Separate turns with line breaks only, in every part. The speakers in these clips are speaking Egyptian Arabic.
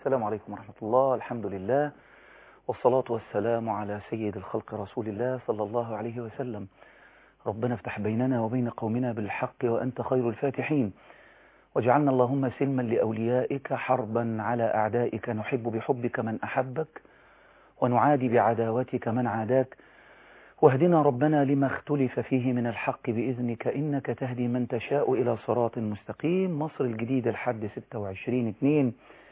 السلام عليكم ورحمة الله الحمد لله والصلاة والسلام على سيد الخلق رسول الله صلى الله عليه وسلم ربنا افتح بيننا وبين قومنا بالحق وأنت خير الفاتحين واجعلنا اللهم سلما لأوليائك حربا على أعدائك نحب بحبك من أحبك ونعادي بعداوتك من عاداك واهدنا ربنا لما اختلف فيه من الحق بإذنك إنك تهدي من تشاء إلى صراط مستقيم مصر الجديدة لحد 26 2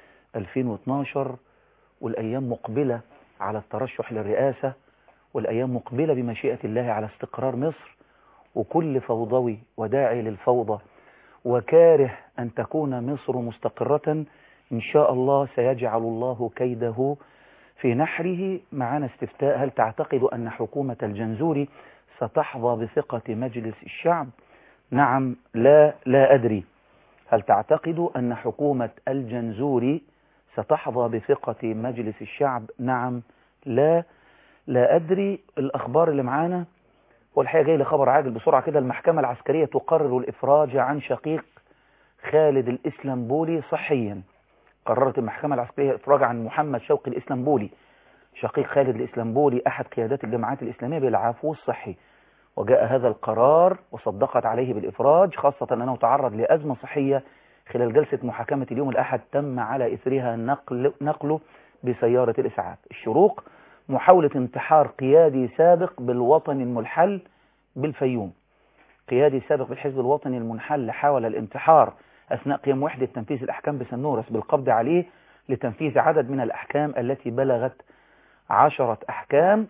2012 والأيام مقبلة على الترشح للرئاسة والأيام مقبلة بمشيئة الله على استقرار مصر وكل فوضوي وداعي للفوضى وكاره أن تكون مصر مستقرة إن شاء الله سيجعل الله كيده في نحره معنا استفتاء هل تعتقد أن حكومة الجنزوري ستحظى بثقة مجلس الشعب نعم لا لا أدري هل تعتقد أن حكومة الجنزوري ستحظى بثقة مجلس الشعب نعم لا لا أدري الأخبار اللي معانا والحقيقة جاي لخبر عاجل بسرعة كده المحكمة العسكرية تقرر الإفراج عن شقيق خالد الإسلامبولي صحيا قررت المحكمة العسكرية إفراج عن محمد شوقي الإسلامبولي شقيق خالد الإسلامبولي أحد قيادات الجماعات الإسلامية بالعفو الصحي وجاء هذا القرار وصدقت عليه بالإفراج خاصة أنه تعرض لأزمة صحية خلال جلسة محاكمة اليوم الأحد تم على إثرها نقل نقله بسيارة الإسعاف الشروق محاولة انتحار قيادي سابق بالوطن المنحل بالفيوم قيادي سابق بالحزب الوطني المنحل حاول الانتحار أثناء قيام وحدة تنفيذ الأحكام بسنورس بالقبض عليه لتنفيذ عدد من الأحكام التي بلغت عشرة أحكام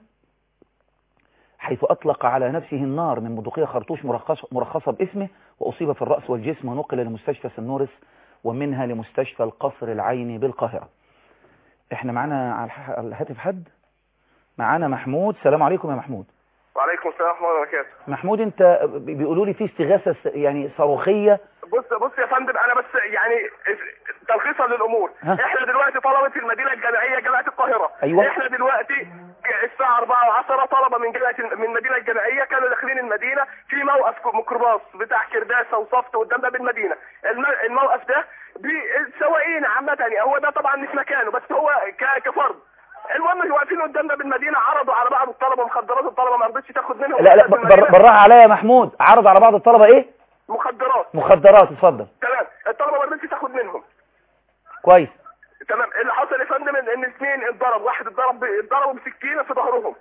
حيث أطلق على نفسه النار من بندقية خرطوش مرخصة, مرخصة باسمه وأصيب في الرأس والجسم ونقل لمستشفى سنورس ومنها لمستشفى القصر العيني بالقاهرة احنا معانا على الهاتف حد معانا محمود سلام عليكم يا محمود
وعليكم السلام ورحمه الله وبركاته
محمود انت بيقولوا لي في استغاثة يعني صاروخية
بص بص يا فندم انا بس يعني تلخيصا للامور
ها.
احنا دلوقتي طلبه في المدينه الجامعيه جامعه القاهره
أيوة.
احنا دلوقتي الساعه 4 و10 طلبه من جامعه من المدينه الجامعيه كانوا داخلين المدينه في موقف ميكروباص بتاع كرداسه وصفت قدام باب المدينه الم- الموقف ده بالسواقين عامه يعني هو ده طبعا مش مكانه بس هو ك- كفرد المهم واقفين قدام باب المدينه عرضوا على بعض الطلبه مخدرات الطلبه ما رضتش تاخد منهم
لا لا
في المدينة.
بر- بالراحة عليا يا محمود عرض على بعض الطلبة ايه
مخدرات
مخدرات اتفضل
تمام الطلبه ما رضتش تاخد منهم
كويس
تمام اللي حصل يا فندم ان ان اثنين اتضرب واحد اتضرب ب- اتضربوا بسكينه في ظهرهم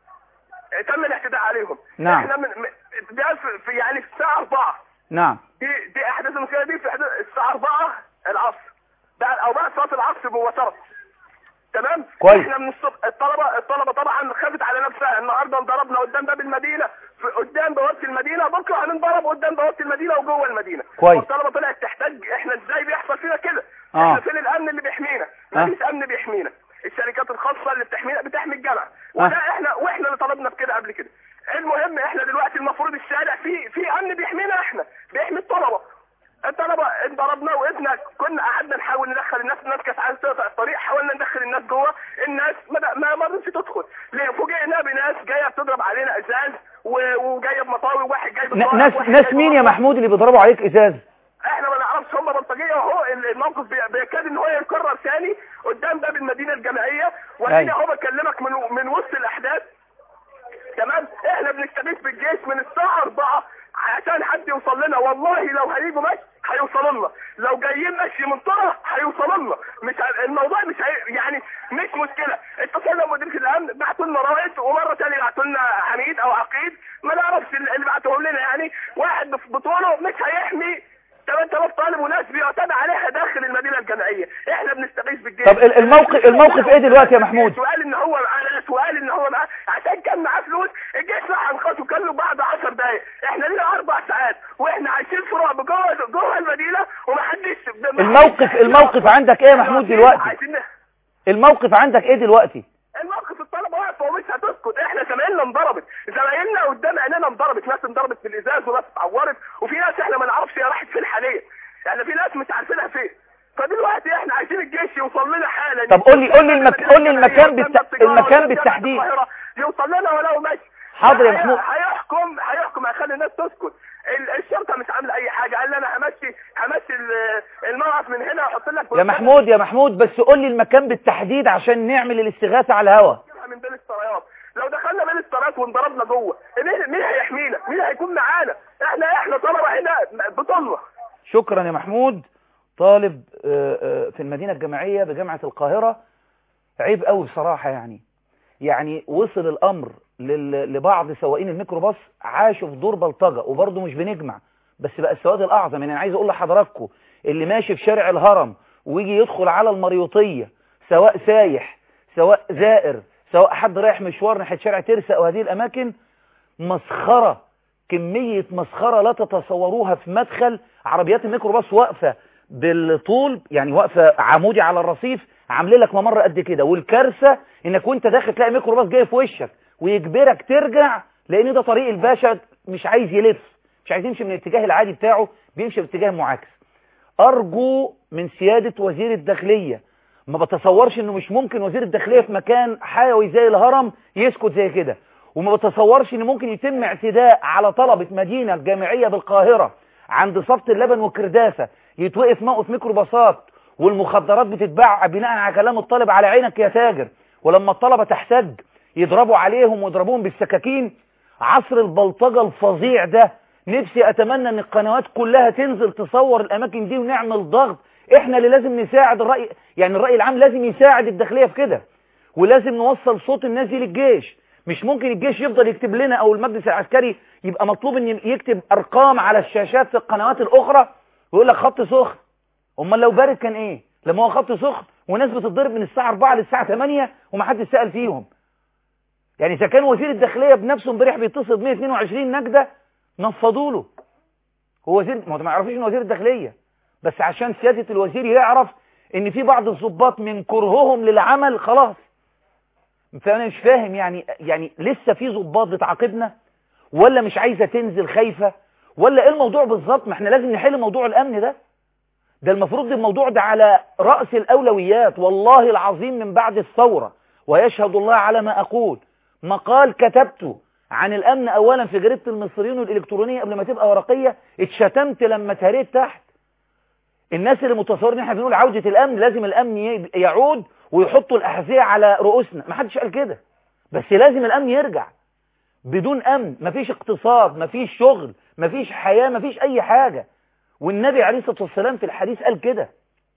تم الاعتداء عليهم
نعم.
احنا من من- ده في في- يعني في الساعه 4
نعم
دي دي احداث المشكله دي في أحداث- الساعه 4 العصر بعد او بعد صلاه العصر مباشره تمام
كويس.
احنا من الصبح الطلبه الطلبه طبعا خافت على نفسها النهارده انضربنا قدام باب المدينه في قدام بوابه المدينه بكره هننضرب قدام بوابه المدينه وجوه المدينه
كويس.
والطلبه طلعت تحتاج احنا ازاي بيحصل فينا كده
آه.
احنا فين الامن اللي بيحمينا
آه.
مفيش امن بيحمينا الشركات الخاصه اللي بتحمينا بتحمي الجامعه وده احنا واحنا اللي طلبنا بكده قبل كده المهم احنا دلوقتي المفروض الشارع في في امن بيحمينا احنا بيحمي الطلبه الطلبه انضربنا وقفنا كنا قعدنا نحاول ندخل الناس الناس كانت عايزه تقطع الطريق حاولنا ندخل الناس جوه الناس ما ما ما رضتش تدخل ليه فوجئنا بناس جايه بتضرب علينا ازاز و- وجايه بمطاوي وواحد جاي
ن-
بطاوي
ناس
وواحد
ناس
جاي
مين يا
بمطاوي.
محمود اللي بيضربوا عليك ازاز
احنا ما نعرفش هم بلطجيه وهو الموقف بي- بيكاد ان هو يتكرر ثاني قدام باب المدينه الجامعيه واديني
أيوة.
اهو بكلمك من من وسط الاحداث تمام احنا بنستغيث بالجيش من الساعه 4 عشان حد يوصل لنا والله لو هيجوا مشي هيوصلوا لنا لو جايين مشي من طرف هيوصلوا لنا مش ع- الموضوع مش هي يعني مش مشكله اتصلنا بمديريه الامن بعتوا لنا رائد ومره ثانيه بعتوا لنا حميد او عقيد ما نعرفش اللي بعتوهم لنا يعني واحد بف- بطوله مش هيحمي 8000 طالب وناس بيعتدى عليها داخل المدينه الجامعيه احنا بنستغيث بالجيش
طب ال- الموقف الموقف ايه دلوقتي يا محمود
وقال ان هو معاه ناس وقال ان هو معاه عشان كان معاه فلوس الجيش راح انقذه كان له بعد 10 دقايق احنا لينا اربع ساعات واحنا عايشين في رعب جوه جوه المدينه ومحدش
الموقف الموقف عندك ايه يا محمود دلوقتي
عايزين
الموقف عندك ايه دلوقتي
الموقف الطلبه واقفه ومش هتسكت احنا زمايلنا انضربت زمايلنا قدام عينينا انضربت ناس انضربت بالازاز وناس اتعورت وفي ناس احنا ما نعرفش هي راحت فين حاليا يعني في ناس مش عارفينها فين فدلوقتي احنا عايزين الجيش يوصل لنا حالا
طب قول لي- قول لي المك- قول لي المكان بالت- المكان بالتحديد.
يوصل لنا ولو ماشي
حاضر يا
هي-
محمود.
هيحكم هيحكم يحكم هيخلي الناس تسكت ال- الشرطه مش عامله اي حاجه قال لي انا همشي همشي ال- الموقف من هنا واحط لك
يا محمود يا محمود بس قول لي المكان بالتحديد عشان نعمل الاستغاثة على الهوا
من بين السرايات لو دخلنا بين السرايات وانضربنا جوه مين مين هيحمينا مين هيكون معانا احنا احنا طلبه هنا بطولنا
شكرا يا محمود طالب آه، آه، في المدينة الجامعية بجامعة القاهرة عيب قوي بصراحة يعني يعني وصل الأمر لل- لبعض سواقين الميكروباص عاشوا في دور بلطجة وبرضه مش بنجمع بس بقى السواد الأعظم يعني أنا عايز أقول لحضراتكم اللي ماشي في شارع الهرم ويجي يدخل على المريوطية سواء سايح سواء زائر سواء حد رايح مشوار ناحية شارع ترسا أو هذه الأماكن مسخرة كمية مسخرة لا تتصوروها في مدخل عربيات الميكروباص واقفة بالطول يعني واقفة عمودي على الرصيف عامله لك ممر قد كده والكارثة انك وانت داخل تلاقي ميكروباص جاي في وشك ويجبرك ترجع لان ده طريق الباشا مش عايز يلف مش عايز يمشي من الاتجاه العادي بتاعه بيمشي باتجاه معاكس ارجو من سيادة وزير الداخلية ما بتصورش انه مش ممكن وزير الداخلية في مكان حيوي زي الهرم يسكت زي كده وما بتصورش ان ممكن يتم اعتداء على طلبة مدينة الجامعية بالقاهرة عند صفت اللبن والكرداسة يتوقف موقف ميكروباصات والمخدرات بتتباع بناء على كلام الطالب على عينك يا تاجر ولما الطلبة تحتج يضربوا عليهم ويضربوهم بالسكاكين عصر البلطجة الفظيع ده نفسي اتمنى ان القنوات كلها تنزل تصور الاماكن دي ونعمل ضغط احنا اللي لازم نساعد الرأي يعني الرأي العام لازم يساعد الداخلية في كده ولازم نوصل صوت الناس دي للجيش مش ممكن الجيش يفضل يكتب لنا او المجلس العسكري يبقى مطلوب ان يكتب ارقام على الشاشات في القنوات الاخرى ويقول لك خط سخن امال لو بارد كان ايه لما هو خط سخن وناس بتتضرب من الساعه 4 للساعه 8 ومحدش سال فيهم يعني اذا كان وزير الداخليه بنفسه امبارح بيتصل ب 122 نجده نفضوا له هو وزير ما هو ما يعرفوش ان وزير الداخليه بس عشان سياده الوزير يعرف ان في بعض الضباط من كرههم للعمل خلاص فانا مش فاهم يعني يعني لسه في ضباط بتعاقبنا ولا مش عايزه تنزل خايفه ولا ايه الموضوع بالظبط ما احنا لازم نحل موضوع الامن ده ده المفروض الموضوع ده على رأس الأولويات والله العظيم من بعد الثورة ويشهد الله على ما أقول مقال كتبته عن الأمن أولا في جريدة المصريين الإلكترونية قبل ما تبقى ورقية اتشتمت لما تهريت تحت الناس اللي متصورين احنا بنقول عودة الأمن لازم الأمن ي- يعود ويحطوا الأحذية على رؤوسنا ما حدش قال كده بس لازم الأمن يرجع بدون أمن مفيش اقتصاد مفيش شغل مفيش حياة مفيش أي حاجة والنبي عليه الصلاة والسلام في الحديث قال كده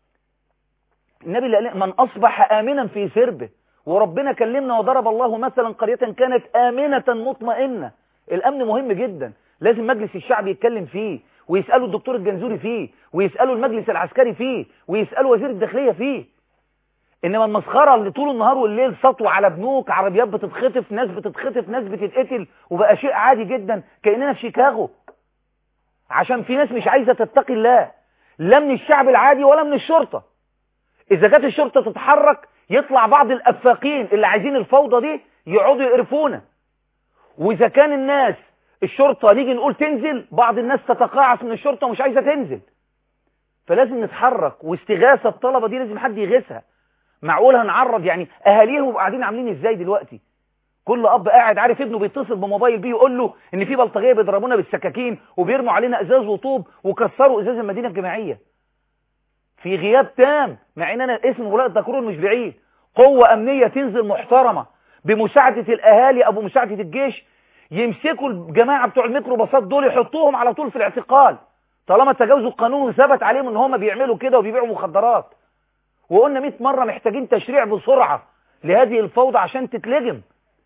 النبي اللي قال من أصبح آمنا في سربه وربنا كلمنا وضرب الله مثلا قرية كانت آمنة مطمئنة الأمن مهم جدا لازم مجلس الشعب يتكلم فيه ويسألوا الدكتور الجنزوري فيه ويسألوا المجلس العسكري فيه ويسألوا وزير الداخلية فيه إنما المسخرة اللي طول النهار والليل سطوة على بنوك عربيات بتتخطف ناس بتتخطف ناس بتتقتل وبقى شيء عادي جدا كأننا في شيكاغو عشان في ناس مش عايزة تتقي الله لا من الشعب العادي ولا من الشرطة إذا كانت الشرطة تتحرك يطلع بعض الأفاقين اللي عايزين الفوضى دي يقعدوا يقرفونا وإذا كان الناس الشرطة نيجي نقول تنزل بعض الناس تتقاعس من الشرطة ومش عايزة تنزل فلازم نتحرك واستغاثة الطلبة دي لازم حد يغيثها معقول هنعرض يعني أهاليهم قاعدين عاملين إزاي دلوقتي كل اب قاعد عارف ابنه بيتصل بموبايل بيه يقول له ان في بلطجيه بيضربونا بالسكاكين وبيرموا علينا ازاز وطوب وكسروا ازاز المدينه الجامعيه في غياب تام مع ان انا اسم ولايه دكرور مش بعيد قوه امنيه تنزل محترمه بمساعده الاهالي او بمساعده الجيش يمسكوا الجماعه بتوع الميكروباصات دول يحطوهم على طول في الاعتقال طالما تجاوزوا القانون وثبت عليهم ان هم بيعملوا كده وبيبيعوا مخدرات وقلنا 100 مره محتاجين تشريع بسرعه لهذه الفوضى عشان تتلجم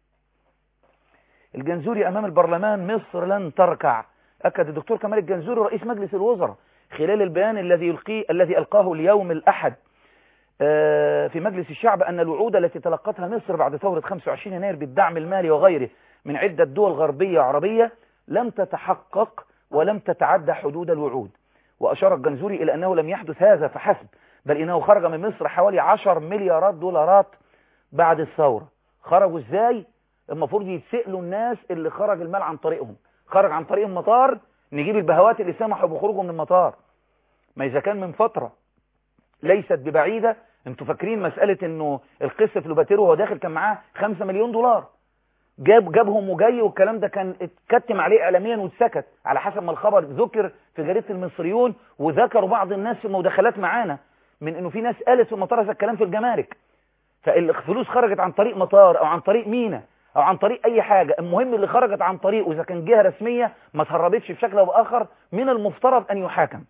الجنزوري أمام البرلمان مصر لن تركع أكد الدكتور كمال الجنزوري رئيس مجلس الوزراء خلال البيان الذي يلقي الذي ألقاه اليوم الأحد في مجلس الشعب أن الوعود التي تلقتها مصر بعد ثورة 25 يناير بالدعم المالي وغيره من عدة دول غربية عربية لم تتحقق ولم تتعدى حدود الوعود وأشار الجنزوري إلى أنه لم يحدث هذا فحسب بل إنه خرج من مصر حوالي 10 مليارات دولارات بعد الثورة خرجوا إزاي؟ المفروض يتسألوا الناس اللي خرج المال عن طريقهم خرج عن طريق المطار نجيب البهوات اللي سمحوا بخروجه من المطار ما إذا كان من فترة ليست ببعيدة انتوا فاكرين مسألة انه القس في لوباتيرو وهو داخل كان معاه 5 مليون دولار جاب جابهم وجاي والكلام ده كان اتكتم عليه اعلاميا واتسكت على حسب ما الخبر ذكر في جريده المصريون وذكروا بعض الناس في مداخلات معانا من انه في ناس قالت في المطار هذا الكلام في الجمارك فالفلوس خرجت عن طريق مطار او عن طريق مينا او عن طريق اي حاجه المهم اللي خرجت عن طريقه اذا كان جهه رسميه ما تهربتش بشكل او باخر من المفترض ان يحاكم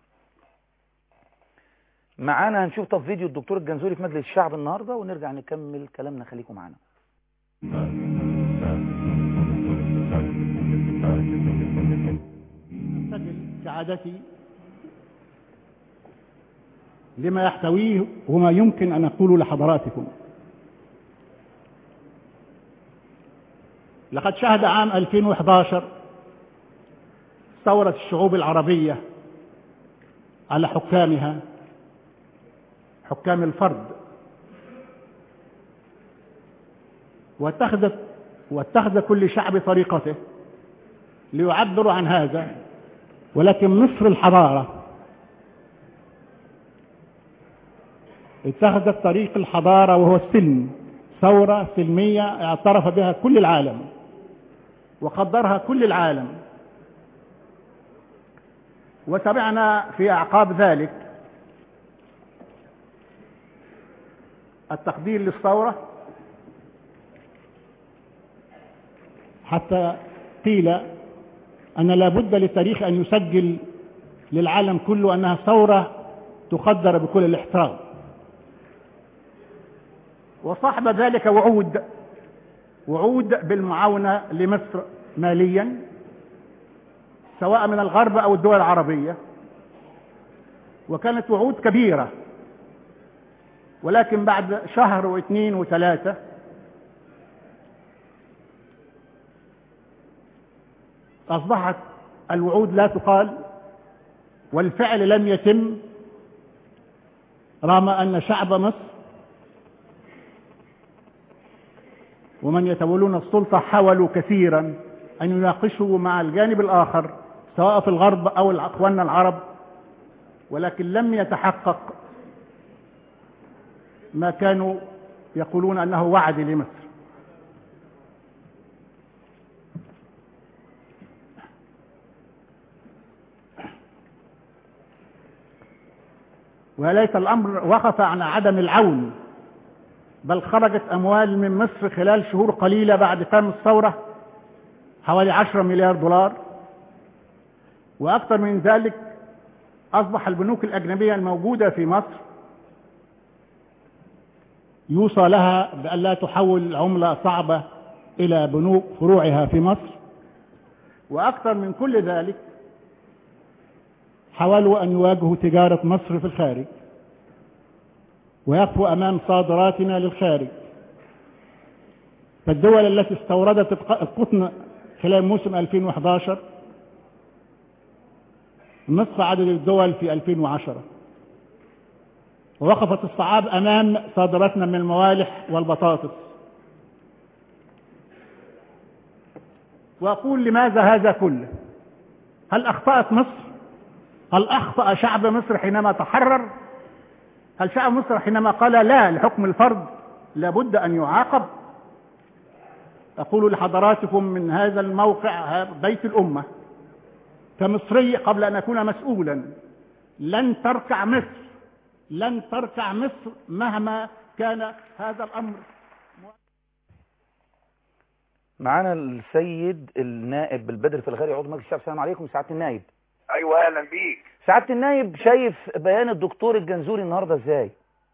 معانا هنشوف طب فيديو الدكتور الجنزوري في مجلس الشعب النهارده ونرجع نكمل كلامنا خليكم معانا
أمتثل سعادتي لما يحتويه وما يمكن أن أقوله لحضراتكم لقد شهد عام 2011 ثورة الشعوب العربية على حكامها حكام الفرد واتخذت واتخذ كل شعب طريقته ليعبر عن هذا ولكن مصر الحضارة اتخذت طريق الحضارة وهو السلم ثورة سلمية اعترف بها كل العالم وقدرها كل العالم وتبعنا في أعقاب ذلك التقدير للثورة حتى قيل أن لا بد للتاريخ أن يسجل للعالم كله أنها ثورة تقدر بكل الاحترام وصاحب ذلك وعود وعود بالمعاونة لمصر ماليا سواء من الغرب أو الدول العربية وكانت وعود كبيرة ولكن بعد شهر واثنين وثلاثة أصبحت الوعود لا تقال والفعل لم يتم رغم أن شعب مصر ومن يتولون السلطة حاولوا كثيرا أن يناقشوا مع الجانب الآخر سواء في الغرب أو أخواننا العرب ولكن لم يتحقق ما كانوا يقولون أنه وعد لمصر وليس الأمر وقف عن عدم العون بل خرجت أموال من مصر خلال شهور قليلة بعد تم الثورة حوالي 10 مليار دولار وأكثر من ذلك أصبح البنوك الأجنبية الموجودة في مصر يوصى لها بأن لا تحول عملة صعبة إلى بنوك فروعها في مصر وأكثر من كل ذلك حاولوا أن يواجهوا تجارة مصر في الخارج ويقفوا أمام صادراتنا للخارج فالدول التي استوردت القطن خلال موسم 2011 نصف عدد الدول في 2010 ووقفت الصعاب أمام صادراتنا من الموالح والبطاطس وأقول لماذا هذا كله هل أخطأت مصر هل أخطأ شعب مصر حينما تحرر هل شعب مصر حينما قال لا لحكم الفرد لابد أن يعاقب أقول لحضراتكم من هذا الموقع بيت الأمة كمصري قبل أن أكون مسؤولا لن تركع مصر لن تركع مصر مهما كان هذا الأمر
معانا السيد النائب بالبدر في الغالي عضو مجلس الشعب السلام عليكم سعاده النائب
ايوه اهلا بيك
سعاده النائب شايف بيان الدكتور الجنزوري النهارده ازاي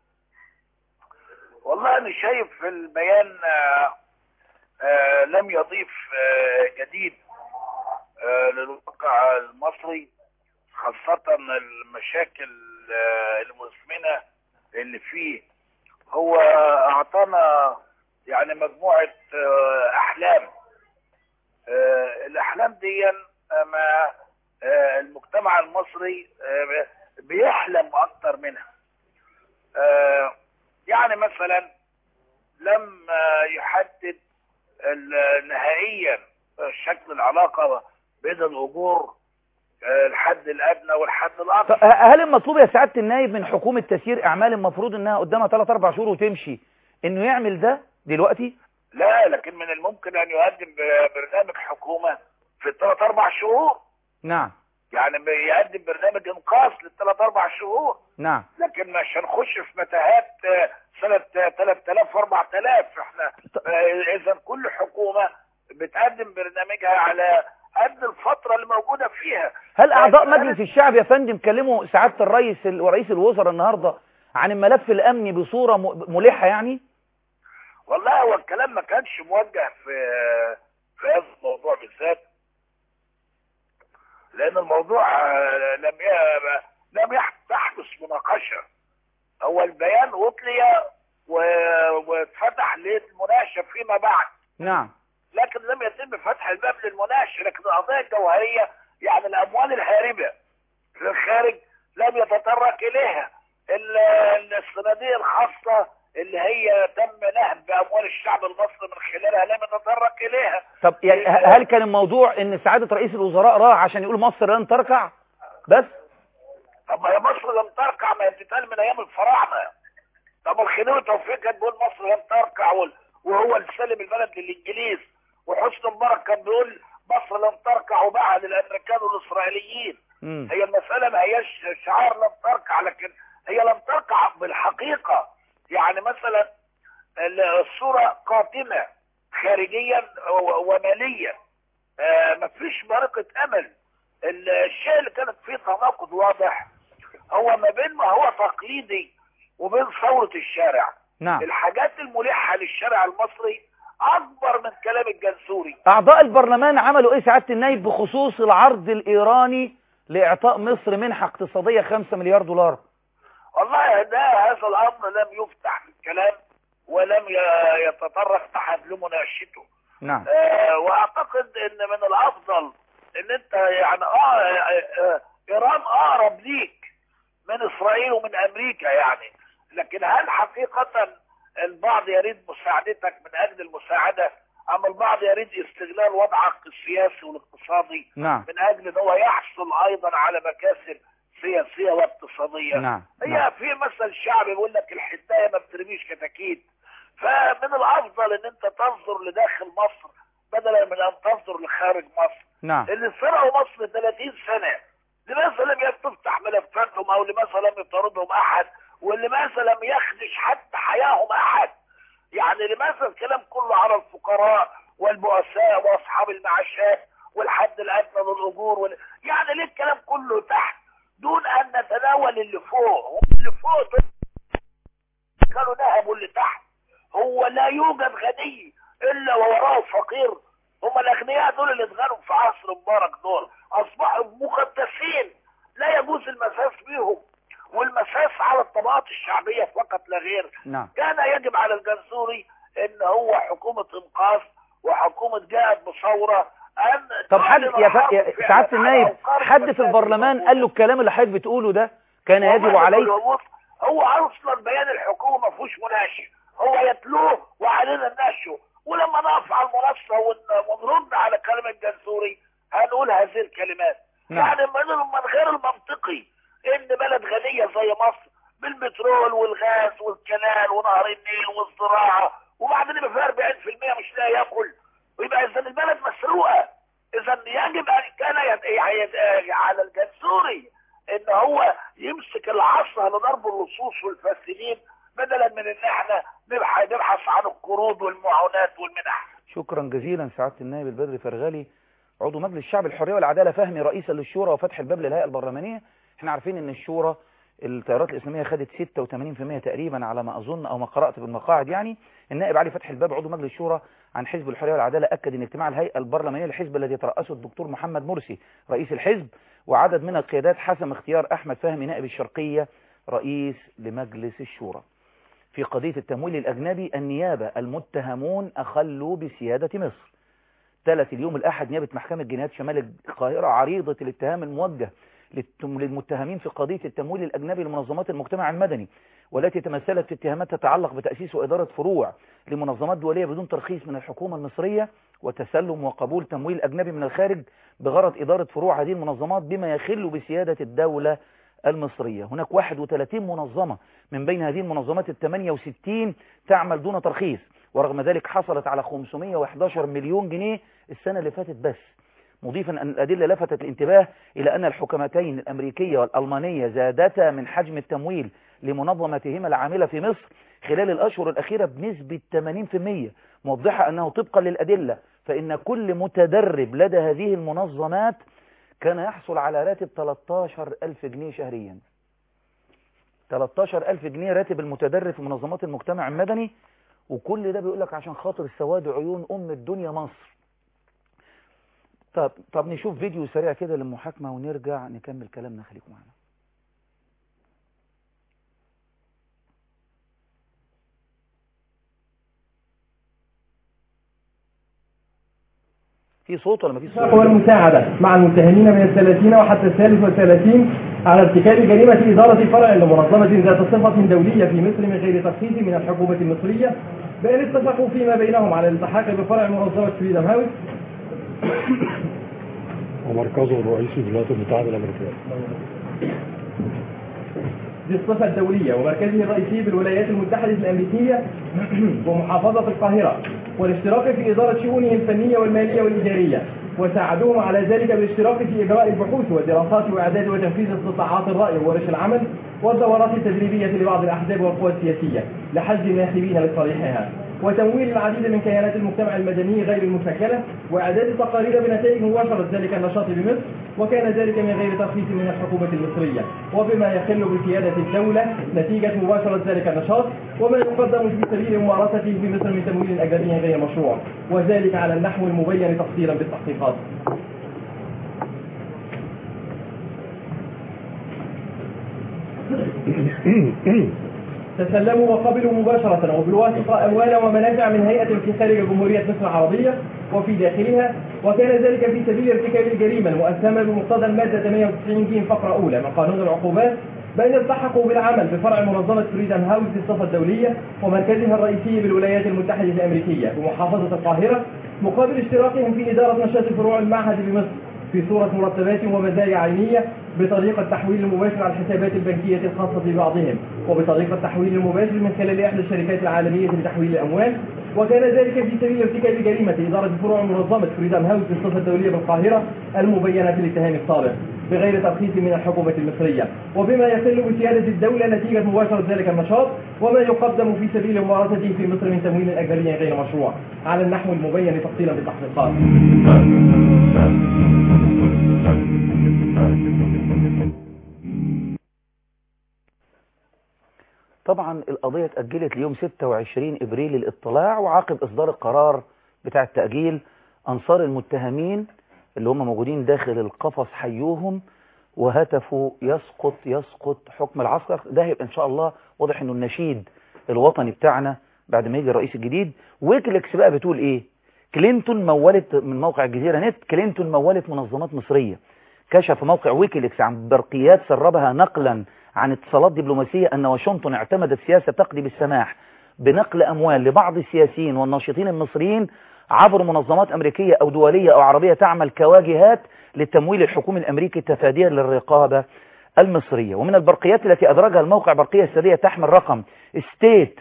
والله انا شايف البيان آه آه لم يضيف آه جديد آه للواقع المصري خاصة المشاكل آه المزمنة اللي فيه هو اعطانا يعني مجموعة آه احلام آه الاحلام دي ما آه المجتمع المصري آه بيحلم اكتر منها آه يعني مثلا لم يحدد نهائيا شكل العلاقة بين الأجور الحد الأدنى والحد الأقصى
هل المطلوب يا سعادة النائب من حكومة تسيير أعمال المفروض إنها قدامها 3 4 شهور وتمشي إنه يعمل ده دلوقتي؟
لا لكن من الممكن ان يقدم ب- برنامج حكومه في الثلاث اربع شهور
نعم
يعني يقدم برنامج انقاذ للثلاث اربع شهور
نعم
لكن مش هنخش في متاهات آه، سنه آه، 3000 و4000 احنا اذا كل حكومه بتقدم برنامجها على قد الفتره اللي موجوده فيها
هل اعضاء
لكن
مجلس الشعب يا فندم كلموا سعاده الرئيس ورئيس الوزراء النهارده عن الملف الامني بصوره م- ملحه يعني
والله هو الكلام ما كانش موجه في في هذا الموضوع بالذات لان الموضوع آه، لم ي- لم يح- تحدث مناقشه هو البيان اطلي و- واتفتح للمناقشه فيما بعد
نعم
لكن لم يتم فتح الباب للمناقشه لكن القضيه الجوهريه يعني الاموال الهاربه للخارج لم يتطرق اليها ال- الصناديق الخاصه اللي هي تم نهب اموال الشعب المصري من خلالها لم يتطرق اليها
طب يعني ه- هل كان الموضوع ان سعاده رئيس الوزراء راح عشان يقول مصر لن تركع بس
طب ما هي مصر لم تركع ما هي بتتقال من ايام الفراعنه طب الخديوي توفيق كان بيقول مصر لم تركع وال- وهو اللي سلم البلد للانجليز وحسني مبارك كان بيقول مصر لم تركع وباعها للامريكان والاسرائيليين
مم.
هي المسألة ما هيش شعار لم تركع لكن هي لم تركع بالحقيقة يعني مثلا ال- الصورة قاتمة خارجيا و- وماليا آه، مفيش برقة أمل ال- الشيء اللي كانت فيه تناقض واضح هو ما بين ما هو تقليدي وبين ثورة الشارع
نعم
الحاجات الملحة للشارع المصري أكبر من كلام الجنسوري
اعضاء البرلمان عملوا ايه سعاده النائب بخصوص العرض الايراني لاعطاء مصر منحه اقتصاديه 5 مليار دولار
والله ده هذا الامر لم يفتح في الكلام ولم ي- يتطرق احد لمناقشته
نعم
آه واعتقد ان من الافضل ان انت يعني اه آه، آه، ايران اقرب ليك من اسرائيل ومن امريكا يعني لكن هل حقيقه البعض يريد مساعدتك من اجل المساعده ام البعض يريد استغلال وضعك السياسي والاقتصادي
نعم
من اجل ان هو يحصل ايضا على مكاسب سياسيه واقتصاديه
نعم
هي
نعم.
في مثل شعبي بيقول لك الحدايه ما بترميش كتاكيت فمن الافضل ان انت تنظر لداخل مصر بدلا من ان تنظر لخارج مصر
نعم
اللي سرقوا مصر 30 سنه لماذا لم تفتح ملفاتهم او لماذا لم يطاردهم احد ولماذا لم يخدش حتى حياهم احد يعني لماذا الكلام كله على الفقراء والبؤساء واصحاب المعاشات والحد الادنى للاجور وال... يعني ليه الكلام كله تحت دون ان نتناول اللي فوق اللي فوق دول كانوا نهبوا اللي تحت هو لا يوجد غني الا ووراه فقير هم الاغنياء دول اللي اتغنوا في عصر مبارك دول اصبحوا مقدسين لا يجوز المساس بيهم والمساس على الطبقات الشعبيه فقط لا غير
نعم
كان يجب على الجنزوري ان هو حكومه انقاذ وحكومه جاءت بثوره ان
طب حد
تعلن
يا, ف...
الحرب
يا
فعلاً
سعاده
على
النائب
أوقات
حد في
المساجد
البرلمان
الموجودة.
قال له الكلام اللي حضرتك بتقوله ده كان يجب
والله
عليه
بقول هو اصلا بيان الحكومه ما فيهوش مناقشه هو يتلوه وعلينا نناقشه ولما نقف على المنصه ون- ونرد على كلام الجنزوري هنقول هذه الكلمات
نعم.
يعني من من غير المنطقي ان بلد غنيه زي مصر بالبترول والغاز والكنال ونهر النيل والزراعه وبعدين يبقى فيها 40% مش لاقي ياكل ويبقى اذا البلد مسروقه اذا يجب ان كان يد- يد- على الجنزوري ان هو يمسك العصا لضرب اللصوص والفاسدين بدلا من ان احنا نبحث نبحث عن القروض والمعونات والمنح
شكرا جزيلا سعاده النائب البدري فرغالي عضو مجلس الشعب الحريه والعداله فهمي رئيسا للشورى وفتح الباب للهيئه البرلمانيه احنا عارفين ان الشورى التيارات الاسلاميه خدت 86% تقريبا على ما اظن او ما قرات بالمقاعد يعني النائب علي فتحي الباب عضو مجلس الشورى عن حزب الحريه والعداله اكد ان اجتماع الهيئه البرلمانيه للحزب الذي يترأسه الدكتور محمد مرسي رئيس الحزب وعدد من القيادات حسم اختيار احمد فهمي نائب الشرقيه رئيس لمجلس الشورى في قضية التمويل الأجنبي النيابة المتهمون أخلوا بسيادة مصر تلت اليوم الأحد نيابة محكمة جنايات شمال القاهرة عريضة الاتهام الموجه للتم- للمتهمين في قضية التمويل الأجنبي لمنظمات المجتمع المدني والتي تمثلت في اتهامات تتعلق بتأسيس وإدارة فروع لمنظمات دولية بدون ترخيص من الحكومة المصرية وتسلم وقبول تمويل أجنبي من الخارج بغرض إدارة فروع هذه المنظمات بما يخل بسيادة الدولة المصرية هناك 31 منظمة من بين هذه المنظمات ال 68 تعمل دون ترخيص ورغم ذلك حصلت على 511 مليون جنيه السنة اللي فاتت بس مضيفا أن الأدلة لفتت الانتباه إلى أن الحكومتين الأمريكية والألمانية زادتا من حجم التمويل لمنظمتهما العاملة في مصر خلال الأشهر الأخيرة بنسبة 80% موضحة أنه طبقا للأدلة فإن كل متدرب لدى هذه المنظمات كان يحصل على راتب 13 ألف جنيه شهريا 13 ألف جنيه راتب المتدرب في منظمات المجتمع المدني وكل ده بيقول لك عشان خاطر سواد عيون أم الدنيا مصر طب, طب نشوف فيديو سريع كده للمحاكمة ونرجع نكمل كلامنا خليكم معنا في صوت ولا مفيش صوت؟
والمساعدة مع المتهمين من الثلاثين وحتى الثالث والثلاثين على ارتكاب جريمة إدارة فرع لمنظمة ذات صفة دولية في مصر من غير ترخيص من الحكومة المصرية بأن اتفقوا فيما بينهم على الالتحاق بفرع منظمة فريدم هاوس
ومركزه الرئيسي في الولايات المتحدة الأمريكية
ذي الصفة الدولية ومركزه الرئيسي بالولايات المتحدة الأمريكية ومحافظة القاهرة والاشتراك في إدارة شؤونهم الفنية والمالية والإدارية وساعدوهم على ذلك بالاشتراك في إجراء البحوث والدراسات وإعداد وتنفيذ استطاعات الرأي وورش العمل والدورات التدريبية لبعض الأحزاب والقوى السياسية لحج الناخبين لصالحها وتمويل العديد من كيانات المجتمع المدني غير المشكلة وإعداد تقارير بنتائج مباشرة ذلك النشاط بمصر وكان ذلك من غير ترخيص من الحكومة المصرية وبما يخل بسيادة الدولة نتيجة مباشرة ذلك النشاط وما يقدم في سبيل ممارسته في مصر من تمويل أجنبي غير مشروع وذلك على النحو المبين تفصيلا بالتحقيقات تسلموا وقبلوا مباشرة وبالواسطة أموالا ومنافع من هيئة في خارج جمهورية مصر العربية وفي داخلها وكان ذلك في سبيل ارتكاب الجريمة المؤثمة بمقتضى المادة 98 ج فقرة أولى من قانون العقوبات بأن التحقوا بالعمل بفرع منظمة فريدم هاوس للصفة الدولية ومركزها الرئيسي بالولايات المتحدة الأمريكية بمحافظة القاهرة مقابل اشتراكهم في إدارة نشاط فروع المعهد بمصر في صورة مرتبات ومزايا عينية بطريقة تحويل المباشر على الحسابات البنكية الخاصة ببعضهم وبطريقة تحويل المباشر من خلال إحدى الشركات العالمية لتحويل الأموال وكان ذلك في سبيل ارتكاب جريمة إدارة فروع منظمة فريدم هاوس للصفة الدولية بالقاهرة المبينة في الاتهام السابق بغير ترخيص من الحكومة المصرية وبما يخل بسيادة الدولة نتيجة مباشرة ذلك النشاط وما يقدم في سبيل ممارسته في مصر من تمويل أجنبي غير مشروع على النحو المبين تفصيلا بالتحقيقات
طبعا القضية اتأجلت ليوم 26 إبريل للاطلاع وعقب إصدار القرار بتاع التأجيل أنصار المتهمين اللي هم موجودين داخل القفص حيوهم وهتفوا يسقط يسقط حكم العسكر ده هيبقى إن شاء الله واضح إنه النشيد الوطني بتاعنا بعد ما يجي الرئيس الجديد ويكليكس بقى بتقول إيه كلينتون مولت من موقع الجزيرة نت كلينتون مولت منظمات مصرية كشف موقع ويكيليكس عن برقيات سربها نقلا عن اتصالات دبلوماسية أن واشنطن اعتمدت سياسة تقضي بالسماح بنقل أموال لبعض السياسيين والناشطين المصريين عبر منظمات أمريكية أو دولية أو عربية تعمل كواجهات للتمويل الحكومي الأمريكي تفاديا للرقابة المصرية ومن البرقيات التي أدرجها الموقع برقية سرية تحمل رقم ستيت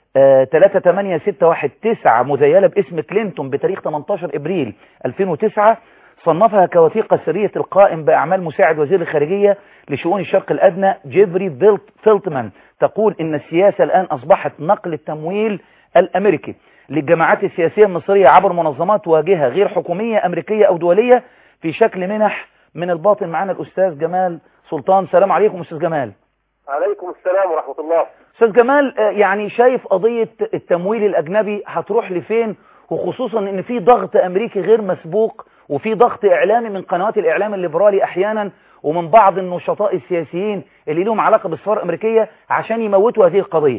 38619 مزيلة باسم كلينتون بتاريخ 18 إبريل 2009 صنفها كوثيقة سرية القائم بأعمال مساعد وزير الخارجية لشؤون الشرق الأدنى جيفري فيلتمان تقول إن السياسة الآن أصبحت نقل التمويل الأمريكي للجماعات السياسية المصرية عبر منظمات واجهة غير حكومية أمريكية أو دولية في شكل منح من الباطن معنا الأستاذ جمال سلطان سلام عليكم أستاذ جمال
عليكم السلام ورحمة الله
أستاذ جمال يعني شايف قضية التمويل الأجنبي هتروح لفين وخصوصا ان في ضغط امريكي غير مسبوق وفي ضغط اعلامي من قنوات الاعلام الليبرالي احيانا ومن بعض النشطاء السياسيين اللي لهم علاقة بالسفارة الامريكية عشان يموتوا هذه القضية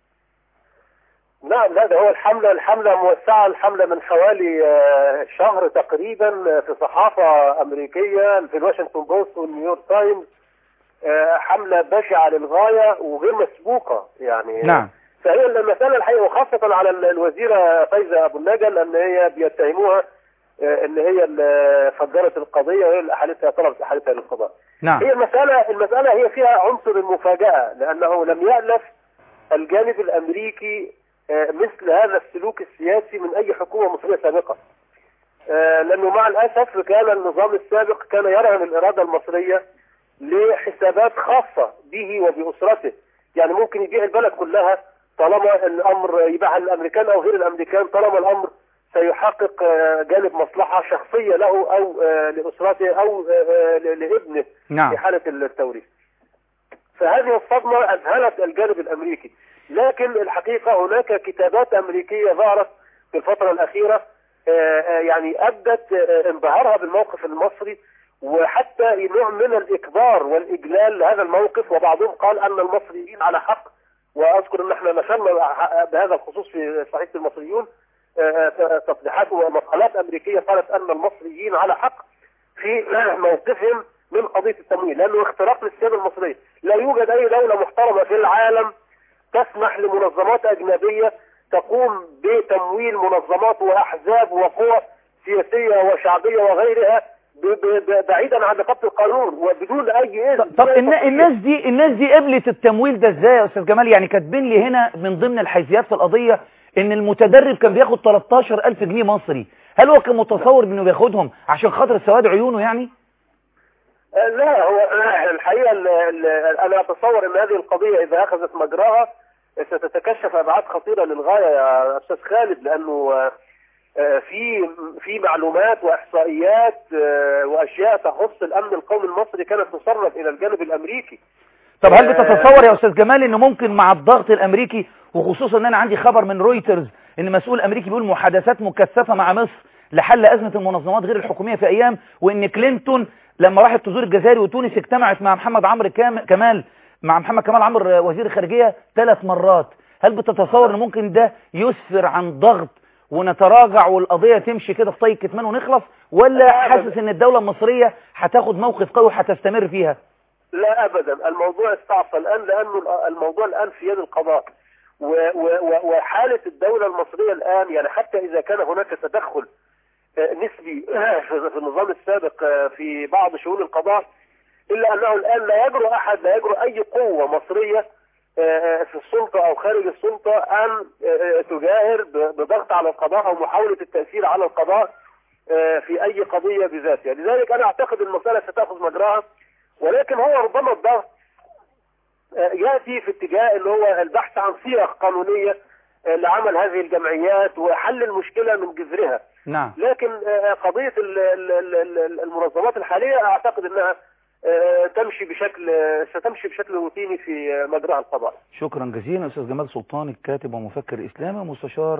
نعم لا ده هو الحملة الحملة موسعة الحملة من حوالي شهر تقريبا في صحافة أمريكية في الواشنطن بوست والنيويورك تايمز حملة بشعة للغاية وغير مسبوقة يعني
نعم
فهي المسألة الحقيقة وخاصة على الوزيرة فايزة أبو النجل أن هي بيتهموها
آه، اللي هي اللي فجرت القضيه وهي اللي احالتها طلبت احالتها للقضاء
نعم
هي المسألة المسألة هي فيها عنصر المفاجأة لأنه لم يألف الجانب الأمريكي آه، مثل هذا السلوك السياسي من أي حكومة مصرية سابقة آه، لأنه مع الأسف كان النظام السابق كان يرهن الإرادة المصرية لحسابات خاصة به وبأسرته يعني ممكن يبيع البلد كلها طالما الأمر يبيعها للأمريكان أو غير الأمريكان طالما الأمر سيحقق آه، جانب مصلحة شخصية له أو آه، لأسرته أو آه، آه، لابنه في
نعم
حالة التوريث فهذه الصدمة أذهلت الجانب الأمريكي لكن الحقيقة هناك كتابات أمريكية ظهرت في الفترة الأخيرة آه، آه، يعني أبدت آه، انبهارها بالموقف المصري وحتى نوع من الإكبار والإجلال لهذا الموقف وبعضهم قال أن المصريين على حق وأذكر أن احنا نشرنا بهذا الخصوص في صحيفة المصريون آه، آه، تصريحات ومقالات أمريكية قالت أن المصريين على حق في موقفهم من قضية التمويل لأنه اختراق للسيادة المصرية لا يوجد أي دولة محترمة في العالم تسمح لمنظمات أجنبية تقوم بتمويل منظمات وأحزاب وقوى سياسية وشعبية وغيرها ب- ب- ب- بعيدا عن نقابة القانون وبدون أي إذن
طب النا- الناس دي الناس دي قبلت التمويل ده ازاي يا استاذ جمال يعني كاتبين لي هنا من ضمن الحيثيات في القضيه ان المتدرب كان بياخد 13000 جنيه مصري هل هو كان متصور انه بياخدهم عشان خاطر سواد عيونه يعني
آه، لا هو آه، الحقيقة ال- ال- أنا أتصور أن هذه القضية إذا أخذت مجراها ستتكشف أبعاد خطيرة للغاية يا أستاذ خالد لأنه آه، آه، في في معلومات وإحصائيات آه، وأشياء تخص الأمن القومي المصري كانت تسرب إلى الجانب الأمريكي
طب هل
آه،
بتتصور يا استاذ جمال انه ممكن مع الضغط الامريكي وخصوصا ان انا عندي خبر من رويترز ان مسؤول امريكي بيقول محادثات مكثفه مع مصر لحل ازمه المنظمات غير الحكوميه في ايام وان كلينتون لما راحت تزور الجزائر وتونس اجتمعت مع محمد عمرو كام- كمال مع محمد كمال عمرو آه، وزير الخارجيه ثلاث مرات هل بتتصور ان ممكن ده يسفر عن ضغط ونتراجع والقضيه تمشي كده في طي كتمان ونخلص ولا
لا،
حاسس ان الدوله المصريه هتاخد موقف قوي وهتستمر فيها
لا ابدا الموضوع استعصى الان لانه الموضوع الان في يد القضاء و- و- و- وحاله الدوله المصريه الان يعني حتى اذا كان هناك تدخل آه، نسبي في في النظام السابق آه، في بعض شؤون القضاء الا انه الان لا يجرؤ احد لا يجرؤ اي قوه مصريه آه، آه، في السلطه او خارج السلطه ان آه، آه، تجاهر ب- بضغط على القضاء او محاوله التاثير على القضاء آه، في اي قضيه بذاتها لذلك انا اعتقد المساله ستاخذ مجراها ولكن هو ربما الضغط آه، ياتي في اتجاه اللي هو البحث عن صيغ قانونيه آه، لعمل هذه الجمعيات وحل المشكله من جذرها
نعم
لكن آه، قضيه ال- ال- ال- ال- المنظمات الحاليه اعتقد انها آه، تمشي بشكل آه، ستمشي بشكل روتيني في آه، مجراها القضاء
شكرا جزيلا استاذ جمال سلطان الكاتب ومفكر اسلامي ومستشار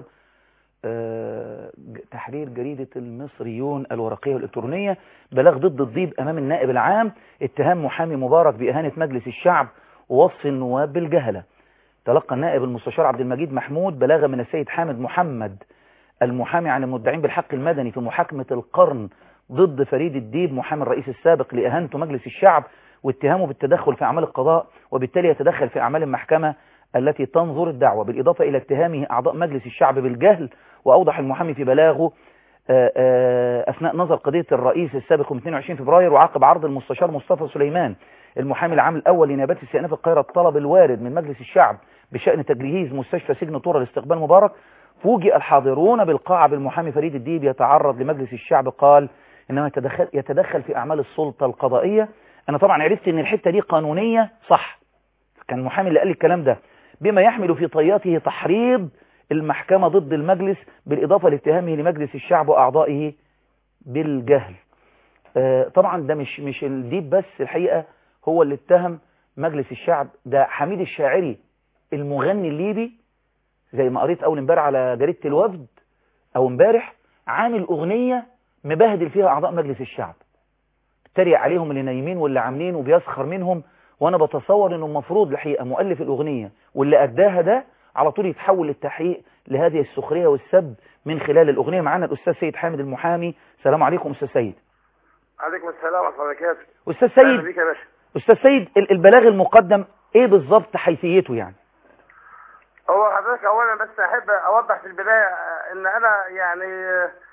آه، ج- تحرير جريدة المصريون الورقية والإلكترونية بلاغ ضد الضيب أمام النائب العام اتهام محامي مبارك بإهانة مجلس الشعب ووصف النواب بالجهلة تلقى النائب المستشار عبد المجيد محمود بلاغا من السيد حامد محمد المحامي عن المدعين بالحق المدني في محاكمة القرن ضد فريد الديب محامي الرئيس السابق لإهانته مجلس الشعب واتهامه بالتدخل في أعمال القضاء وبالتالي يتدخل في أعمال المحكمة التي تنظر الدعوة بالإضافة إلى اتهامه أعضاء مجلس الشعب بالجهل وأوضح المحامي في بلاغه آه، آه، أثناء نظر قضية الرئيس السابق من 22 فبراير وعقب عرض المستشار مصطفى سليمان المحامي العام الأول لنيابات استئناف القاهرة الطلب الوارد من مجلس الشعب بشأن تجهيز مستشفى سجن طورة لاستقبال مبارك فوجئ الحاضرون بالقاعة بالمحامي فريد الديب يتعرض لمجلس الشعب قال إنه يتدخل, يتدخل في أعمال السلطة القضائية أنا طبعا عرفت إن الحتة دي قانونية صح كان المحامي اللي قال لي الكلام ده بما يحمل في طياته تحريض المحكمة ضد المجلس بالإضافة لاتهامه لمجلس الشعب وأعضائه بالجهل آه، طبعا ده مش مش الديب بس الحقيقة هو اللي اتهم مجلس الشعب ده حميد الشاعري المغني الليبي زي ما قريت اول امبارح على جريدة الوفد او امبارح عامل اغنية مبهدل فيها اعضاء مجلس الشعب اتريق عليهم اللي نايمين واللي عاملين وبيسخر منهم وانا بتصور انه المفروض الحقيقة مؤلف الاغنية واللي اداها ده على طول يتحول للتحقيق لهذه السخرية والسب من خلال الاغنية معانا الاستاذ سيد حامد المحامي السلام عليكم استاذ سيد
عليكم السلام ورحمة الله وبركاته
استاذ
أهلا
سيد
بيك يا باشا
استاذ سيد ال- البلاغ المقدم ايه بالظبط حيثيته يعني
هو حضرتك أولا بس أحب أوضح في البداية آه، إن أنا يعني آه،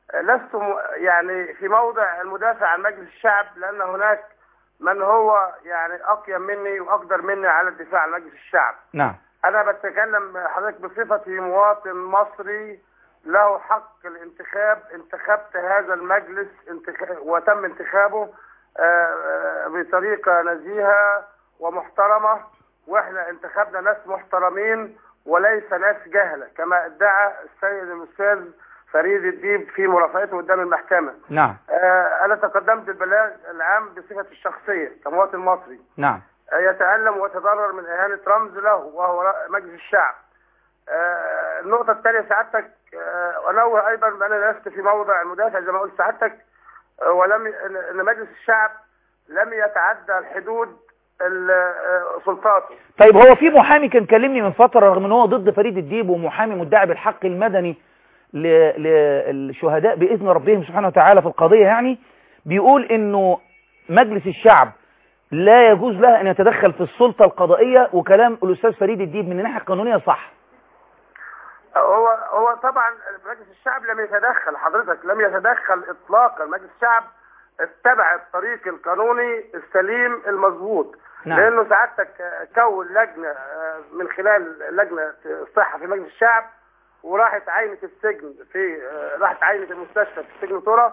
لست م- يعني في موضع المدافع عن مجلس الشعب لأن هناك من هو يعني أقيم مني وأقدر مني على الدفاع عن مجلس الشعب
نعم
أنا بتكلم حضرتك بصفتي مواطن مصري له حق الانتخاب انتخبت هذا المجلس انتخ... وتم انتخابه آه، آه، بطريقة نزيهة ومحترمة واحنا انتخبنا ناس محترمين وليس ناس جهلة كما ادعى السيد الأستاذ فريد الديب في مرافعته قدام المحكمة
نعم
آه، أنا تقدمت بالبلاغ العام بصفتي الشخصية كمواطن مصري
نعم
يتألم ويتضرر من إهانة رمز له وهو مجلس الشعب. آه، النقطة الثانية سعادتك آه، أنوه أيضا بأن أنا لست في موضع المدافع زي ما قلت سعادتك آه، ولم ي- إن- إن مجلس الشعب لم يتعدى الحدود ال- آه، سلطاته.
طيب هو في محامي كان كلمني من فترة رغم ان هو ضد فريد الديب ومحامي مدعي بالحق المدني ل- للشهداء بإذن ربهم سبحانه وتعالى في القضية يعني بيقول انه مجلس الشعب لا يجوز له ان يتدخل في السلطة القضائية وكلام الأستاذ فريد الديب من الناحية القانونية صح
هو هو طبعا مجلس الشعب لم يتدخل حضرتك لم يتدخل اطلاقا مجلس الشعب اتبع الطريق القانوني السليم المظبوط
نعم.
لانه سعادتك آه، كون لجنه آه، من خلال لجنه الصحه في مجلس الشعب وراحت عينه السجن في آه، راحت عينه المستشفى في سجن ترى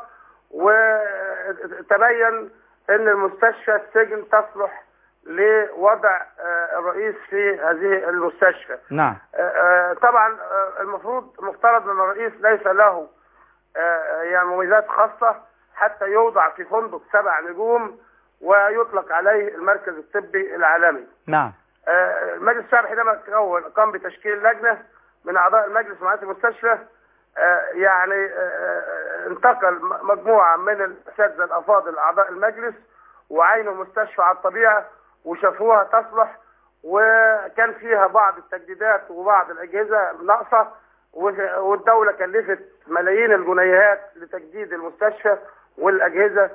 وتبين ان المستشفى السجن تصلح لوضع آه، الرئيس في هذه المستشفى
نعم
آه، طبعا آه، المفروض مفترض ان الرئيس ليس له آه، يعني مميزات خاصة حتى يوضع في فندق سبع نجوم ويطلق عليه المركز الطبي العالمي
نعم
آه، مجلس الشعب حينما كون قام بتشكيل لجنة من أعضاء المجلس ومعايير المستشفى آه، يعني آه، انتقل م- مجموعة من الأساتذة الأفاضل أعضاء المجلس وعينوا مستشفى على الطبيعة وشافوها تصلح وكان فيها بعض التجديدات وبعض الأجهزة ناقصة و- والدولة كلفت ملايين الجنيهات لتجديد المستشفى والأجهزة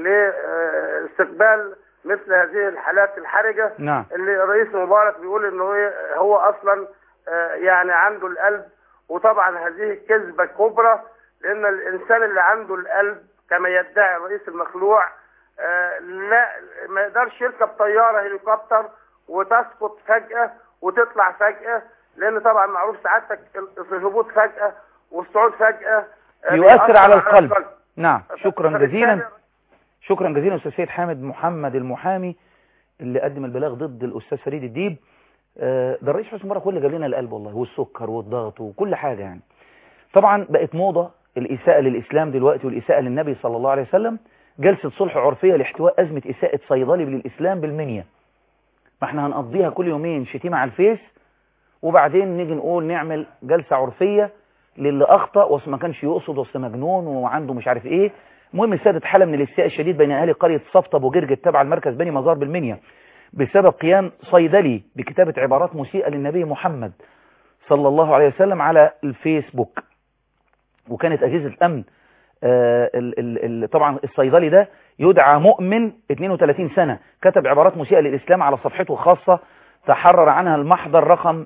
لاستقبال مثل هذه الحالات الحرجة
نعم
اللي الرئيس مبارك بيقول انه إيه هو اصلا آه، يعني عنده القلب وطبعا هذه كذبة كبرى لان الانسان اللي عنده القلب كما يدعي الرئيس المخلوع آه، لا ما يقدرش يركب طيارة هليكوبتر وتسقط فجأة وتطلع فجأة لان طبعا معروف سعادتك الهبوط فجأة والصعود فجأة آه،
يؤثر
بيأثر
على القلب نعم شكرا
فبالتالي
جزيلا شكرا جزيلا استاذ سيد حامد محمد المحامي اللي قدم البلاغ ضد الاستاذ فريد الديب آه، ده الرئيس حسني مبارك هو اللي جاب لنا القلب والله والسكر والضغط وكل حاجه يعني طبعا بقت موضه الاساءه للاسلام دلوقتي والاساءه للنبي صلى الله عليه وسلم جلسه صلح عرفيه لاحتواء ازمه اساءه صيدلي للاسلام بالمنيا ما احنا هنقضيها كل يومين شتيمه على الفيس وبعدين نيجي نقول نعمل جلسه عرفيه للي اخطا وصل ما كانش يقصد وصل مجنون وعنده مش عارف ايه المهم السادة حالة من الاستياء الشديد بين اهالي قرية صفطة وجرجة تبع المركز بني مزار بالمنيا بسبب قيام صيدلي بكتابة عبارات مسيئة للنبي محمد صلى الله عليه وسلم على الفيسبوك وكانت أجهزة الأمن آه ال ال ال طبعا الصيدلي ده يدعى مؤمن 32 سنة كتب عبارات مسيئة للإسلام على صفحته الخاصة تحرر عنها المحضر رقم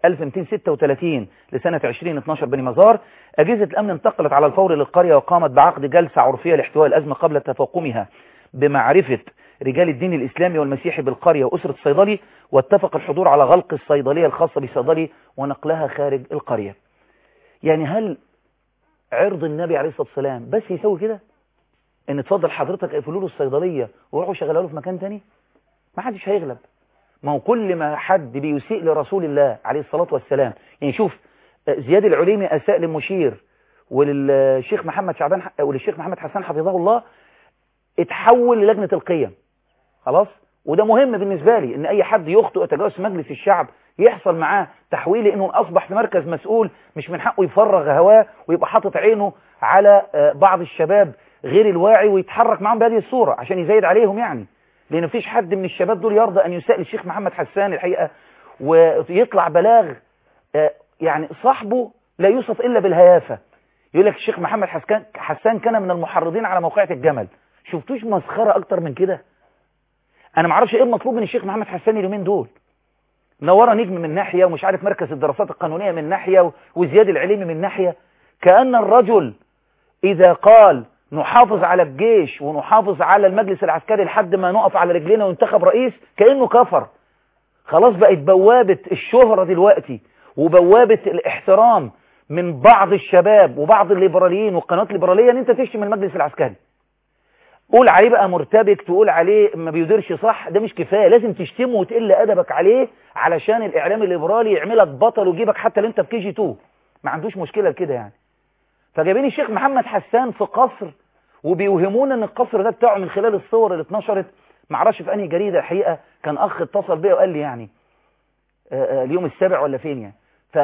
1236 لسنة 2012 بني مزار أجهزة الأمن انتقلت على الفور للقرية وقامت بعقد جلسة عرفية لاحتواء الأزمة قبل تفاقمها بمعرفة رجال الدين الإسلامي والمسيحي بالقرية وأسرة الصيدلي واتفق الحضور على غلق الصيدلية الخاصة بصيدلي ونقلها خارج القرية يعني هل عرض النبي عليه الصلاة والسلام بس يسوي كده ان تفضل حضرتك اقفلوا له الصيدلية وروحوا شغلوا له في مكان تاني ما حدش هيغلب ما هو كل ما حد بيسيء لرسول الله عليه الصلاة والسلام يعني شوف زياد العليمي أساء للمشير وللشيخ محمد شعبان وللشيخ محمد حسان حفظه الله اتحول للجنة القيم خلاص وده مهم بالنسبة لي ان اي حد يخطئ يتجاوز مجلس الشعب يحصل معاه تحويل انه اصبح في مركز مسؤول مش من حقه يفرغ هواه ويبقى حاطط عينه على بعض الشباب غير الواعي ويتحرك معاهم بهذه الصورة عشان يزايد عليهم يعني لان مفيش حد من الشباب دول يرضى ان يساء الشيخ محمد حسان الحقيقة ويطلع بلاغ يعني صاحبه لا يوصف الا بالهيافة يقول لك الشيخ محمد حسان حسان كان من المحرضين على موقعة الجمل شفتوش مسخرة اكتر من كده انا ما اعرفش ايه المطلوب من الشيخ محمد حسان اليومين دول نورة نجم من ناحية ومش عارف مركز الدراسات القانونية من ناحية وزياد العليمي من ناحية كأن الرجل إذا قال نحافظ على الجيش ونحافظ على المجلس العسكري لحد ما نقف على رجلنا وينتخب رئيس كأنه كفر خلاص بقت بوابة الشهرة دلوقتي وبوابة الاحترام من بعض الشباب وبعض الليبراليين والقنوات الليبرالية ان انت تشتم المجلس العسكري قول عليه بقى مرتبك تقول عليه ما بيديرش صح ده مش كفاية لازم تشتمه وتقل ادبك عليه علشان الاعلام الليبرالي يعملك بطل ويجيبك حتى لو انت في كي جي 2 ما عندوش مشكلة كده يعني فجايبين الشيخ محمد حسان في قصر وبيوهمونا ان القصر ده بتاعه من خلال الصور اللي اتنشرت معرفش في انهي جريدة الحقيقة كان اخ اتصل بيا وقال لي يعني اليوم السابع ولا فين يعني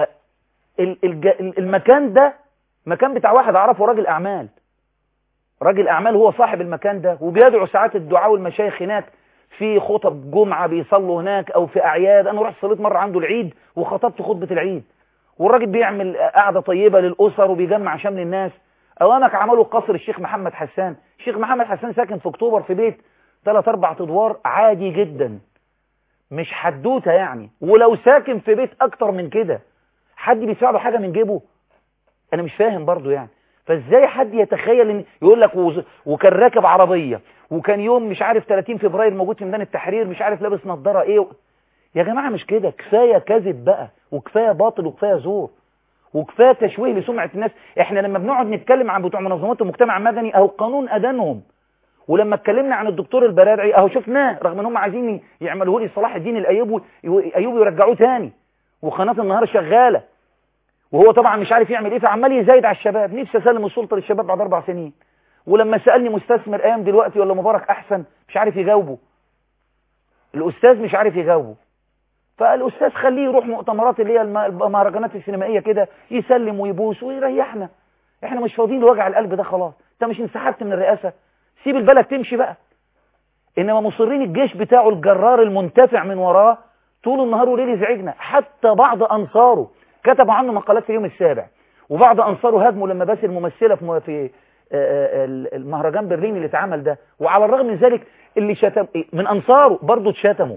فالمكان ده مكان بتاع واحد اعرفه راجل اعمال راجل اعمال هو صاحب المكان ده وبيدعو ساعات الدعاء والمشايخ هناك في خطب جمعة بيصلوا هناك او في اعياد انا رحت صليت مرة عنده العيد وخطبت خطبة العيد والراجل بيعمل قعدة طيبة للاسر وبيجمع شمل الناس اوامك عملوا قصر الشيخ محمد حسان الشيخ محمد حسان ساكن في اكتوبر في بيت ثلاث اربع ادوار عادي جدا مش حدوته يعني ولو ساكن في بيت اكتر من كده حد بيساعده حاجة من جيبه انا مش فاهم برضو يعني فازاي حد يتخيل ان يقول لك وكان راكب عربية وكان يوم مش عارف 30 فبراير موجود في ميدان التحرير مش عارف لابس نظارة ايه يا جماعة مش كده كفاية كذب بقى وكفاية باطل وكفاية زور وكفاية تشويه لسمعة الناس احنا لما بنقعد نتكلم عن بتوع منظمات المجتمع المدني اهو قانون ادانهم ولما اتكلمنا عن الدكتور البرادعي اهو شفناه رغم ان هم عايزين يعملوا لي صلاح الدين الايوبي ايوبي يرجعوه تاني وقناه النهار شغاله وهو طبعا مش عارف يعمل ايه فعمال يزايد على الشباب نفسي اسلم السلطه للشباب بعد اربع سنين ولما سالني مستثمر ايام دلوقتي ولا مبارك احسن مش عارف يجاوبه الاستاذ مش عارف يجاوبه فالاستاذ خليه يروح مؤتمرات اللي هي المهرجانات السينمائيه كده يسلم ويبوس ويريحنا احنا مش فاضيين لوجع القلب ده خلاص انت مش انسحبت من الرئاسه سيب البلد تمشي بقى انما مصرين الجيش بتاعه الجرار المنتفع من وراه طول النهار وليل يزعجنا حتى بعض انصاره كتبوا عنه مقالات في اليوم السابع وبعض انصاره هاجموا لما بس الممثله في في المهرجان برلين اللي اتعمل ده وعلى الرغم من ذلك اللي شتم من انصاره برضه اتشتموا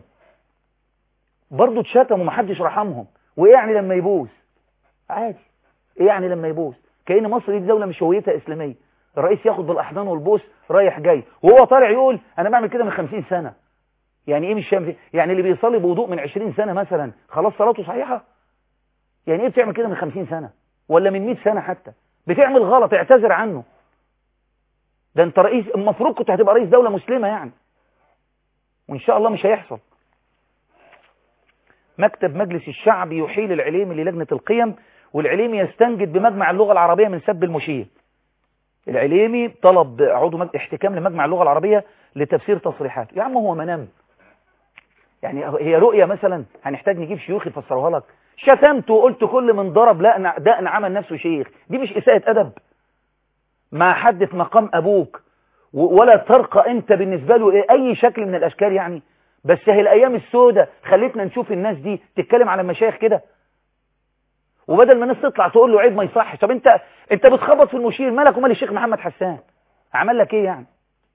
برضه اتشتموا محدش رحمهم وايه يعني لما يبوس عادي ايه يعني لما يبوس كأن مصر دي دولة مش هويتها اسلاميه الرئيس ياخد بالاحضان والبوس رايح جاي وهو طالع يقول انا بعمل كده من 50 سنة يعني ايه مش فاهم يعني اللي بيصلي بوضوء من 20 سنة مثلا خلاص صلاته صحيحة يعني ايه بتعمل كده من 50 سنة ولا من 100 سنة حتى بتعمل غلط اعتذر عنه ده انت رئيس المفروض كنت هتبقى رئيس دولة مسلمة يعني وان شاء الله مش هيحصل مكتب مجلس الشعب يحيل العليمي للجنة القيم والعليمي يستنجد بمجمع اللغة العربية من سب المشير العليمي طلب عضو احتكام لمجمع اللغة العربية لتفسير تصريحاته يا عم هو منام يعني هي رؤية مثلا هنحتاج نجيب شيوخ يفسروها لك شتمت وقلت كل من ضرب لا دقن عمل نفسه شيخ دي مش إساءة أدب ما حد في مقام أبوك ولا ترقى أنت بالنسبة له إيه أي شكل من الأشكال يعني بس هي الأيام السوداء خلتنا نشوف الناس دي تتكلم على المشايخ كده وبدل ما الناس تطلع تقول له عيب ما يصحش طب انت انت بتخبط في المشير مالك ومال الشيخ محمد حسان عمل لك ايه يعني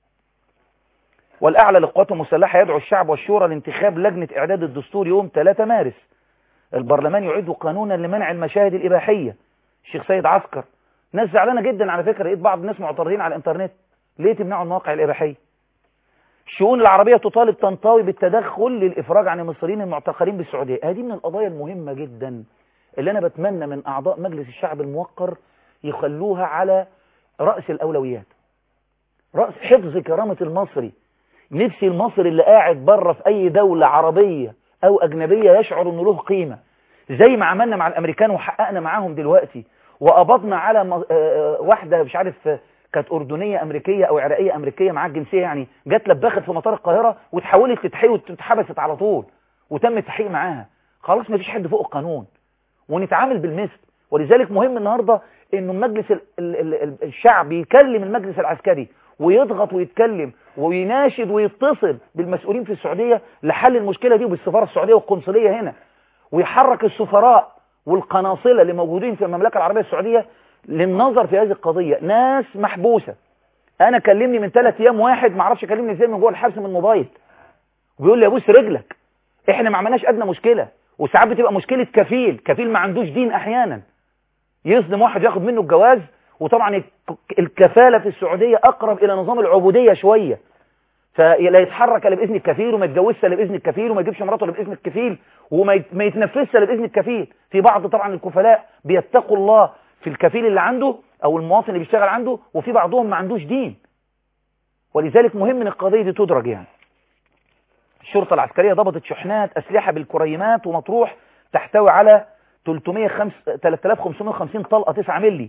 والأعلى للقوات المسلحة يدعو الشعب والشورى لانتخاب لجنة إعداد الدستور يوم 3 مارس البرلمان يعد قانونا لمنع المشاهد الإباحية الشيخ سيد عسكر ناس زعلانة جدا على فكرة لقيت بعض الناس معترضين على الانترنت ليه تمنعوا المواقع الإباحية الشؤون العربية تطالب طنطاوي بالتدخل للإفراج عن المصريين المعتقلين بالسعودية هذه من القضايا المهمة جدا اللي أنا بتمنى من أعضاء مجلس الشعب الموقر يخلوها على رأس الأولويات رأس حفظ كرامة المصري نفسي المصري اللي قاعد بره في أي دولة عربية أو أجنبية يشعر أنه له قيمة زي ما عملنا مع الأمريكان وحققنا معاهم دلوقتي وقبضنا على واحدة مش عارف كانت أردنية أمريكية أو عراقية أمريكية معاها الجنسية يعني جت لبخت في مطار القاهرة وتحولت لتحقيق واتحبست على طول وتم التحقيق معاها خلاص ما فيش حد فوق القانون ونتعامل بالمثل ولذلك مهم النهاردة انه المجلس ال ال ال الشعب يكلم المجلس العسكري ويضغط ويتكلم ويناشد ويتصل بالمسؤولين في السعودية لحل المشكلة دي وبالسفارة السعودية والقنصلية هنا ويحرك السفراء والقناصلة اللي موجودين في المملكة العربية السعودية للنظر في هذه القضية ناس محبوسة انا كلمني من ثلاث ايام واحد ما اعرفش كلمني ازاي من جوه الحبس من الموبايل وبيقول لي ابوس رجلك احنا ما عملناش ادنى مشكلة وساعات بتبقى مشكلة كفيل كفيل ما عندوش دين احيانا يصدم واحد ياخد منه الجواز وطبعا الك- الكفالة في السعودية أقرب إلى نظام العبودية شوية فلا يتحرك الا باذن الكفيل وما يتجوزش الا باذن الكفيل وما يجيبش مراته الا باذن الكفيل وما يت- ما يتنفسش الا باذن الكفيل في بعض طبعا الكفلاء بيتقوا الله في الكفيل اللي عنده او المواطن اللي بيشتغل عنده وفي بعضهم ما عندوش دين ولذلك مهم ان القضيه دي تدرج يعني الشرطه العسكريه ضبطت شحنات اسلحه بالكريمات ومطروح تحتوي على 305 3550 طلقه 9 مللي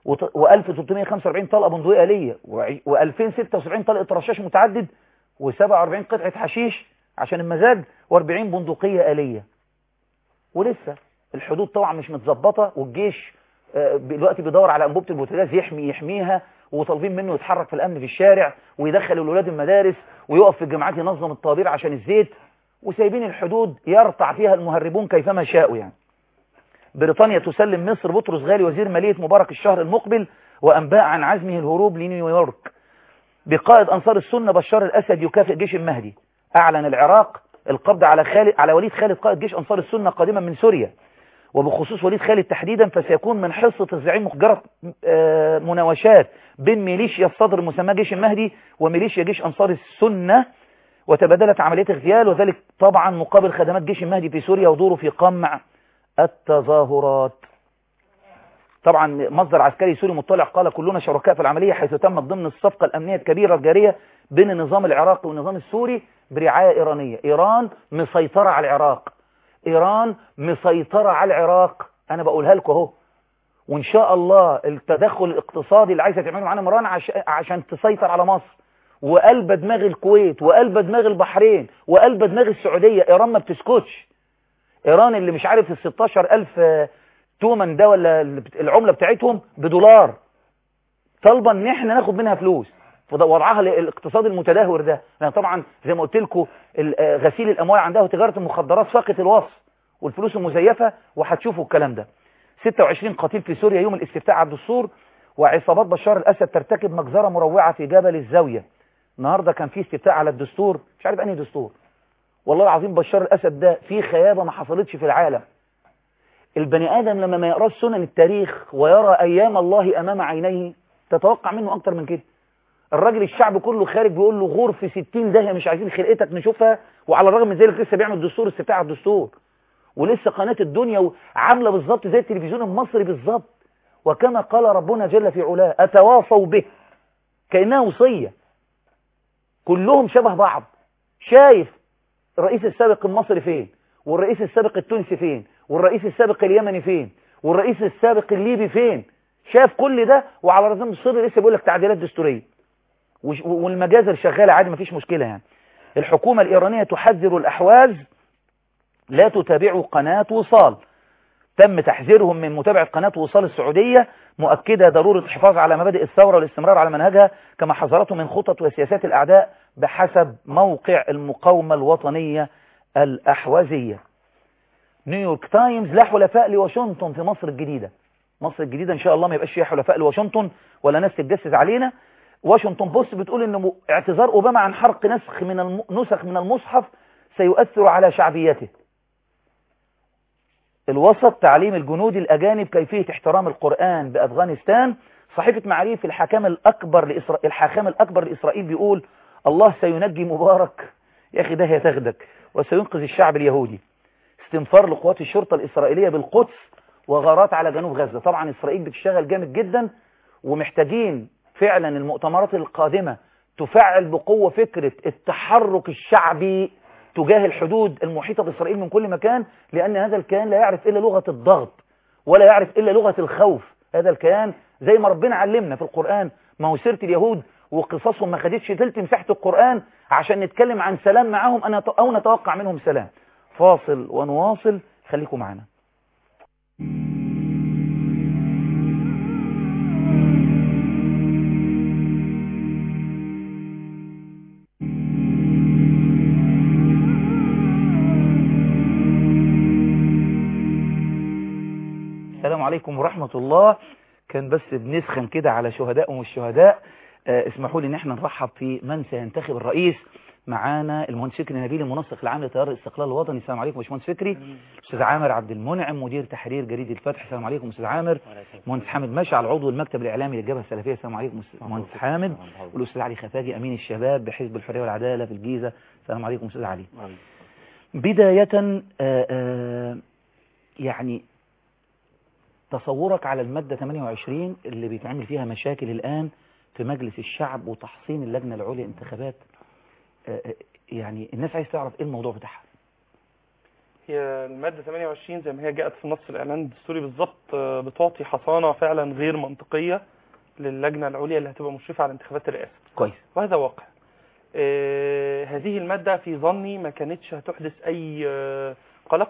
و1345 طلقه بندقيه آلية و2076 طلقه رشاش متعدد و47 قطعه حشيش عشان المزاج و40 بندقيه آلية ولسه الحدود طبعا مش متظبطه والجيش آه، دلوقتي بيدور على انبوبه البوتاجاز يحمي يحميها وطالبين منه يتحرك في الامن في الشارع ويدخل الولاد المدارس ويقف في الجامعات ينظم الطوابير عشان الزيت وسايبين الحدود يرتع فيها المهربون كيفما شاءوا يعني بريطانيا تسلم مصر بطرس غالي وزير مالية مبارك الشهر المقبل وأنباء عن عزمه الهروب لنيويورك بقائد أنصار السنة بشار الأسد يكافئ جيش المهدي أعلن العراق القبض على خالد على وليد خالد قائد جيش أنصار السنة قادما من سوريا وبخصوص وليد خالد تحديدا فسيكون من حصة الزعيم مجرد آه، مناوشات بين ميليشيا الصدر المسمى جيش المهدي وميليشيا جيش أنصار السنة وتبادلت عملية اغتيال وذلك طبعا مقابل خدمات جيش المهدي في سوريا ودوره في قمع التظاهرات طبعا مصدر عسكري سوري مطلع قال كلنا شركاء في العملية حيث تمت ضمن الصفقة الأمنية الكبيرة الجارية بين النظام العراقي والنظام السوري برعاية إيرانية إيران مسيطرة على العراق إيران مسيطرة على العراق أنا بقولها لكم أهو وإن شاء الله التدخل الاقتصادي اللي عايزة تعمله معانا إيران عش... عشان تسيطر على مصر وقلب دماغ الكويت وقلب دماغ البحرين وقلب دماغ السعودية إيران ما بتسكتش إيران اللي مش عارف ال 16000 تومن ده ولا العملة بتاعتهم بدولار طالبة ان احنا ناخد منها فلوس فده وضعها الاقتصاد المتدهور ده لان طبعا زي ما قلت لكم ال- غسيل الاموال عندها وتجارة المخدرات فاقت الوصف والفلوس المزيفة وهتشوفوا الكلام ده 26 قتيل في سوريا يوم الاستفتاء على الدستور وعصابات بشار الاسد ترتكب مجزرة مروعة في جبل الزاوية النهاردة كان في استفتاء على الدستور مش عارف انهي دستور والله العظيم بشار الاسد ده في خيابة ما حصلتش في العالم البني آدم لما ما يقراش سنن التاريخ ويرى أيام الله أمام عينيه تتوقع منه أكتر من كده الراجل الشعب كله خارج بيقول له غور في 60 داهية مش عايزين خلقتك نشوفها وعلى الرغم من ذلك لسه بيعمل دستور استفتاء على الدستور ولسه قناة الدنيا عاملة بالظبط زي التلفزيون المصري بالظبط وكما قال ربنا جل في علاه أتواصوا به كأنها وصية كلهم شبه بعض شايف الرئيس السابق المصري فين والرئيس السابق التونسي فين والرئيس السابق اليمني فين والرئيس السابق الليبي فين شاف كل ده وعلى رزم الصدر لسه بيقول لك تعديلات دستوريه وش- والمجازر شغاله عادي مفيش مشكله يعني الحكومه الايرانيه تحذر الاحواز لا تتابعوا قناه وصال تم تحذيرهم من متابعه قناه وصال السعوديه مؤكده ضروره الحفاظ على مبادئ الثوره والاستمرار على منهجها كما حذرته من خطط وسياسات الاعداء بحسب موقع المقاومه الوطنيه الاحوازيه نيويورك تايمز لا حلفاء لواشنطن في مصر الجديدة مصر الجديدة ان شاء الله ما يبقاش فيها حلفاء لواشنطن ولا ناس تتجسس علينا واشنطن بوست بتقول ان م- اعتذار اوباما عن حرق نسخ من الم... نسخ من المصحف سيؤثر على شعبيته الوسط تعليم الجنود الاجانب كيفية احترام القرآن بافغانستان صحيفة معاريف الحكام الاكبر لإسرا... الحاكم الاكبر لاسرائيل بيقول الله سينجي مبارك يا اخي ده يتاخدك وسينقذ الشعب اليهودي استنفار لقوات الشرطة الإسرائيلية بالقدس وغارات على جنوب غزة طبعا إسرائيل بتشتغل جامد جدا ومحتاجين فعلا المؤتمرات القادمة تفعل بقوة فكرة التحرك الشعبي تجاه الحدود المحيطة بإسرائيل من كل مكان لأن هذا الكيان لا يعرف إلا لغة الضغط ولا يعرف إلا لغة الخوف هذا الكيان زي ما ربنا علمنا في القرآن ما هو سيرة اليهود وقصصهم ما خدتش تلت مساحة القرآن عشان نتكلم عن سلام معاهم أنا- أو نتوقع منهم سلام فاصل ونواصل خليكم معنا السلام عليكم ورحمة الله كان بس بنسخن كده على شهداء ومش شهداء آه، اسمحوا لي ان احنا نرحب في من سينتخب الرئيس معانا المهندس فكري نبيل المنسق العام لتيار الاستقلال الوطني السلام عليكم باشمهندس فكري استاذ عامر عبد المنعم مدير تحرير جريده الفتح السلام عليكم استاذ عامر مهندس حامد مشعل عضو المكتب الاعلامي للجبهه السلفيه السلام عليكم أستاذ مهندس حامد والاستاذ علي خفاجي امين الشباب بحزب الحريه والعداله في الجيزه السلام عليكم استاذ علي بدايه آه، آه، يعني تصورك على الماده 28 اللي بيتعمل فيها مشاكل الان في مجلس الشعب وتحصين اللجنه العليا للانتخابات آه، آه، يعني الناس عايز تعرف ايه الموضوع بتاعها
هي المادة 28 زي ما هي جاءت في نص الإعلان الدستوري بالظبط آه، بتعطي حصانة فعلا غير منطقية للجنة العليا اللي هتبقى مشرفة على انتخابات الرئاسة
كويس
وهذا واقع آه، هذه المادة في ظني ما كانتش هتحدث أي آه، قلق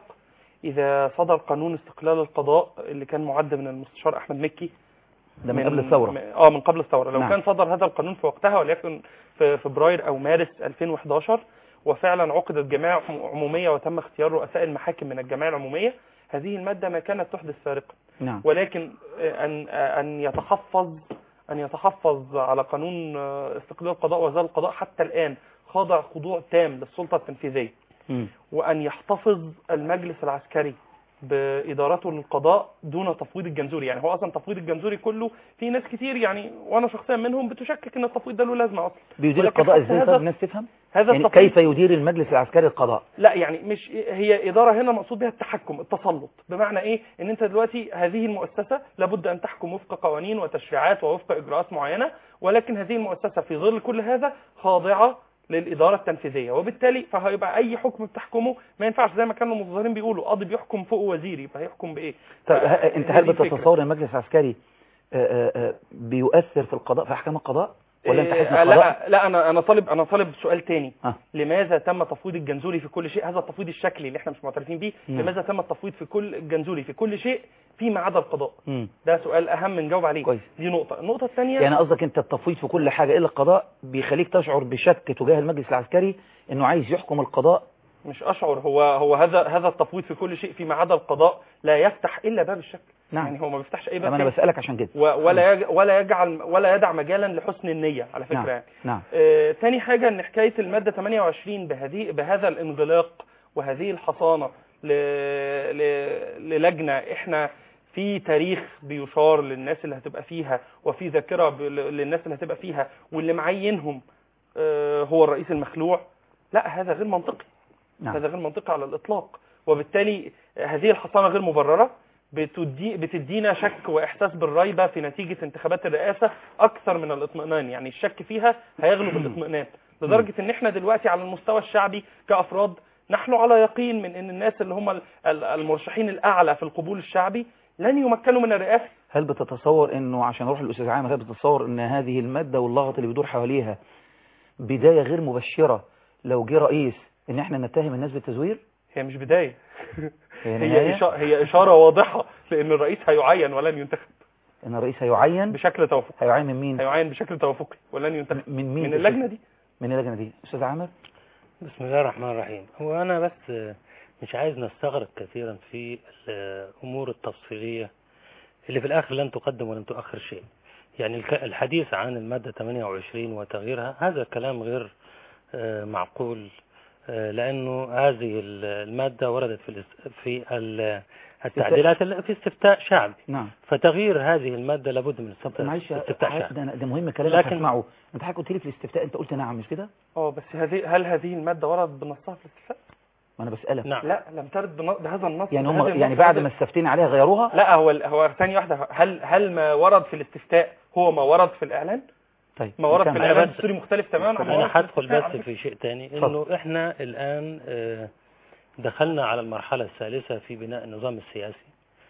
إذا صدر قانون استقلال القضاء اللي كان معد من المستشار أحمد مكي
ده من قبل الثوره
اه من قبل الثوره لو
نعم.
كان صدر هذا القانون في وقتها وليكن في فبراير او مارس 2011 وفعلا عقدت جماعه عم- عموميه وتم اختيار رؤساء المحاكم من الجمعيه العموميه هذه الماده ما كانت تحدث فارقا
نعم
ولكن آه، ان آه، ان يتحفظ ان يتحفظ على قانون آه، استقلال القضاء وزاره القضاء حتى الان خاضع خضوع تام للسلطه التنفيذيه
مم.
وأن يحتفظ المجلس العسكري بإدارته للقضاء دون تفويض الجنزوري يعني هو أصلا تفويض الجنزوري كله في ناس كتير يعني وأنا شخصيا منهم بتشكك أن التفويض ده له لازمة أصلا
بيدير
ولكن
القضاء
حتى
ازاي
هذا-
طب الناس تفهم
هذا
يعني
التفويض
كيف يدير المجلس العسكري القضاء
لا يعني مش هي إدارة هنا مقصود بها التحكم التسلط بمعنى إيه إن أنت دلوقتي هذه المؤسسة لابد أن تحكم وفق قوانين وتشريعات ووفق إجراءات معينة ولكن هذه المؤسسة في ظل كل هذا خاضعة للإدارة التنفيذية وبالتالي فهيبقى أي حكم بتحكمه ما ينفعش زي ما كانوا المظاهرين بيقولوا قاضي بيحكم فوق وزير يبقى هيحكم بإيه
طيب
ف-
ه- انت
هذه
هل
الفكرة.
بتتصور ان المجلس العسكري آه، آه، آه، بيؤثر في القضاء في احكام القضاء ولا انت
إيه،
حاسس ان القضاء
لا لا انا انا طالب انا طالب سؤال تاني
آه.
لماذا تم تفويض الجنزوري في كل شيء هذا التفويض الشكلي اللي احنا مش معترفين بيه
نعم.
لماذا تم التفويض في كل الجنزوري في كل شيء فيما عدا القضاء
مم.
ده سؤال اهم نجاوب عليه
كويس.
دي نقطه النقطه الثانيه
يعني قصدك انت التفويض في كل حاجه الا القضاء بيخليك تشعر بشك تجاه المجلس العسكري انه عايز يحكم القضاء
مش اشعر هو هو هذا هذا التفويض في كل شيء فيما عدا القضاء لا يفتح الا باب الشك
نعم
يعني هو ما بيفتحش اي
طب
باب
انا
تاني.
بسالك عشان كده
و- ولا يج... ولا يجعل ولا يدع مجالا لحسن النيه على فكره
نعم
يعني
نعم
آه، تاني حاجة ان حكاية المادة 28 بهذه بهذا الانغلاق وهذه الحصانة ل... ل... للجنة احنا في تاريخ بيشار للناس اللي هتبقى فيها وفي ذاكرة ب... للناس اللي هتبقى فيها واللي معينهم آه، هو الرئيس المخلوع لا هذا غير منطقي
نعم
هذا غير منطقي على الإطلاق وبالتالي هذه الحصانة غير مبررة بتدي بتدينا شك وإحساس بالريبة في نتيجة انتخابات الرئاسة أكثر من الاطمئنان يعني الشك فيها هيغلب الاطمئنان لدرجة إن إحنا دلوقتي على المستوى الشعبي كأفراد نحن على يقين من إن الناس اللي هم ال- ال- المرشحين الأعلى في القبول الشعبي لن يمكنوا من الرئاسة
هل بتتصور انه عشان اروح للاستاذ عامر هل بتتصور ان هذه الماده واللغط اللي بيدور حواليها بدايه غير مبشره لو جه رئيس ان احنا نتهم الناس بالتزوير
هي مش بداية
هي
هي,
نهايه
إشارة هي إشارة واضحة لأن الرئيس هيعين ولن ينتخب
ان الرئيس هيعين
بشكل توافقي
هيعين من مين
هيعين بشكل توافقي ولن ينتخب
من مين
من اللجنة دي
من اللجنه دي استاذ عامر
بسم الله الرحمن الرحيم هو أنا بس آه، مش عايز نستغرق كثيرا في الأمور التفصيلية اللي في الآخر لن تقدم ولن تؤخر شيء يعني الك- الحديث عن المادة 28 وتغييرها هذا كلام غير آه، معقول آه، لأنه هذه ال- المادة وردت في الاس- في ال- التعديلات ال- في استفتاء شعبي
نعم
فتغيير هذه المادة لابد من
طب
استفتاء
معلش
استفتاء
عارف
شعبي
ده, ده مهم كلامك
لكن-
هسمعه انت حضرتك قلت لي في الاستفتاء انت قلت نعم مش كده
اه بس هذه هل هذه المادة وردت بنصها في الاستفتاء؟
ما انا بسالك
نعم
لا لم ترد بن- بهذا النص
يعني
بهذا
هم
النص
يعني بعد
هذا-
ما استفتينا عليها غيروها
لا هو ال- هو ثانية واحدة هل هل ما ورد في الاستفتاء هو ما ورد في الإعلان؟
طيب
ما ورد في
نكمل.
الإعلان
بس-
الدستوري مختلف تماما عن ما
أنا
ورد في
هدخل
الاستفتاء على
بس
فكرة.
في شيء تاني
اتفضل.
إنه إحنا الآن آه، دخلنا على المرحلة الثالثة في بناء النظام السياسي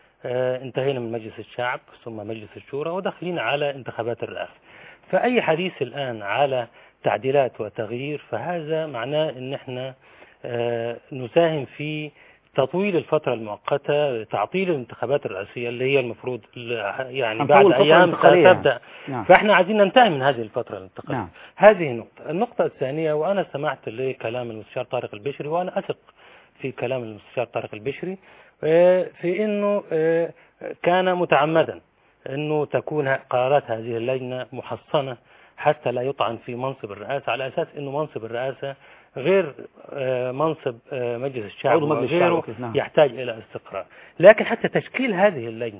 آه، انتهينا من مجلس الشعب ثم مجلس الشورى وداخلين على انتخابات الرئاسة فأي حديث الآن على تعديلات وتغيير فهذا معناه إن إحنا آه، نساهم في تطويل الفترة المؤقتة تعطيل الانتخابات الرئاسية اللي هي المفروض يعني
هنطول
بعد
الفترة
أيام
الانتقالية يعني.
تبدأ
نعم
فاحنا عايزين ننتهي من هذه الفترة الانتقالية
نعم
هذه نقطة النقطة الثانية وأنا سمعت لكلام المستشار طارق البشري وأنا أثق في كلام المستشار طارق البشري آه، في أنه آه، كان متعمدا أنه تكون قرارات هذه اللجنة محصنة حتى لا يطعن في منصب الرئاسة على أساس أنه منصب الرئاسة غير آه، منصب آه، مجلس الشعب
عضو مجلس الشعب
وغيره
وكذا، نعم.
يحتاج إلى استقرار لكن حتى تشكيل هذه اللجنة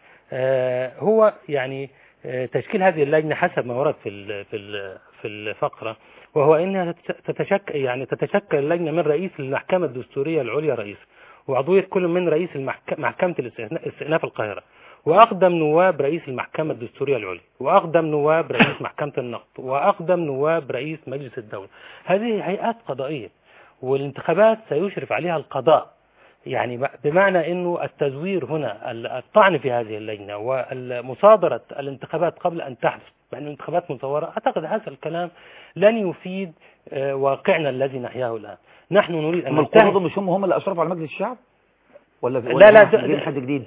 آه، هو يعني آه، تشكيل هذه اللجنة حسب ما ورد في ال- في ال- في الفقرة وهو انها تتشكل يعني تتشكل اللجنة من رئيس المحكمة الدستورية العليا رئيس وعضوية كل من رئيس المحك- محكمة الاستئنا- استئناف القاهرة وأقدم نواب رئيس المحكمة الدستورية العليا وأقدم نواب رئيس محكمة النقد وأقدم نواب رئيس مجلس الدولة هذه هيئات قضائية والانتخابات سيشرف عليها القضاء يعني ب- بمعنى انه التزوير هنا ال- الطعن في هذه اللجنه ومصادره الانتخابات قبل ان تحدث بان الانتخابات مزوره اعتقد هذا الكلام لن يفيد آه، واقعنا الذي نحياه الان نحن نريد ان
هم
ننتهي
القضاة مش هم هم اللي اشرفوا على مجلس الشعب ولا
لا،
ولا
لا،
هم
ده-
محتاجين
ده-
حد جديد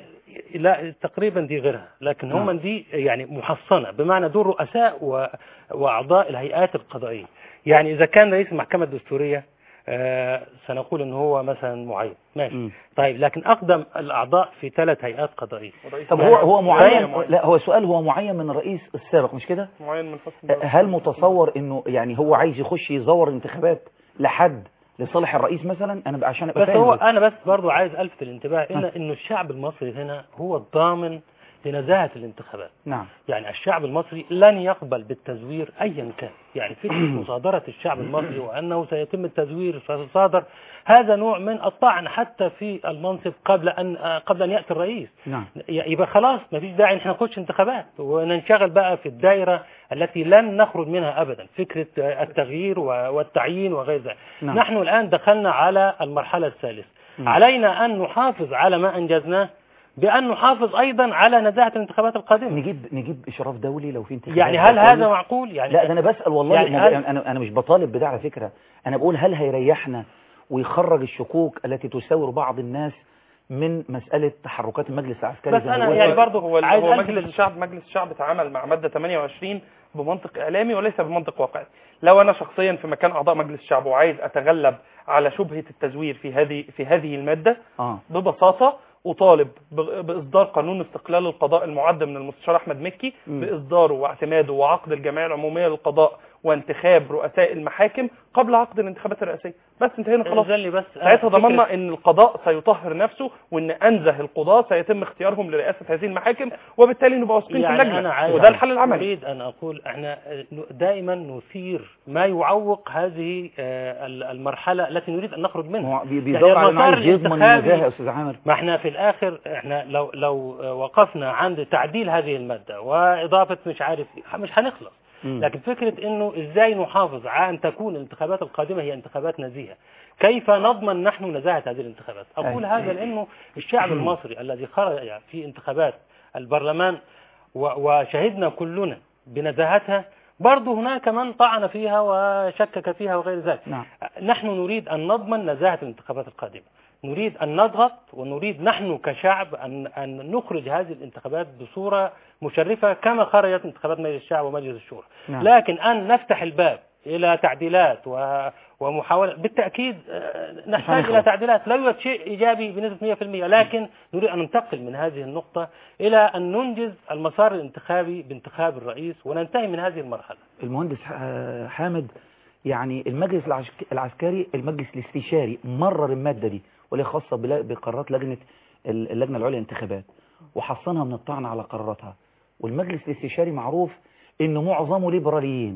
لا تقريبا دي غيرها لكن هم
نعم.
دي يعني محصنة بمعنى دول رؤساء و... وأعضاء الهيئات القضائية يعني إذا كان رئيس المحكمة الدستورية آه سنقول إن هو مثلا معين ماشي
مم.
طيب لكن أقدم الأعضاء في ثلاث هيئات قضائية
طب هو هو معين
معين.
لا هو سؤال هو معين من الرئيس السابق مش كده
معين من حسن
هل متصور انه يعني هو عايز يخش يزور انتخابات لحد لصالح الرئيس مثلا انا بقى عشان ابقى
بس
فاهم
هو
بس.
أنا بس برضو عايز ألفت الانتباه إن
ها.
إنه الشعب المصري هنا هو الضامن لنزاهة الانتخابات
نعم
يعني الشعب المصري لن يقبل بالتزوير ايا كان يعني فكره مصادره الشعب المصري وانه سيتم التزوير سيصادر هذا نوع من الطعن حتى في المنصب قبل ان آه، قبل ان ياتي الرئيس
نعم
ي- يبقى خلاص ما فيش داعي ان احنا نخش انتخابات وننشغل بقى في الدائره التي لن نخرج منها ابدا فكره آه، التغيير و- والتعيين وغير ذلك
نعم.
نحن الان دخلنا على المرحله الثالثه
مم.
علينا ان نحافظ على ما انجزناه بان نحافظ ايضا على نزاهه الانتخابات القادمه
نجيب نجيب اشراف دولي لو في انتخابات
يعني هل
دولية؟
هذا معقول يعني
لا ده انا بسال والله
يعني
يعني
هل-
انا انا مش بطالب بده على فكره انا بقول هل هيريحنا ويخرج الشكوك التي تساور بعض الناس من مساله تحركات المجلس العسكري
بس
زي ما
أنا
بقول.
يعني برضه
هو ال-
عايز
هو
ألفت
مجلس
ال-
الشعب مجلس الشعب تعامل مع ماده 28 بمنطق اعلامي وليس بمنطق واقعي لو انا شخصيا في مكان اعضاء مجلس الشعب وعايز اتغلب على شبهه التزوير في هذه في هذه الماده
اه
ببساطه اطالب ب- باصدار قانون استقلال القضاء المعد من المستشار احمد مكي
مم.
باصداره واعتماده وعقد الجمعيه العموميه للقضاء وانتخاب رؤساء المحاكم قبل عقد الانتخابات الرئاسيه بس انتهينا خلاص
إذن لي بس
ساعتها
فكرة-
ضمننا ان القضاء سيطهر نفسه وان انزه القضاة سيتم اختيارهم لرئاسة هذه المحاكم وبالتالي نبقى واثقين في
يعني
اللجنة
أنا عايز
وده الحل العملي
أريد أن أقول احنا دائما نثير ما يعوق هذه آه، المرحلة التي نريد أن نخرج منها
هو بي- بيدور على انه
المسار
عايز يضمن
الانتخابي-
النزاهه يا استاذ عامر
ما احنا في الاخر احنا لو لو وقفنا عند تعديل هذه المادة واضافة مش عارف إيه، مش هنخلص
مم.
لكن فكرة انه ازاي نحافظ على ان تكون الانتخابات القادمة هي انتخابات نزيهة كيف نضمن نحن نزاهة هذه الانتخابات اقول
أيوة.
هذا لانه الشعب المصري الذي خرج في انتخابات البرلمان و- وشهدنا كلنا بنزاهتها برضه هناك من طعن فيها وشكك فيها وغير ذلك
نعم
نحن نريد أن نضمن نزاهة الانتخابات القادمة نريد أن نضغط ونريد نحن كشعب أن, أن نخرج هذه الانتخابات بصورة مشرفة كما خرجت انتخابات مجلس الشعب ومجلس الشورى
نعم.
لكن أن نفتح الباب إلى تعديلات و ومحاولة بالتأكيد آه، نحتاج
هنخلص.
إلى تعديلات لا يوجد شيء إيجابي بنسبة 100% لكن نريد أن ننتقل من هذه النقطة إلى أن ننجز المسار الانتخابي بانتخاب الرئيس وننتهي من هذه المرحلة
المهندس ح- حامد يعني المجلس العسك- العسكري المجلس الاستشاري مرر المادة دي واللي خاصة بلا- بقرارات لجنة ال- اللجنة العليا للانتخابات وحصنها من الطعن على قراراتها والمجلس الاستشاري معروف انه معظمه ليبراليين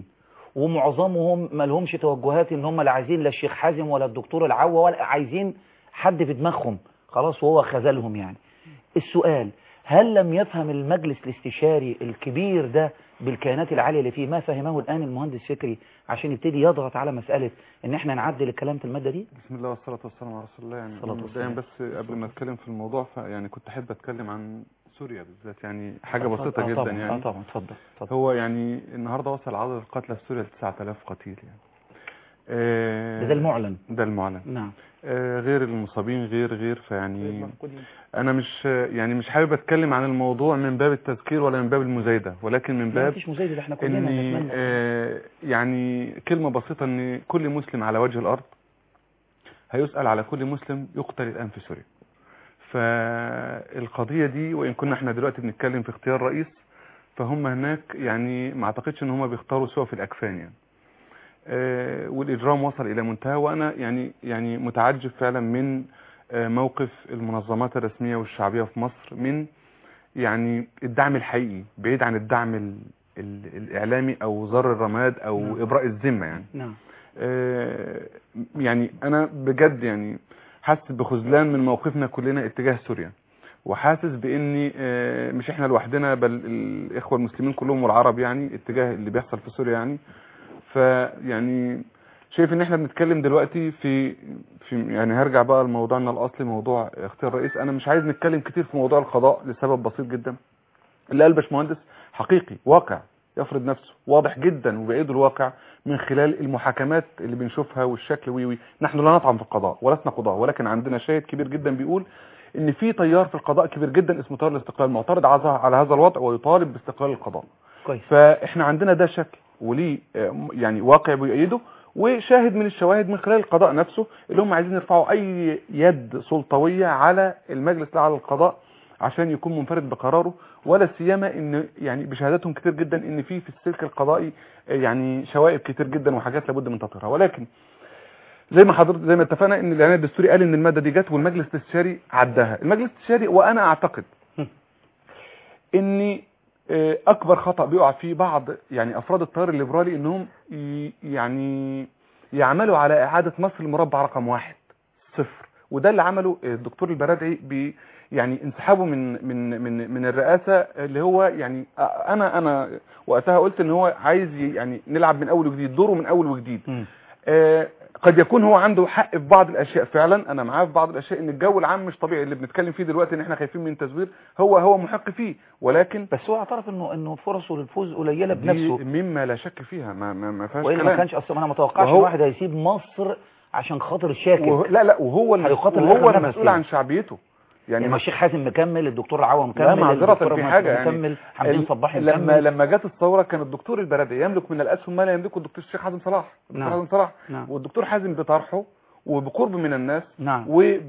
ومعظمهم ما لهمش توجهات ان هم لا عايزين لا الشيخ حازم ولا الدكتور العوا ولا عايزين حد في دماغهم خلاص وهو خذلهم يعني السؤال هل لم يفهم المجلس الاستشاري الكبير ده بالكيانات العالية اللي فيه ما فهمه الآن المهندس فكري عشان يبتدي يضغط على مسألة ان احنا نعدل الكلام في المادة دي
بسم الله والصلاة والسلام على رسول الله يعني
الصلاة
مبدئيا
والسلام.
بس قبل ما اتكلم في الموضوع فيعني كنت احب اتكلم عن سوريا بالذات يعني حاجة
آه
بسيطة
طبعاً،
جدا
آه
يعني
طبعا اتفضل اتفضل
هو يعني النهارده وصل عدد القتلى في سوريا ل 9000 قتيل يعني آه،
ده, ده المعلن
ده المعلن
نعم
آه، غير المصابين غير غير فيعني
المفقودين.
انا مش يعني مش حابب اتكلم عن الموضوع من باب التذكير ولا من باب المزايده ولكن من
ما
باب
فيش مزايد ده احنا كلنا
ان
نتمنى
آه، يعني كلمه بسيطه ان كل مسلم على وجه الارض هيسال على كل مسلم يقتل الان في سوريا فالقضيه دي وان كنا احنا دلوقتي بنتكلم في اختيار رئيس فهم هناك يعني ما اعتقدش ان هم بيختاروا سوى في الاكفان يعني آه، والاجرام وصل الى منتهى وانا يعني يعني متعجب فعلا من آه، موقف المنظمات الرسميه والشعبيه في مصر من يعني الدعم الحقيقي بعيد عن الدعم ال ال الاعلامي او زر الرماد او
نعم.
ابراء الذمه يعني
نعم
آه، يعني انا بجد يعني حاسس بخذلان من موقفنا كلنا اتجاه سوريا وحاسس بان آه، مش احنا لوحدنا بل الاخوه المسلمين كلهم والعرب يعني اتجاه اللي بيحصل في سوريا يعني فيعني شايف ان احنا بنتكلم دلوقتي في في يعني هرجع بقى لموضوعنا الاصلي موضوع اختيار الرئيس انا مش عايز نتكلم كتير في موضوع القضاء لسبب بسيط جدا اللي قال باشمهندس حقيقي واقع يفرض نفسه واضح جدا وبعيد الواقع من خلال المحاكمات اللي بنشوفها والشكل ويوي نحن لا نطعن في القضاء ولسنا قضاة ولكن عندنا شاهد كبير جدا بيقول ان في تيار في القضاء كبير جدا اسمه تيار الاستقلال معترض على على هذا الوضع ويطالب باستقلال القضاء
كويس
فاحنا عندنا ده شكل وليه آه، يعني واقع بيؤيده وشاهد من الشواهد من خلال القضاء نفسه اللي هم عايزين يرفعوا اي يد سلطويه على المجلس الاعلى للقضاء عشان يكون منفرد بقراره ولا سيما ان يعني بشهاداتهم كتير جدا ان في في السلك القضائي آه، يعني شوائب كتير جدا وحاجات لابد من تطهيرها ولكن زي ما حضرتك زي ما اتفقنا ان الاعلان الدستوري قال ان الماده دي جت والمجلس الاستشاري عداها المجلس الاستشاري وانا اعتقد ان آه، اكبر خطا بيقع فيه بعض يعني افراد التيار الليبرالي انهم ي- يعني يعملوا على اعاده مصر المربع رقم واحد صفر وده اللي عمله الدكتور البرادعي ب يعني انسحابه من من من من الرئاسه اللي هو يعني آه، انا انا وقتها قلت ان هو عايز ي- يعني نلعب من اول وجديد دوره من اول وجديد آه، قد يكون هو عنده حق في بعض الاشياء فعلا انا معاه في بعض الاشياء ان الجو العام مش طبيعي اللي بنتكلم فيه دلوقتي ان احنا خايفين من تزوير هو هو محق فيه ولكن
بس هو اعترف انه انه فرصه للفوز قليله
دي
بنفسه
مما لا شك فيها ما ما, ما فيهاش
والا ما
كلام
كانش اصلا انا ما اتوقعش ان
وهو-
واحد هيسيب مصر عشان خاطر الشاكر
وهو لا لا وهو الم-
هيقاتل
وهو
لآخر نفس
المسؤول
يعني.
عن شعبيته
يعني
يعني
ما الشيخ حازم مكمل الدكتور العوا مكمل
لا معذرة
الدكتور
في
أبو
حاجة
مسعود
يعني
مكمل حمدين
ال-
صباحي
لما
مكمل
لما جت الثورة كان الدكتور البرادعي يملك من الأسهم ما لا يملكه الدكتور الشيخ حازم صلاح الدكتور
نعم.
حازم صلاح
نعم.
والدكتور حازم بطرحه وبقرب من الناس
نعم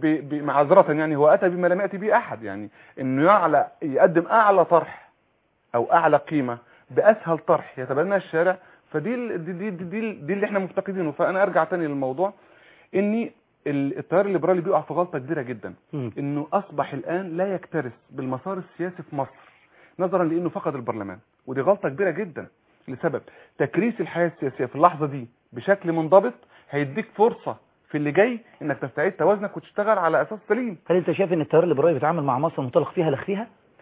ومعذرة يعني هو أتى بما لم يأتي به أحد يعني إنه يعلى يقدم أعلى طرح أو أعلى قيمة بأسهل طرح يتبناه الشارع فدي ال- دي دي, دي, دي, دي اللي احنا مفتقدينه فأنا أرجع تاني للموضوع إني ال- التيار الليبرالي بيقع في غلطة كبيرة جدا
مم.
انه اصبح الان لا يكترث بالمسار السياسي في مصر نظرا لانه فقد البرلمان ودي غلطة كبيرة جدا لسبب تكريس الحياة السياسية في اللحظة دي بشكل منضبط هيديك فرصة في اللي جاي انك تستعيد توازنك وتشتغل على اساس سليم
هل انت شايف ان التيار الليبرالي بيتعامل مع مصر منطلق فيها لاخفيها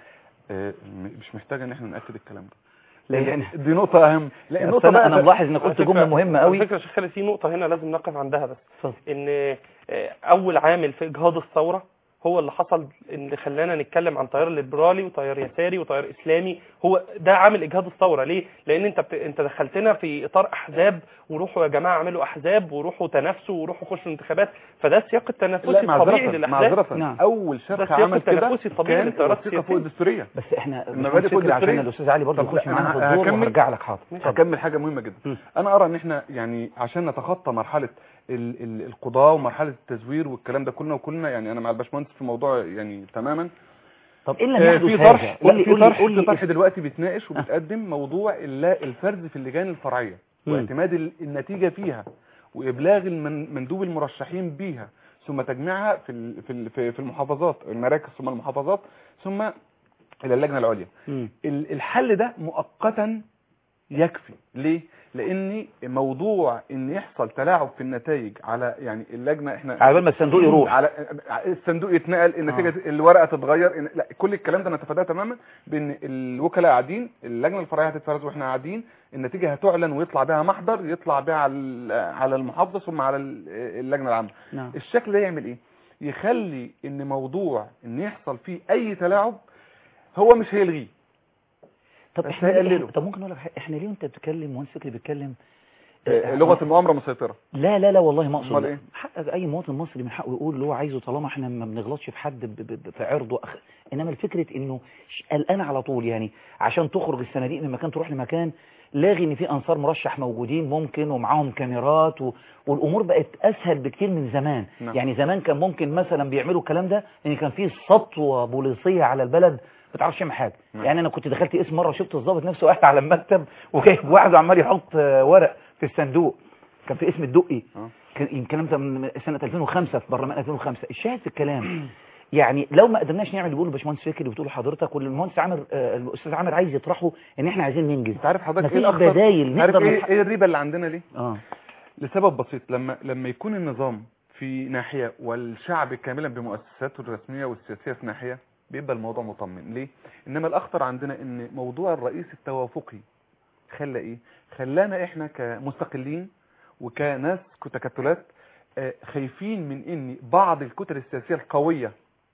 آه، م- مش محتاج ان احنا ناكد الكلام ده
لا
لأن
يعني
دي نقطة اهم لا
أصل
النقطة
انا
بقى
انا ملاحظ انك قلت
على فكرة-
جمله مهمه
على
قوي
فكره يا شيخ خالد في نقطه هنا لازم نقف عندها بس
اتفضل.
ان آه، اول عامل في اجهاض الثوره هو اللي حصل اللي خلانا نتكلم عن تيار ليبرالي وتيار يساري وتيار اسلامي هو ده عامل اجهاض الثوره ليه لان انت بت... انت دخلتنا في اطار احزاب وروحوا يا جماعه اعملوا احزاب وروحوا تنافسوا وروحوا خشوا انتخابات فده السياق التنافسي
لا
الطبيعي
معذرة
للاحزاب
معذرة
نعم.
اول
ده
شرخ
السياق
عمل كده
التنافسي الطبيعي
كان
للتيارات
الوثيقة فوق
السياسية.
الدستورية
بس احنا
المبادئ
فكري
فوق
عشان
الدستورية.
الاستاذ علي برضه
طب
يخش
لا،
معانا في
أنا
الدور
هكمل.
وهرجع لك حاضر اتفضل.
هكمل حاجة مهمة جدا
م.
انا ارى ان احنا يعني عشان نتخطى مرحلة ال ال القضاء ومرحلة التزوير والكلام ده كلنا وكلنا يعني انا مع الباشمهندس في الموضوع يعني تماما
طب ان لم
آه،
يحدث
في
هذا
طرح
قول
لا
لي
في
قول لي
طرح
قول
في
لي
طرح دلوقتي بيتناقش وبيتقدم موضوع اللا- الفرز في اللجان الفرعيه
مم.
واعتماد ال- النتيجه فيها وابلاغ المن- مندوب المرشحين بيها ثم تجميعها في ال- في ال- في في المحافظات المراكز ثم المحافظات ثم الى اللجنه العليا
مم.
ال- الحل ده مؤقتا يكفي ليه لان موضوع ان يحصل تلاعب في النتائج على يعني اللجنه احنا
على بال ما الصندوق يروح
على الصندوق يتنقل النتيجه آه. الورقه تتغير إن- لا كل الكلام ده نتفاداه تماما بان الوكلاء قاعدين اللجنه الفرعيه هتتفرز واحنا قاعدين النتيجه هتعلن ويطلع بها محضر يطلع بها على ال- على المحافظه ثم على ال- اللجنه العامه
نعم
الشكل ده يعمل ايه يخلي ان موضوع ان يحصل فيه اي تلاعب هو مش هيلغيه
طب
بس
احنا ليه-
هيقلله.
طب ممكن اقول لك حاجة؟ احنا ليه وانت بتتكلم مهندس فكري بيتكلم
آه، لغه المؤامره مسيطره
لا لا لا والله ما اقصد
أمال إيه؟
حق اي مواطن مصري من حقه يقول اللي هو عايزه طالما احنا ما بنغلطش في حد ب- ب- ب- في عرضه أخ... انما الفكره انه ش- قلقان على طول يعني عشان تخرج الصناديق من مكان تروح لمكان لاغي ان في انصار مرشح موجودين ممكن ومعاهم كاميرات و... والامور بقت اسهل بكتير من زمان
نعم.
يعني زمان كان ممكن مثلا بيعملوا الكلام ده ان كان في سطوه بوليسيه على البلد ما تعرفش تعمل حاجه
نعم.
يعني انا كنت دخلت اسم مره شفت الضابط نفسه قاعد على المكتب وجايب واحد وعمال يحط آه، ورق في الصندوق كان في اسم الدقي
آه.
كان الكلام ده من سنه 2005 في برلمان 2005 الشاهد في الكلام يعني لو ما قدرناش نعمل اللي بيقوله باشمهندس فكري بتقوله حضرتك والمهندس عامر آه، الاستاذ عامر عايز يطرحه ان احنا عايزين ننجز
انت عارف حضرتك
مفيش
ايه الاخطر
بدايل
عارف
نقدر
ايه,
نلحق-
ايه الريبه اللي عندنا ليه
اه
لسبب بسيط لما لما يكون النظام في ناحية والشعب كاملا بمؤسساته الرسمية والسياسية في ناحية بيبقى الموضوع مطمن ليه انما الاخطر عندنا ان موضوع الرئيس التوافقي خلى ايه خلانا احنا كمستقلين وكناس كتكتلات آه، خايفين من ان بعض الكتل السياسية القوية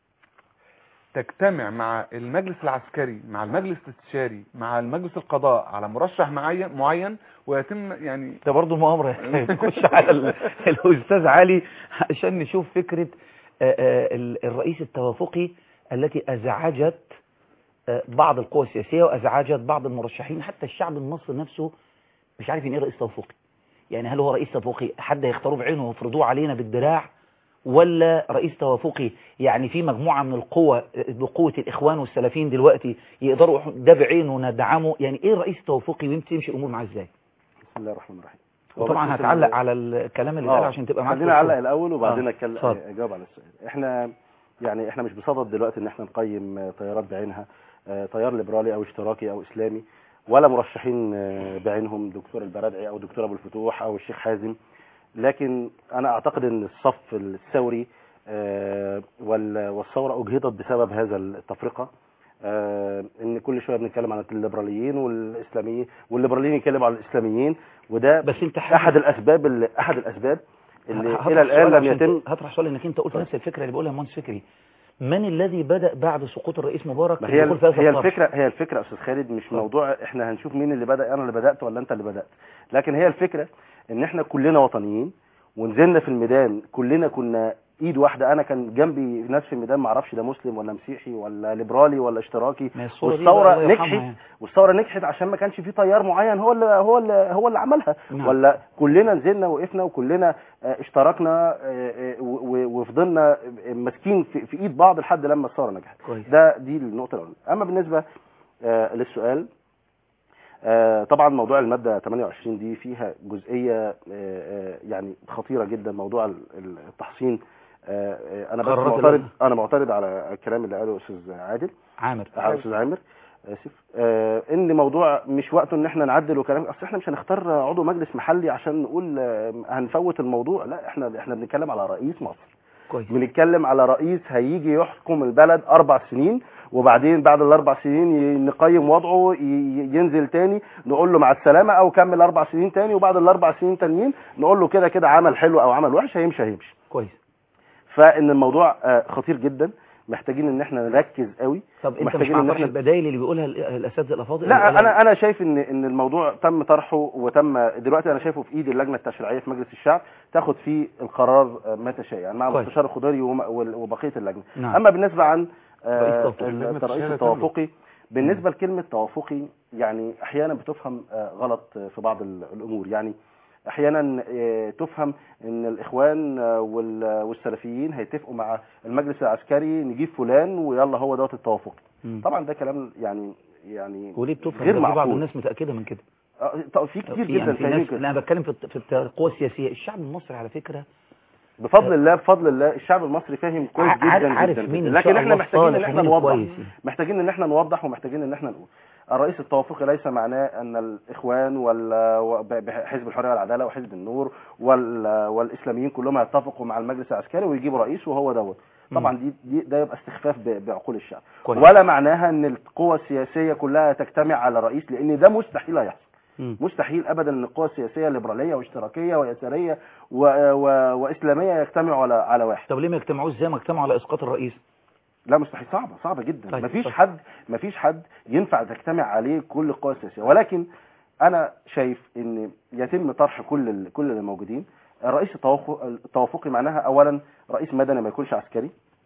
تجتمع مع المجلس العسكري مع المجلس الاستشاري مع المجلس القضاء على مرشح معين معين ويتم يعني
ده برضه المؤامرة نخش على ال- الأستاذ علي عشان نشوف فكرة آه، آه، ال- الرئيس التوافقي التي أزعجت آه، بعض القوى السياسية وأزعجت بعض المرشحين حتى الشعب المصري نفسه مش عارف يعني ايه رئيس توافقي يعني هل هو رئيس توافقي حد يختاروه بعينه ويفرضوه علينا بالدراع ولا رئيس توافقي يعني في مجموعة من القوى بقوة الإخوان والسلفيين دلوقتي يقدروا يحطوا ده بعينه ندعمه يعني إيه الرئيس التوافقي ويمشي تمشي الأمور معاه إزاي
بسم الله الرحمن الرحيم
وطبعا هتعلق على الكلام اللي قال عشان تبقى معاك
خلينا
في
اعلق
الصورة.
الاول وبعدين
آه،
اتكلم
اتفضل.
اجاوب على السؤال احنا يعني احنا مش بصدد دلوقتي ان احنا نقيم آه، تيارات بعينها آه، تيار ليبرالي او اشتراكي او اسلامي ولا مرشحين آه، بعينهم دكتور البرادعي او دكتور ابو الفتوح او الشيخ حازم لكن انا اعتقد ان الصف الثوري آه، وال- والثوره اجهضت بسبب هذا التفرقه آه، ان كل شويه بنتكلم عن الليبراليين والاسلاميين والليبراليين يتكلموا عن الاسلاميين وده
بس انت
احد الاسباب اللي احد الاسباب اللي
هطرح
الى الان
سؤال
لم
عشان
يتم
ت- هطرح سؤال انك انت قلت نفس الفكره اللي بيقولها مهندس فكري من الذي بدا بعد سقوط الرئيس مبارك
ما هي
الدخول في هذا
هي
الطرح؟
الفكره هي الفكره يا استاذ خالد مش موضوع احنا هنشوف مين اللي بدا انا اللي بدات ولا انت اللي بدات لكن هي الفكره ان احنا كلنا وطنيين ونزلنا في الميدان كلنا كنا ايد واحده انا كان جنبي ناس في الميدان ما اعرفش ده مسلم ولا مسيحي ولا ليبرالي ولا اشتراكي
ما هي الصورة دي
والثوره
بقى الله يرحمها
نجحت
يعني.
والثوره نجحت عشان ما كانش في تيار معين هو اللي هو اللي هو اللي عملها
نعم.
ولا كلنا نزلنا وقفنا وكلنا آه، اشتركنا آه، آه، و- و- وفضلنا ماسكين في في ايد بعض لحد لما الثوره نجحت
كويس.
ده دي النقطه الاولى اما بالنسبه آه، للسؤال آه، طبعا موضوع الماده 28 دي فيها جزئيه آه، آه، يعني خطيره جدا موضوع ال- ال- التحصين آه، آه، انا بس
قرارات
معترض
اللجنة.
انا معترض على الكلام اللي قاله استاذ عادل
عامر
على استاذ عامر اسف آه ان موضوع مش وقته ان احنا نعدل وكلام اصل احنا مش هنختار عضو مجلس محلي عشان نقول آه، هنفوت الموضوع لا احنا احنا بنتكلم على رئيس مصر
كويس
بنتكلم على رئيس هيجي يحكم البلد اربع سنين وبعدين بعد الاربع سنين ي- نقيم وضعه ي- ي- ينزل تاني نقول له مع السلامه او كمل اربع سنين تاني وبعد الاربع سنين تانيين نقول له كده كده عمل حلو او عمل وحش هيمشي هيمشي
كويس
فان الموضوع آه، خطير جدا محتاجين ان احنا نركز قوي
طب انت مش
محتاجين
مع
ان
طرح
احنا
البدائل اللي بيقولها ال- الاساتذه الافاضل اللي
لا
بيقولها-
انا انا شايف ان ان الموضوع تم طرحه وتم دلوقتي انا شايفه في ايد اللجنه التشريعيه في مجلس الشعب تاخد فيه القرار آه، ما تشاء يعني مع
كويس.
المستشار الخضيري وم- وال- وبقيه اللجنه
نعم.
اما بالنسبه عن
رئيس
آه،
توافقي.
اللجنة
الرئيس
التشريعية
التوافقي بالنسبه لكلمه توافقي يعني احيانا بتفهم آه، غلط آه، في بعض ال- الامور يعني احيانا آه، تفهم ان الاخوان آه، وال- والسلفيين هيتفقوا مع المجلس العسكري نجيب فلان ويلا هو دوت التوافقي
مم.
طبعا ده كلام يعني يعني
وليه بتفهم
غير
ده في بعض
معقول.
الناس متاكده من كده
آه، طب في كتير
في
جدا
يعني في
فاهمين
ناس
كده.
لا انا بتكلم في الت- في الت- القوى السياسيه الشعب المصري على فكره
بفضل الله بفضل الله الشعب المصري فاهم كويس
ع-
جدا
عارف-
جدا
عارف
جدا.
مين إن
لكن
شاء
احنا
الله
محتاجين ان
صالح
احنا
ومين
نوضح
كويس يعني.
محتاجين ان احنا نوضح ومحتاجين ان احنا نقول الرئيس التوافقي ليس معناه ان الاخوان وحزب الحريه والعداله وحزب النور وال- والاسلاميين كلهم هيتفقوا مع المجلس العسكري ويجيبوا رئيس وهو دوت طبعا دي, دي ده يبقى استخفاف ب- بعقول الشعب
كويس.
ولا معناها ان القوى السياسيه كلها تجتمع على رئيس لان ده مستحيل هيحصل
مم.
مستحيل ابدا ان القوى السياسيه ليبراليه واشتراكيه ويساريه و... و... واسلاميه يجتمعوا على على واحد
طب ليه ما يجتمعوش زي ما اجتمعوا على اسقاط الرئيس
لا مستحيل صعبه صعبه جدا
طيب،
مفيش
طيب.
حد مفيش حد ينفع تجتمع عليه كل القوى السياسيه ولكن انا شايف ان يتم طرح كل ال... كل اللي موجودين الرئيس التوافق- التوافقي معناها اولا رئيس مدني ما يكونش عسكري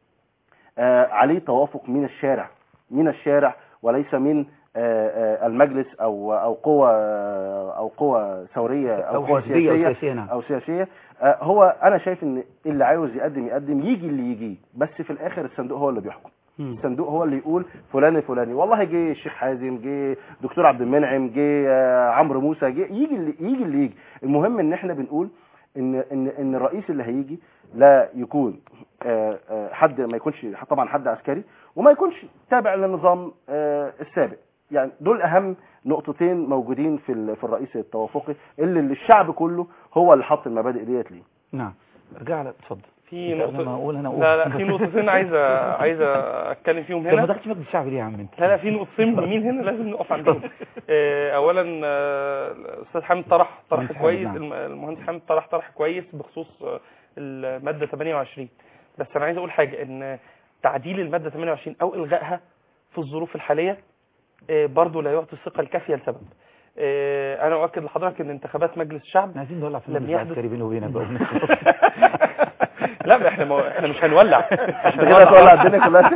آه عليه توافق من الشارع من الشارع وليس من آه، آه، المجلس او او قوى او قوى ثوريه او
أو
قوى
حزبية أو
سياسيه
سياسية، نعم.
او سياسيه آه، هو انا شايف ان اللي عاوز يقدم يقدم يجي اللي يجي بس في الاخر الصندوق هو اللي بيحكم الصندوق هو اللي يقول فلان الفلاني والله جه الشيخ حازم جه دكتور عبد المنعم جه آه، عمرو موسى جه يجي اللي يجي اللي يجي المهم ان احنا بنقول ان ان ان الرئيس اللي هيجي لا يكون آه، آه، حد ما يكونش طبعا حد عسكري وما يكونش تابع للنظام آه، السابق يعني دول اهم نقطتين موجودين في ال- في الرئيس التوافقي اللي اللي الشعب كله هو اللي حط المبادئ ديت ليه
نعم ارجع لك اتفضل
في
أنت قبل
نقطة
ما اقول انا اقول
لا لا في نقطتين عايز عايز اتكلم فيهم
طب ما
هنا
دخلتش مجلس الشعب ليه يا عم انت
لا لا في نقطتين مهمين هنا لازم نقف عندهم آه، اولا آه، الاستاذ حامد طرح طرح
مهندس حامد،
كويس
نعم.
الم- المهندس حامد طرح طرح كويس بخصوص آه، الماده 28 بس انا عايز اقول حاجه ان تعديل الماده 28 او الغائها في الظروف الحاليه آه، برضه لا يعطي الثقه الكافيه لسبب آه، انا اؤكد لحضرتك ان انتخابات مجلس الشعب
عايزين نولع في
لم
المجلس
يحدث
العسكري بيني وبينك بقى
لا ما احنا ما احنا مش هنولع مش
انت كده هتولع الدنيا كلها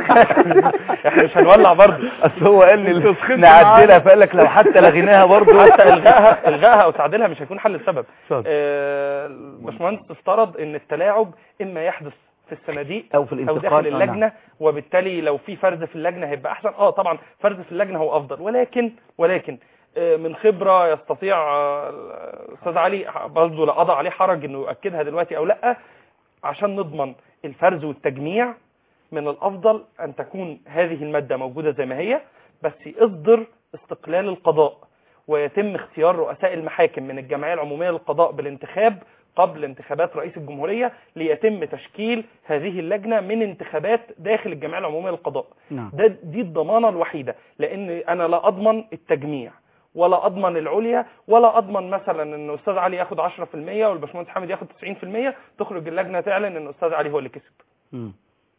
احنا مش هنولع برضه
اصل هو قال لي نعدلها فقال لك لو حتى لغيناها برضه
حتى الغائها الغائها او تعديلها مش هيكون حل السبب
اتفضل.
آه، الباشمهندس افترض ان التلاعب اما يحدث في الصناديق
او في
او
الانتقال
داخل
آه، نعم.
اللجنه وبالتالي لو في فرد في اللجنه هيبقى احسن اه طبعا فرد في اللجنه هو افضل ولكن ولكن آه، من خبره يستطيع آه، الاستاذ علي برضه لا قضى عليه حرج انه يؤكدها دلوقتي او لا عشان نضمن الفرز والتجميع من الافضل ان تكون هذه الماده موجوده زي ما هي بس يصدر استقلال القضاء ويتم اختيار رؤساء المحاكم من الجمعيه العموميه للقضاء بالانتخاب قبل انتخابات رئيس الجمهوريه ليتم تشكيل هذه اللجنه من انتخابات داخل الجمعيه العموميه للقضاء
نعم
ده دي الضمانه الوحيده لان انا لا اضمن التجميع ولا اضمن العليا ولا اضمن مثلا ان الاستاذ علي ياخد 10% والباشمهندس حامد ياخد 90% تخرج اللجنه تعلن ان الاستاذ علي هو اللي كسب
مم.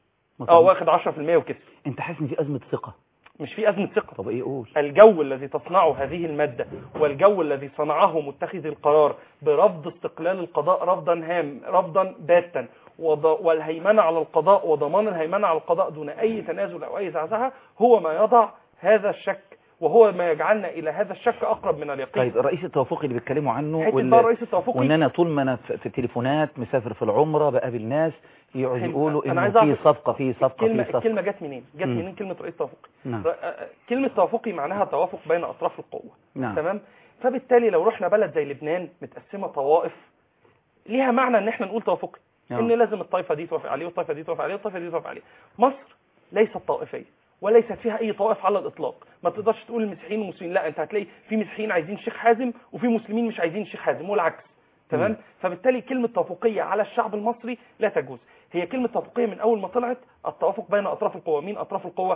اه واخد 10% وكسب
انت حاسس ان في ازمه ثقه
مش في ازمه ثقه
طب ايه قول
الجو الذي تصنعه هذه المادة والجو الذي صنعه متخذ القرار برفض استقلال القضاء رفضا هام رفضا باتا وض- والهيمنة على القضاء وضمان الهيمنة على القضاء دون أي تنازل أو أي زعزعة هو ما يضع هذا الشك وهو ما يجعلنا إلى هذا الشك أقرب من اليقين
طيب الرئيس التوافقي اللي بيتكلموا عنه
حتة
وال-
بقى الرئيس التوافقي
وان انا طول ما انا في في التليفونات مسافر في العمره بقابل ناس يقعدوا
حلو.
يقولوا
أنا
انه
عايز
في
أعرف
صفقه في صفقه
الكلمة,
في صفقه
الكلمة جت منين؟ جت
مم.
منين كلمة رئيس توافقي؟
نعم
ر- آه، كلمة توافقي معناها توافق بين أطراف القوة
نعم
تمام فبالتالي لو رحنا بلد زي لبنان متقسمه طوائف ليها معنى ان احنا نقول توافقي
نعم.
ان لازم الطائفه دي توافق عليه والطائفه دي توافق عليه والطائفه دي توافق عليه مصر ليست طائفيه وليست فيها اي طوائف على الاطلاق ما تقدرش تقول المسيحيين والمسلمين لا انت هتلاقي في مسيحيين عايزين الشيخ حازم وفي مسلمين مش عايزين الشيخ حازم والعكس تمام
مم.
فبالتالي كلمه توافقيه على الشعب المصري لا تجوز هي كلمه توافقيه من اول ما طلعت التوافق بين اطراف القوى مين اطراف القوى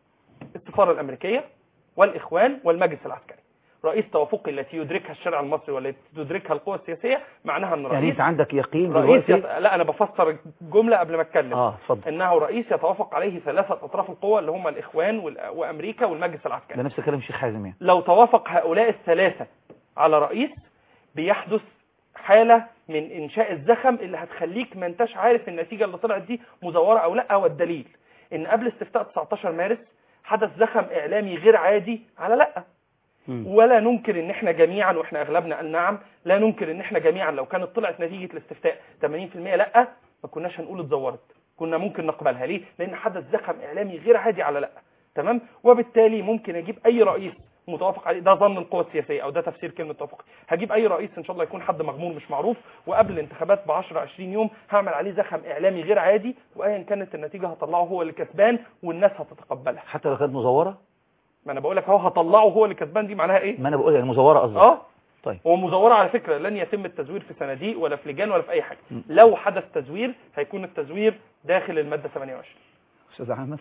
السفاره الامريكيه والاخوان والمجلس العسكري رئيس توافقي التي يدركها الشارع المصري والتي تدركها القوى السياسيه معناها ان
يعني
رئيس
انت عندك يقين
رئيس
دلوقتي
يت... لا انا بفسر الجمله قبل ما اتكلم
اه اتفضل
انه رئيس يتوافق عليه ثلاثه اطراف القوى اللي هم الاخوان وال... وامريكا والمجلس
ده
العسكري
نفس كلام الشيخ حازم يعني
لو توافق هؤلاء الثلاثه على رئيس بيحدث حاله من انشاء الزخم اللي هتخليك ما انتش عارف النتيجه اللي طلعت دي مزوره او لا والدليل ان قبل استفتاء 19 مارس حدث زخم اعلامي غير عادي على لا
مم.
ولا ننكر ان احنا جميعا واحنا اغلبنا قال نعم لا ننكر ان احنا جميعا لو كانت طلعت نتيجه الاستفتاء 80% لا ما كناش هنقول اتزورت كنا ممكن نقبلها ليه لان حدث زخم اعلامي غير عادي على لا تمام وبالتالي ممكن اجيب اي رئيس متوافق عليه ده ظن القوى السياسيه او ده تفسير كلمه توافق هجيب اي رئيس ان شاء الله يكون حد مغمور مش معروف وقبل الانتخابات ب 10 20 يوم هعمل عليه زخم اعلامي غير عادي وايا كانت النتيجه هطلعه هو اللي كسبان والناس هتتقبلها
حتى لو كانت مزوره
ما انا بقول لك اهو هطلعه هو اللي كسبان دي معناها ايه
ما انا بقول يعني مزوره قصدي
اه
طيب
هو مزوره على فكره لن يتم التزوير في صناديق ولا في لجان ولا في اي حاجه
م.
لو حدث تزوير هيكون التزوير داخل الماده 28
استاذ عامر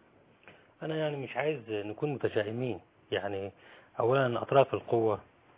أنا يعني مش عايز نكون متشائمين يعني أولا أطراف القوة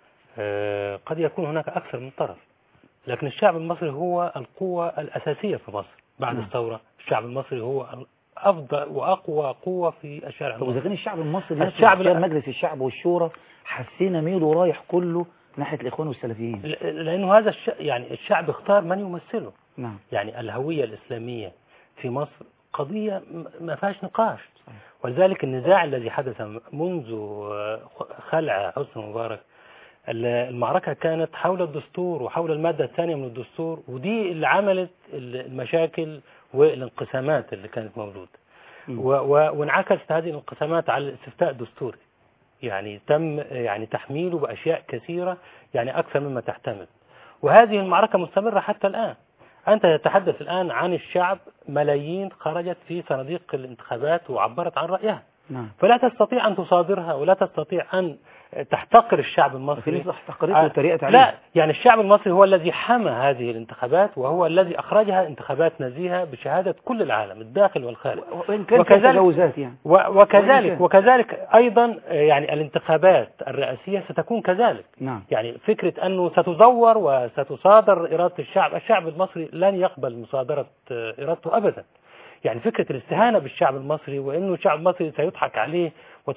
آه، قد يكون هناك أكثر من طرف لكن الشعب المصري هو القوة الأساسية في مصر بعد
نعم.
الثورة الشعب المصري هو أفضل وأقوى قوة في الشارع
طب اذا
المصري
كان الشعب المصري نفسه
الشعب
اختيار
لا-
مجلس الشعب والشورى حسينا ميله رايح كله ناحيه الاخوان والسلفيين
ل- لأنه هذا الش... يعني الشعب اختار من يمثله
نعم
يعني الهوية الإسلامية في مصر قضية م- ما فيهاش نقاش ولذلك النزاع الذي حدث منذ آه، خلع حسني مبارك ال- المعركة كانت حول الدستور وحول المادة الثانية من الدستور ودي اللي عملت ال- المشاكل والانقسامات اللي كانت موجودة و- و- وانعكست هذه الانقسامات على الاستفتاء الدستوري يعني تم يعني تحميله بأشياء كثيرة يعني أكثر مما تحتمل وهذه المعركة مستمرة حتى الآن أنت تتحدث الآن عن الشعب ملايين خرجت في صناديق الانتخابات وعبرت عن رأيها
نعم
فلا تستطيع أن تصادرها ولا تستطيع أن تحتقر الشعب
في
المصري
ناس احتقرته واتريقت
لا
عليه
يعني الشعب المصري هو الذي حمى هذه الانتخابات وهو الذي أخرجها انتخابات نزيهة بشهادة كل العالم الداخل والخارج
وإن كان فيها
وكذلك-
تجاوزات يعني
و- وكذلك
وإن-
وكذلك أيضا آه، يعني الانتخابات الرئاسية ستكون كذلك
نعم
يعني فكرة أنه ستزور وستصادر إرادة الشعب الشعب المصري لن يقبل مصادرة آه، إرادته أبدا يعني فكرة الاستهانة بالشعب المصري وأنه الشعب المصري سيضحك عليه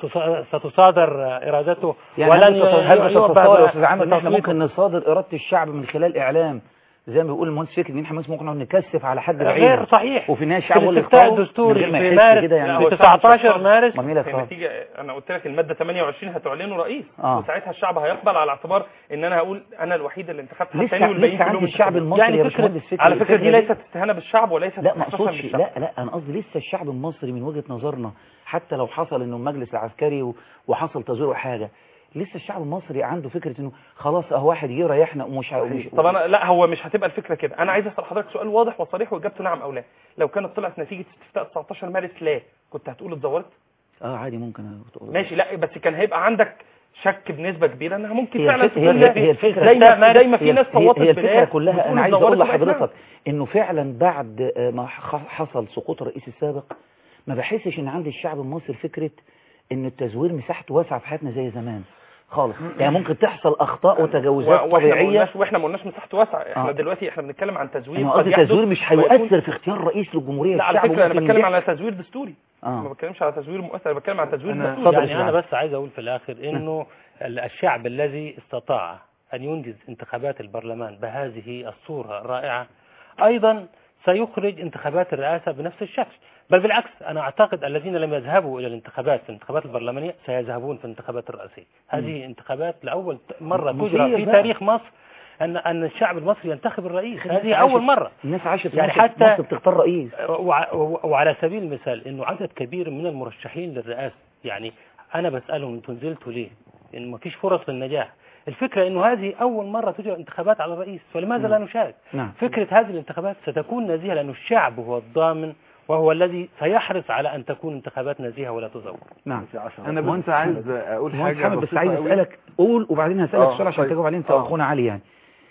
وستصادر إرادته
يعني
ولن
هل تتص- هل
يعبأ
تتصور يا استاذ عامر ان احنا
بتصويته.
ممكن نصادر اراده الشعب من خلال اعلام زي ما بيقول المهندس فكري ان احنا ممكن نقعد نكثف على حد بعيد
غير صحيح
وفي النهايه الشعب
في
هو اللي
الاستفتاء
يختاره من
الدستوري
غير ما
في
يحس
مارس
كده يعني
في 19 مارس
ما مين اللي
في
يختار؟
نتيجة انا قلت لك المادة 28 هتعلنوا رئيس
آه.
وساعتها الشعب هيقبل على اعتبار ان انا هقول انا الوحيد اللي انتخبت
لسه-
حساني والباقيين
لسه عند
كلهم
الشعب
انتخابات.
المصري يا
يعني فكرة
باشمهندس فكري
على فكرة دي
الفكرة دي-
ليست استهانة بالشعب وليست
لا ما
استخفافا
اقصدش
بالشعب.
لا لا انا قصدي لسه الشعب المصري من وجهة نظرنا حتى لو حصل انه المجلس العسكري و- وحصل تزوير حاجه لسه الشعب المصري عنده فكره انه خلاص اهو واحد جه يريحنا ومش ومش
طب انا لا هو مش هتبقى الفكره كده انا عايز اسال حضرتك سؤال واضح وصريح واجابته نعم او لا لو كانت طلعت نتيجه استفتاء 19 مارس لا كنت هتقول اتزورت
اه عادي ممكن أقول.
ماشي لا بس كان هيبقى عندك شك بنسبه كبيره انها ممكن
هي
فعلا
الفكرة
تكون
هي,
لا.
هي الفكرة
زي ما زي ما في
هي-
ناس
هي-
صوتت
هي الفكرة
بلا
كلها
بتقول
انا عايز
اتزورت
اقول
وبقت نعم.
لحضرتك انه فعلا بعد آه، ما ح- حصل سقوط الرئيس السابق ما بحسش ان عند الشعب المصري فكرة ان التزوير مساحته واسعة في حياتنا زي زمان خالص يعني ممكن تحصل اخطاء وتجاوزات
و- واحنا ما
طبيعية
قلناش واحنا ما قلناش مساحته واسعه احنا
آه.
دلوقتي احنا بنتكلم عن تزوير
انا
قد
قصدي
يحدث
التزوير مش
ويكون-
هيؤثر في اختيار رئيس للجمهورية
لا على
الشعب
فكره انا
ممكن
بتكلم
ينجح.
على تزوير دستوري
آه.
ما بتكلمش على تزوير مؤثر انا بتكلم على تزوير
أنا-
دستوري
يعني أنا بس عايز أقول في الآخر إنه ال- الشعب الذي استطاع أن ينجز انتخابات البرلمان بهذه الصورة الرائعة أيضا سيخرج انتخابات الرئاسة بنفس الشكل بل بالعكس أنا أعتقد الذين لم يذهبوا إلى الانتخابات في الانتخابات البرلمانية سيذهبون في الانتخابات الرئاسية هذه انتخابات لأول ت- مرة
مثير
تجرى في
بقى.
تاريخ مصر أن أن الشعب المصري ينتخب الرئيس
الناس
هذه
عاشت-
أول مرة
الناس عاشت في
يعني
مصر-
حتى
مصر بتختار رئيس
وع- وعلى سبيل المثال انه عدد كبير من المرشحين للرئاسه يعني انا بسالهم انتوا نزلتوا ليه؟ انه ما فيش فرص للنجاح الفكره انه هذه اول مره تجرى انتخابات على الرئيس فلماذا لا نشارك؟
نعم
فكره هذه الانتخابات ستكون نزيهه لانه الشعب هو الضامن وهو الذي سيحرص على ان تكون انتخابات نزيهه ولا تزور
نعم
انا بس عايز اقول
مهندس
حاجه
حامد بس
بسيطة
عايز
قوي.
اسالك قول وبعدين هسالك
آه،
سؤال عشان
طيب.
تجاوب عليه انت
آه.
واخونا علي يعني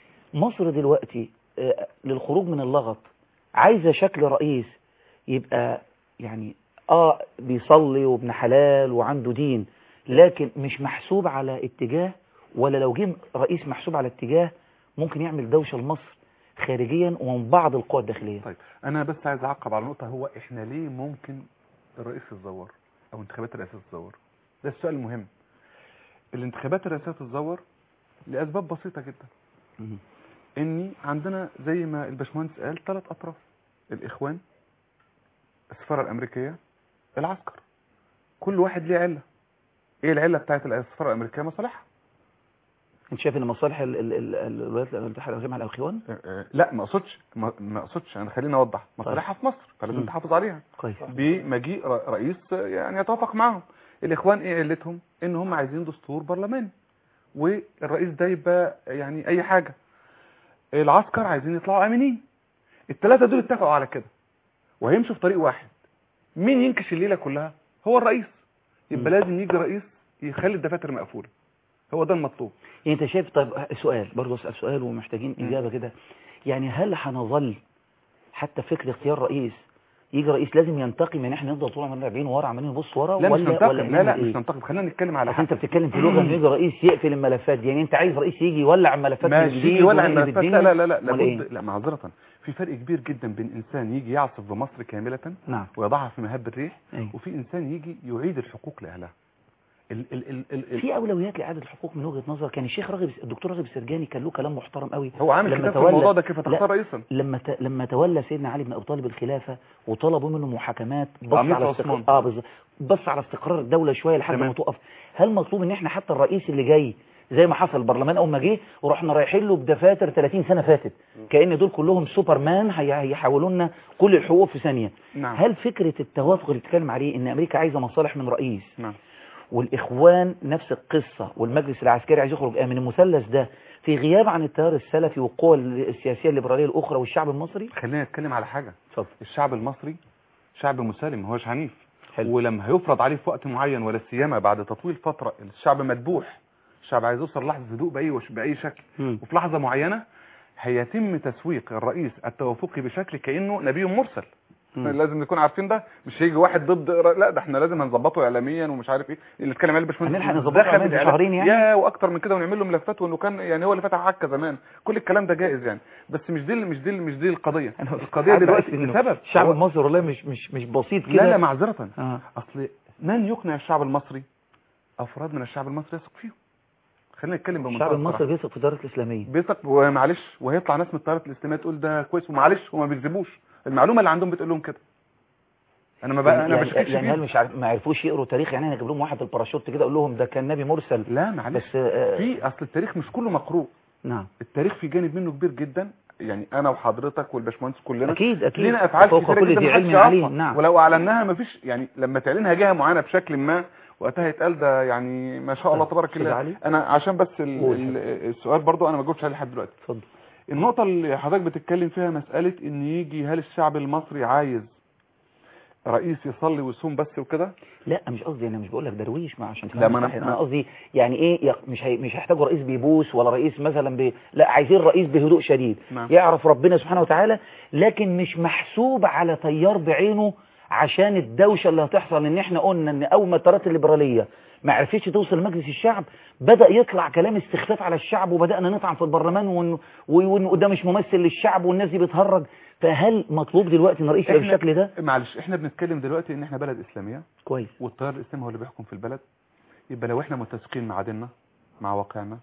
مصر دلوقتي آه، للخروج من اللغط عايزه شكل رئيس يبقى يعني اه بيصلي وابن حلال وعنده دين لكن مش محسوب على اتجاه ولا لو جه رئيس محسوب على اتجاه ممكن يعمل دوشه لمصر خارجيا ومن بعض القوى الداخليه
طيب انا بس عايز اعقب على نقطه هو احنا ليه ممكن الرئيس يتزور او انتخابات الرئاسيه تتزور ده السؤال المهم الانتخابات الرئاسيه تتزور لاسباب بسيطه جدا
مم.
اني عندنا زي ما الباشمهندس قال ثلاث اطراف الاخوان السفاره الامريكيه العسكر كل واحد ليه عله ايه العله بتاعت السفاره الامريكيه مصالحها
انت شايف ان مصالح ال- ال- ال- الولايات المتحده الامريكيه مع الاخوان
آه، آه، لا ما اقصدش ما ما اقصدش انا خليني اوضح مصالحها في مصر فلازم
مم.
تحافظ عليها
كويس
بمجيء ر- رئيس يعني يتوافق معهم الاخوان ايه علتهم ان هم عايزين دستور برلماني والرئيس ده يبقى يعني اي حاجه العسكر عايزين يطلعوا امنين الثلاثه دول اتفقوا على كده وهيمشوا في طريق واحد مين ينكش الليله كلها هو الرئيس يبقى لازم يجي رئيس يخلي الدفاتر مقفوله هو ده المطلوب
يعني انت شايف طيب سؤال برضه اسال سؤال ومحتاجين
مم.
اجابه كده يعني هل هنظل حتى فكر اختيار رئيس يجي رئيس لازم ينتقم ان احنا نفضل طول عمرنا راجعين ورا عمالين نبص ورا
لا مش
ولا
ننتقم
ولا
لا لا
نعمل
مش
ايه؟
ننتقم خلينا نتكلم على
عشان انت بتتكلم في لغه انه يجي رئيس يقفل الملفات دي يعني انت عايز رئيس يجي يولع الملفات من
ماشي
جديد
ولا
ويقلب
الملفات
الدنيا؟
لا لا لا
ولا ايه؟
لابد لا معذرة في فرق كبير جدا بين انسان يجي يعصف بمصر كاملة
نعم
ويضعها في مهب الريح
أيوة.
وفي انسان يجي يعيد الحقوق لاهلها ال ال ال ال ال
في اولويات لاعاده الحقوق من وجهه نظر كان الشيخ راغب الدكتور راغب السرجاني كان له كلام محترم قوي
هو عامل
لما
كتاب في
تولى-
الموضوع ده كيف
لا،
تختار رئيسا
لما ت... لما تولى سيدنا علي بن ابي طالب الخلافه وطلبوا منه محاكمات بص
عميد
على
عثمان.
استقرار اه بالظبط بص على استقرار الدوله شويه لحد
تمام.
ما تقف هل مطلوب ان احنا حتى الرئيس اللي جاي زي ما حصل البرلمان اول ما جه ورحنا رايحين له بدفاتر 30 سنه فاتت كأن دول كلهم سوبرمان هي- هيحولوا لنا كل الحقوق في ثانيه
نعم
هل فكره التوافق اللي بتتكلم عليه ان امريكا عايزه مصالح من رئيس
نعم
والاخوان نفس القصه والمجلس العسكري عايز يخرج من المثلث ده في غياب عن التيار السلفي والقوى السياسيه الليبراليه الاخرى والشعب المصري
خلينا نتكلم على حاجة
اتفضل
الشعب المصري شعب مسالم ما هوش عنيف
حلو.
ولما هيفرض عليه في وقت معين ولا سيما بعد تطويل فترة الشعب مدبوح الشعب عايز يوصل لحظة هدوء بأي وش بأي شكل
مم.
وفي لحظة معينة هيتم تسويق الرئيس التوافقي بشكل كأنه نبي مرسل
مم.
لازم نكون عارفين ده مش هيجي واحد ضد لا ده احنا لازم هنظبطه اعلاميا ومش عارف ايه اللي اتكلم عليه الباشمهندس
هنلحق نظبطه
دخل
إعلامياً في
الإعلام.
شهرين يعني؟
يا واكتر من كده ونعمل له ملفات وانه كان يعني هو اللي فتح عكا زمان كل الكلام ده جائز يعني بس مش دي مش دي مش دي القضيه القضيه
عارف
دلوقتي
إنه
لسبب
الشعب
هو-
المصري والله مش مش مش بسيط كده
لا لا معذره
آه.
اصل من يقنع الشعب المصري افراد من الشعب المصري يثق فيهم خلينا نتكلم بمنتهى
الشعب المصري
الصراحة.
بيثق في الدولة الإسلامية
بيثق ومعلش وهيطلع ناس من الطيارات الاسلاميه تقول ده كويس ومعلش وما بيكذبوش المعلومه اللي عندهم بتقول لهم كده انا ما بقى انا
يعني,
بشككش
يعني
فيهم.
هل مش عارف ما عرفوش يقروا تاريخ يعني انا اجيب لهم واحد الباراشوت كده اقول لهم ده كان نبي مرسل
لا معلش
بس آه،
في اصل التاريخ مش كله مقروء
نعم
التاريخ في جانب منه كبير جدا يعني انا وحضرتك والباشمهندس كلنا
اكيد اكيد
لينا افعال
فوق
كتيره
كل
جدا
ذي
محدش
علم
يعرفها.
عليم نعم
ولو اعلناها مفيش يعني لما تعلنها جهه معينه بشكل ما وقتها يتقال ده يعني ما شاء الله تبارك
أستاذ
الله
علي؟
انا عشان بس ال
قول.
ال السؤال برضو انا ما جاوبتش عليه لحد دلوقتي
اتفضل
النقطه اللي حضرتك بتتكلم فيها مساله ان يجي هل الشعب المصري عايز رئيس يصلي ويصوم بس وكده
لا مش قصدي انا مش بقول لك درويش ما عشان
لا، ما أنا-
تفهم صح. انا قصدي يعني ايه يق- مش هي مش هيحتاجوا رئيس بيبوس ولا رئيس مثلا بي لا عايزين رئيس بهدوء شديد
نعم.
يعرف ربنا سبحانه وتعالى لكن مش محسوب على تيار بعينه عشان الدوشه اللي هتحصل ان احنا قلنا ان اول ما التيارات الليبراليه ما عرفتش توصل لمجلس الشعب بدا يطلع كلام استخفاف على الشعب وبدانا نطعن في البرلمان وإن- وإن ده مش ممثل للشعب والناس دي بتهرج فهل مطلوب دلوقتي ان رئيس يبقى
إحنا-
بالشكل ده
معلش احنا بنتكلم دلوقتي ان احنا بلد اسلاميه
كويس
والتيار الاسلامي هو اللي بيحكم في البلد يبقى لو احنا متسقين مع ديننا مع واقعنا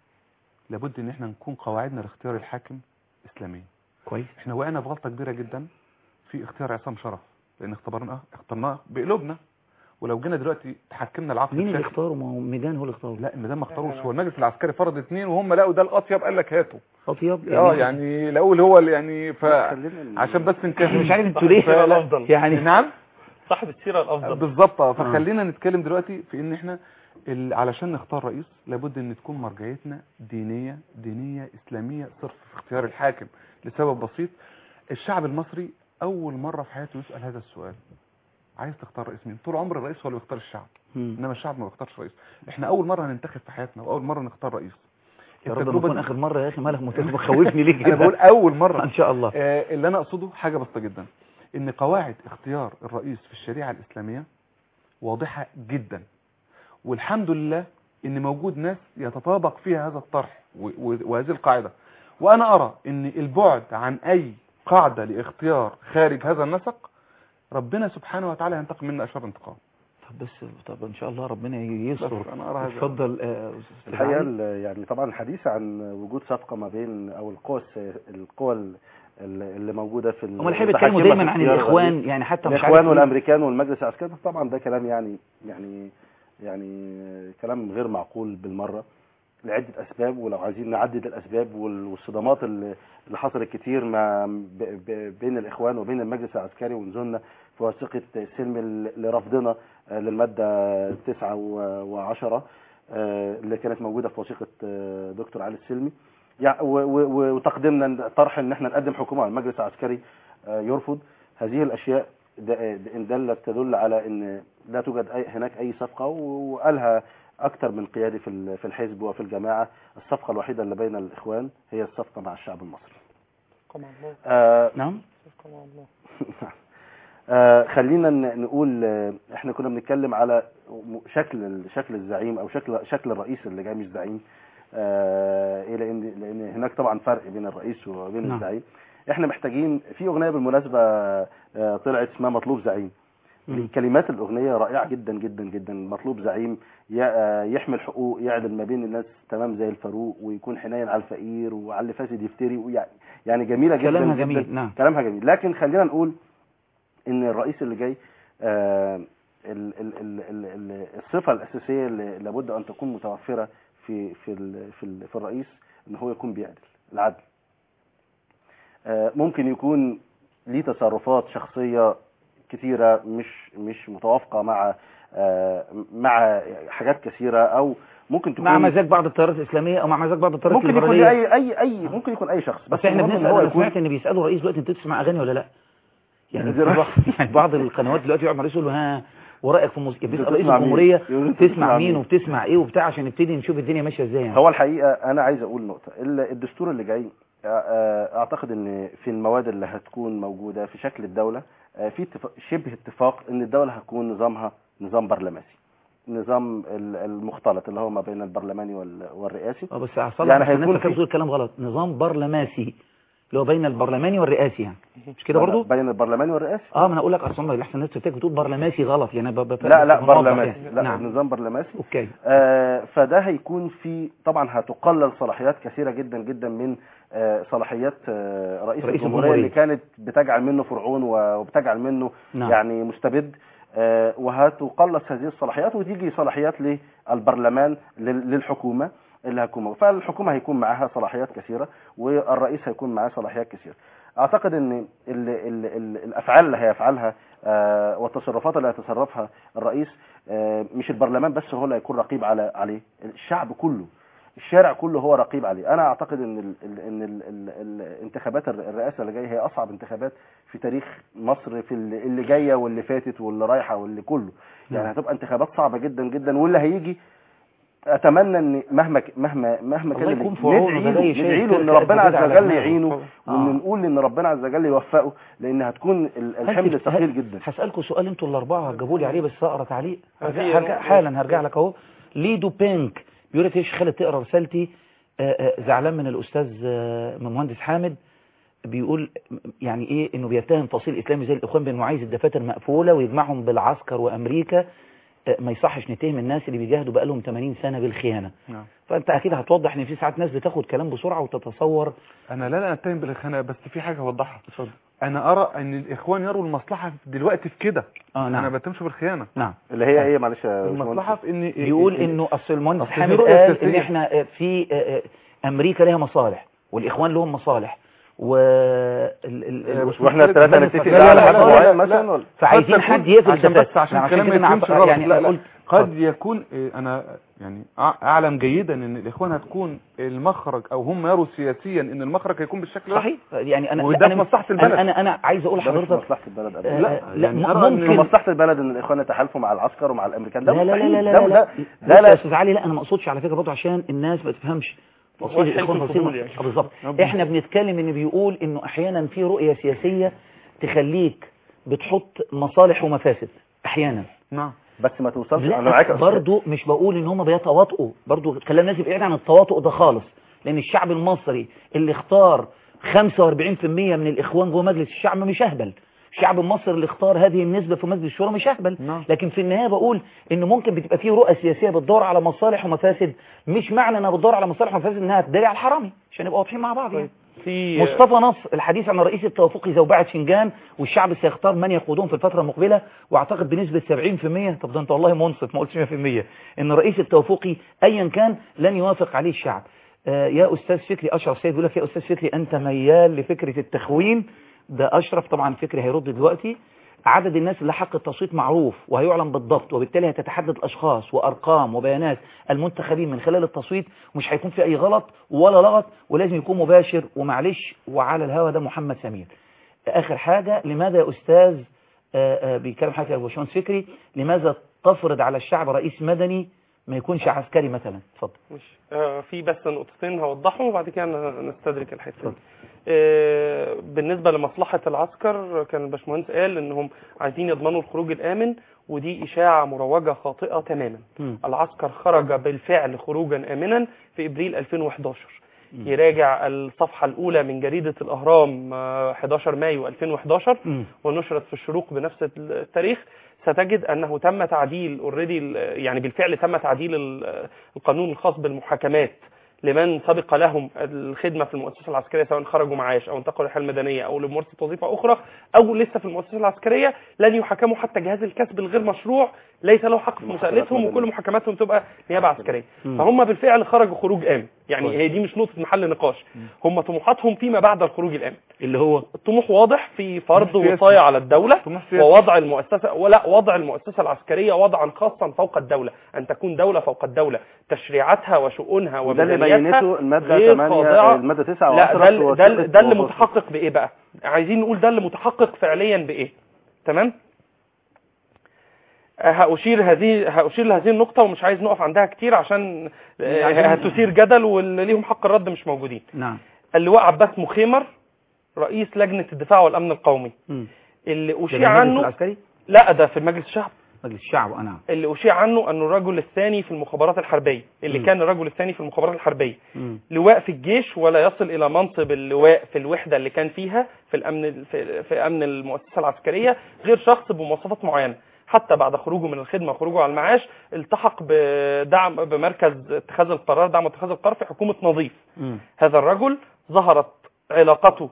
لابد ان احنا نكون قواعدنا لاختيار الحاكم اسلاميه
كويس
احنا وقعنا في غلطه كبيره جدا في اختيار عصام شرف لان اختبرناه اخترناه بقلوبنا ولو جينا دلوقتي تحكمنا العقل
مين اللي
بشكل-
اختاره ما هو ميدان هو اللي اختاره
لا الميدان ما اختاروش هو المجلس العسكري فرض اثنين وهم لقوا ده الاطيب قال لك هاته
اطيب
اه يعني لقوا اللي هو اللي يعني ف عشان بس نكمل
مش عارف انتوا ليه
ف-
يعني
نعم
صاحب السيرة الأفضل
بالظبط آه، فخلينا نتكلم دلوقتي في ان احنا ال- علشان نختار رئيس لابد ان تكون مرجعيتنا دينية دينية اسلامية صرف في اختيار الحاكم لسبب بسيط الشعب المصري اول مرة في حياته يسأل هذا السؤال عايز تختار رئيس مين طول عمر الرئيس هو اللي بيختار الشعب
مم.
انما الشعب ما بيختارش رئيس احنا اول مرة هننتخب في حياتنا واول مرة نختار رئيس
يا رب ما
التجربة
تكون
دي-
اخر مره يا اخي مالك مت- مخوفني ليه كده
انا بقول اول مرة
ان شاء الله
آه، اللي انا اقصده حاجة بسيطة جدا ان قواعد اختيار الرئيس في الشريعة الاسلامية واضحة جدا والحمد لله ان موجود ناس يتطابق فيها هذا الطرح و- و- وهذه القاعدة وانا ارى ان البعد عن اي قاعدة لاختيار خارج هذا النسق ربنا سبحانه وتعالى ينتقم منا اشر انتقام
طب بس طب ان شاء الله ربنا يستر
بس أنا أرى هذا.
اتفضل آه، أستاذ
الحقيقه
علي.
ال- يعني طبعا الحديث عن وجود صفقه ما بين او القوى الس- القوى ال- ال- اللي موجوده في
هم اللي بيتكلموا دايما عن الاخوان يعني حتى مش
الاخوان
عارف إيه.
والامريكان والمجلس العسكري طبعا ده كلام يعني يعني يعني كلام غير معقول بالمره لعده اسباب ولو عايزين نعدد الاسباب وال- والصدامات اللي اللي حصلت كتير ما ب- ب- بين الاخوان وبين المجلس العسكري ونزلنا في وثيقه السلم ل- لرفضنا آه، للماده 9 و10 اللي كانت موجوده في وثيقه آه، دكتور علي السلمي يع- و- و- و- وتقديمنا طرح ان احنا نقدم حكومه على المجلس العسكري آه، يرفض هذه الاشياء د- ان دلت تدل على ان لا توجد أي هناك اي صفقه و- وقالها اكثر من قيادي في ال- في الحزب وفي الجماعه الصفقه الوحيده اللي بين الاخوان هي الصفقه مع الشعب المصري
كما الله
آه
نعم
كما الله
آه خلينا ن- نقول آه، احنا كنا بنتكلم على م- شكل ال- شكل الزعيم او شكل شكل الرئيس اللي جاي مش زعيم آه إيه لان لان هناك طبعا فرق بين الرئيس وبين
نعم.
الزعيم احنا محتاجين في اغنيه بالمناسبه آه طلعت اسمها مطلوب زعيم
مم.
كلمات الاغنيه رائعه جدا جدا جدا مطلوب زعيم ي- آه، يحمل حقوق يعدل ما بين الناس تمام زي الفاروق ويكون حنين على الفقير وعلى اللي فاسد يفتري ويعني يعني جميله جدا
كلامها
جدا
جميل نعم
كلامها جميل لكن خلينا نقول ان الرئيس اللي جاي آه، ال- ال- ال- ال- ال- الصفه الاساسيه اللي لابد ان تكون متوفره في في ال- في, ال- في الرئيس ان هو يكون بيعدل العدل آه، ممكن يكون ليه تصرفات شخصيه كثيره مش مش متوافقه مع آه، مع حاجات كثيره او ممكن تكون
مع مزاج بعض التيارات الاسلاميه او مع مزاج بعض التيارات
ممكن يكون
الليبراليه
اي اي اي ممكن يكون اي شخص
بس احنا
المهم إن
بنسال
هو
انا
يكون
سمعت ان بيسالوا الرئيس دلوقتي انت بتسمع اغاني ولا لا يعني
دي
في
رأي.
بعض يعني بعض القنوات دلوقتي يقعد مع الرئيس يقول له ها ورايك في موسيقى بيسال رئيس
بتسمع مين؟
الجمهوريه
يقول له أنت
تسمع
بتسمع
مين
مين؟
وبتسمع ايه وبتاع عشان نبتدي نشوف الدنيا ماشيه ازاي يعني
هو الحقيقه انا عايز اقول نقطه ال- الدستور اللي جاي آه، آه، اعتقد ان في المواد اللي هتكون موجوده في شكل الدوله آه، في اتفاق شبه اتفاق ان الدوله هتكون نظامها نظام برلماسي نظام ال- المختلط اللي هو ما بين البرلماني وال- والرئاسي
اه بس هصلح
يعني
عشان الناس
هيكون
فاكره
في
بتقول كلام غلط نظام برلماسي اللي هو بين البرلماني والرئاسي يعني مش كده برضو
بين البرلماني والرئاسي
اه ما انا اقول لك اصلا ما احسن الناس تفتكر بتقول برلماسي غلط يعني ب- ب-
لا لا
بنوضح
برلماسي
يعني.
لا
نعم
نظام برلماسي
اوكي
آه، فده هيكون في طبعا هتقلل صلاحيات كثيره جدا جدا من آه، صلاحيات آه، رئيس,
رئيس
الجمهوريه
الجمهورية.
اللي كانت بتجعل منه فرعون و- وبتجعل منه
نعم.
يعني مستبد آه، وهتقلص هذه الصلاحيات وتيجي صلاحيات للبرلمان لل- للحكومه اللي هتكون موجودة. فالحكومه هيكون معاها صلاحيات كثيره والرئيس هيكون معاه صلاحيات كثيره اعتقد ان ال ال ال الافعال اللي هيفعلها آه، والتصرفات اللي هيتصرفها الرئيس آه، مش البرلمان بس هو اللي هيكون رقيب على عليه الشعب كله الشارع كله هو رقيب عليه انا اعتقد ان ال ال ان ال ال الانتخابات الر- الرئاسه اللي جايه هي اصعب انتخابات في تاريخ مصر في ال- اللي جايه واللي فاتت واللي رايحه واللي كله يعني
نعم.
هتبقى انتخابات صعبه جدا جدا واللي هيجي اتمنى ان مهما ك- مهما مهما كان
الله
اللي-
يكون في عونه،
ندعي
ده
له
جاي شايل
ندعي له ان
تركة
ربنا
قد كده
عز
على
وجل
دماغه.
يعينه
آه.
وان نقول ان ربنا عز وجل يوفقه لان هتكون ال- الحمل
هل-
ثقيل جدا
هسألكم سؤال انتوا الأربعة هتجاوبوا لي عليه بس أقرأ تعليق
هذه
هرجع هرجع
نقطة.
حالا هرجع لك أهو ليدو بينك بيقول لك يا شيخ خالد تقرأ رسالتي آه، آه، زعلان من الأستاذ آه، من مهندس حامد بيقول يعني ايه انه بيتهم فصيل اسلامي زي الاخوان بانه عايز الدفاتر مقفوله ويجمعهم بالعسكر وامريكا آه، ما يصحش نتهم الناس اللي بيجاهدوا بقالهم 80 سنه بالخيانه
نعم
فانت اكيد هتوضح ان في ساعات ناس بتاخد كلام بسرعه وتتصور
انا لا لا اتهم بالخناقه بس في حاجه اوضحها
اتفضل
انا ارى ان الاخوان يروا المصلحه دلوقتي في كده
اه
انا
نعم
ما بتهمش بالخيانه
نعم
اللي هي ايه معلش يا
المصلحه في ان
بيقول انه اصل المهندس
أصل في
حامد
رؤية
قال ان
سياسية.
احنا آه، في آه، آه، امريكا لها مصالح والاخوان لهم مصالح و ال- ال- ال-
واحنا الثلاثه
بني
نتفق
الفصيل-
على
لا،
حد
لا، لا،
معين
لا،
مثلا ولا
فعايزين
قد
حد
تكون-
يقفل
عشان
الدفاتر
بس عشان
لا،
الكلام ما
كده أنا
يفهمش
عف-
غلط
يعني
لا لا
قلت
قد يكون إيه، انا يعني أع- اعلم جيدا ان الاخوان هتكون المخرج او هم يروا سياسيا ان المخرج هيكون بالشكل ده
صحيح يعني انا
وده
لا،
في
أنا
مصلحة البلد.
انا انا, أنا عايز اقول
ده مش
لحضرتك
مصلحه البلد أبداً.
آه،
لا،
آه، لا
يعني
م-
أرى إن
في
ممكن
مصلحه البلد ان الاخوان يتحالفوا مع العسكر ومع الامريكان ده
لا لا لا
مستحيل.
لا لا
ده
لا
ده
لا
لا
لا
لا
استاذ علي لا انا ما اقصدش على فكره برضه عشان الناس ما تفهمش فصيل
وحي
الاخوان
في
فصيل
الفضول يعني.
آه، بالظبط احنا بنتكلم ان بيقول انه احيانا في رؤيه سياسيه تخليك بتحط مصالح ومفاسد احيانا
نعم
بس ما توصلش انا
لا
معاك يا أستاذ.
برضو مش بقول ان هم بيتواطئوا برضو خلينا الناس بعيد عن التواطؤ ده خالص لان الشعب المصري اللي اختار 45% من الاخوان جوه مجلس الشعب مش اهبل الشعب المصري اللي اختار هذه النسبة في مجلس الشورى مش اهبل
نعم.
لكن في النهاية بقول ان ممكن بتبقى فيه رؤى سياسية بتدور على مصالح ومفاسد مش معنى انها بتدور على مصالح ومفاسد انها تداري على الحرامي عشان نبقى واضحين مع بعض يعني.
في
مصطفى نصر الحديث عن الرئيس التوافقي زوبعة شنجان والشعب سيختار من يقودهم في الفترة المقبلة واعتقد بنسبة 70% طب ده انت والله منصف ما قلتش 100% ان الرئيس التوافقي ايا كان لن يوافق عليه الشعب آه يا استاذ فكري اشرف سيد بيقول لك يا استاذ فكري انت ميال لفكرة التخوين ده اشرف طبعا فكري هيرد دلوقتي عدد الناس اللي حق التصويت معروف وهيعلن بالضبط وبالتالي هتتحدد الاشخاص وارقام وبيانات المنتخبين من خلال التصويت ومش هيكون في اي غلط ولا لغط ولازم يكون مباشر ومعلش وعلى الهوا ده محمد سمير اخر حاجة لماذا يا استاذ آه، آه، بيتكلم حاجة يا باشمهندس فكري لماذا تفرض على الشعب رئيس مدني ما يكونش عسكري مثلا اتفضل
مش آه في بس نقطتين هوضحهم وبعد كده ن- نستدرك الحته دي آه بالنسبه لمصلحه العسكر كان الباشمهندس قال انهم عايزين يضمنوا الخروج الامن ودي اشاعه مروجه خاطئه تماما
مم.
العسكر خرج بالفعل خروجا امنا في ابريل 2011 يراجع الصفحه الاولى من جريده الاهرام آه، 11 مايو 2011
مم.
ونشرت في الشروق بنفس التاريخ ستجد انه تم تعديل اوريدي يعني بالفعل تم تعديل ال- القانون الخاص بالمحاكمات لمن سبق لهم الخدمة في المؤسسة العسكرية سواء خرجوا معاش أو انتقلوا للحياة المدنية أو لممارسة وظيفة أخرى أو لسه في المؤسسة العسكرية لن يحاكموا حتى جهاز الكسب الغير مشروع ليس له حق في
المحاكمات
مساءلتهم
مدنية.
وكل محاكماتهم تبقى نيابه عسكريه
مم.
فهم بالفعل خرجوا خروج امن يعني
كويس.
هي دي مش نقطه محل نقاش هم طموحاتهم فيما بعد الخروج الامن
اللي هو
الطموح واضح في فرض
طموح سياسي.
وصايه على الدوله
طموح سياسي.
ووضع المؤسسه ولا وضع المؤسسه العسكريه وضعا خاصا فوق الدوله ان تكون دوله فوق الدوله تشريعاتها وشؤونها
وده اللي
وميزانياتها
بينته المادة
غير
8
خاضعة-
المادة 9
لا
و10
ده ال- ده ال- ده اللي متحقق بايه بقى عايزين نقول ده اللي متحقق فعليا بايه تمام آه، هأشير هذه هأشير لهذه النقطة ومش عايز نقف عندها كتير عشان آه،
عايزين-
هتثير جدل واللي ليهم حق الرد مش موجودين
نعم
اللواء عباس مخيمر رئيس لجنة الدفاع والأمن القومي
مم.
اللي
ده
أشيع
المجلس
عنه
العسكري
لا ده في مجلس الشعب
مجلس الشعب آه، نعم
اللي أشيع عنه أنه الرجل الثاني في المخابرات الحربية اللي
مم.
كان الرجل الثاني في المخابرات الحربية
مم.
لواء في الجيش ولا يصل الى منصب اللواء في الوحده اللي كان فيها في الامن في, في امن المؤسسه العسكريه غير شخص بمواصفات معينه حتى بعد خروجه من الخدمه وخروجه على المعاش التحق بدعم بمركز اتخاذ القرار دعم اتخاذ القرار في حكومه نظيف
مم.
هذا الرجل ظهرت علاقته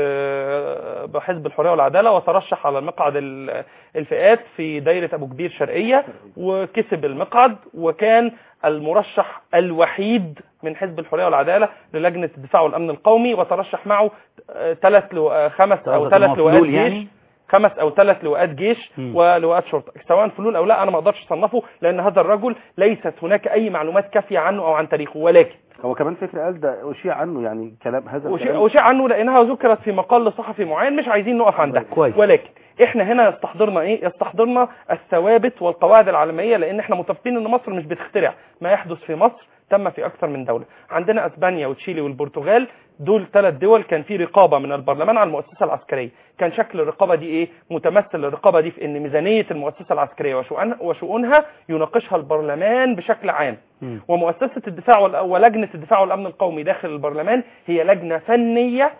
ب- بحزب الحريه والعداله وترشح على مقعد ال- الفئات في دايره ابو كبير شرقيه وكسب المقعد وكان المرشح الوحيد من حزب الحريه والعداله للجنه الدفاع والامن القومي وترشح معه ثلاث لو... خمس او
قصدك إن هو
ثلاث لواءات
فلول
جيش
يعني؟
خمس او ثلاث لواءات جيش
مم.
ولواءات شرطه سواء فلول او لا انا ما اقدرش اصنفه لان هذا الرجل ليست هناك اي معلومات كافيه عنه او عن تاريخه ولكن
هو كمان فكر قال ده أشيع عنه يعني كلام هذا
وشيء
الكلام
وشيء عنه لانها ذكرت في مقال صحفي معين مش عايزين نقف عندها
كويس.
ولكن احنا هنا يستحضرنا ايه يستحضرنا الثوابت والقواعد العالميه لان احنا متفقين ان مصر مش بتخترع ما يحدث في مصر تم في اكثر من دوله عندنا اسبانيا وتشيلي والبرتغال دول ثلاث دول كان في رقابه من البرلمان على المؤسسه العسكريه كان شكل الرقابه دي ايه متمثل الرقابه دي في ان ميزانيه المؤسسه العسكريه وشؤون- وشؤونها يناقشها البرلمان بشكل عام
مم.
ومؤسسة الدفاع وال- ولجنة الدفاع والأمن القومي داخل البرلمان هي لجنة فنية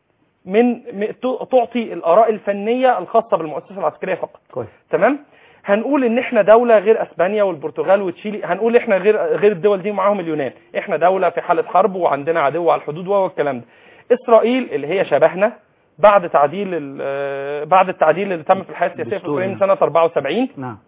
من م- ت- تعطي الآراء الفنية الخاصة بالمؤسسة العسكرية فقط
كويس
تمام هنقول ان احنا دولة غير اسبانيا والبرتغال وتشيلي هنقول احنا غير غير الدول دي معاهم اليونان احنا دولة في حالة حرب وعندنا عدو على الحدود والكلام ده اسرائيل اللي هي شبهنا بعد تعديل ال- بعد التعديل اللي تم في الحياة السياسية في
الدستوري.
اسرائيل سنة 74
نعم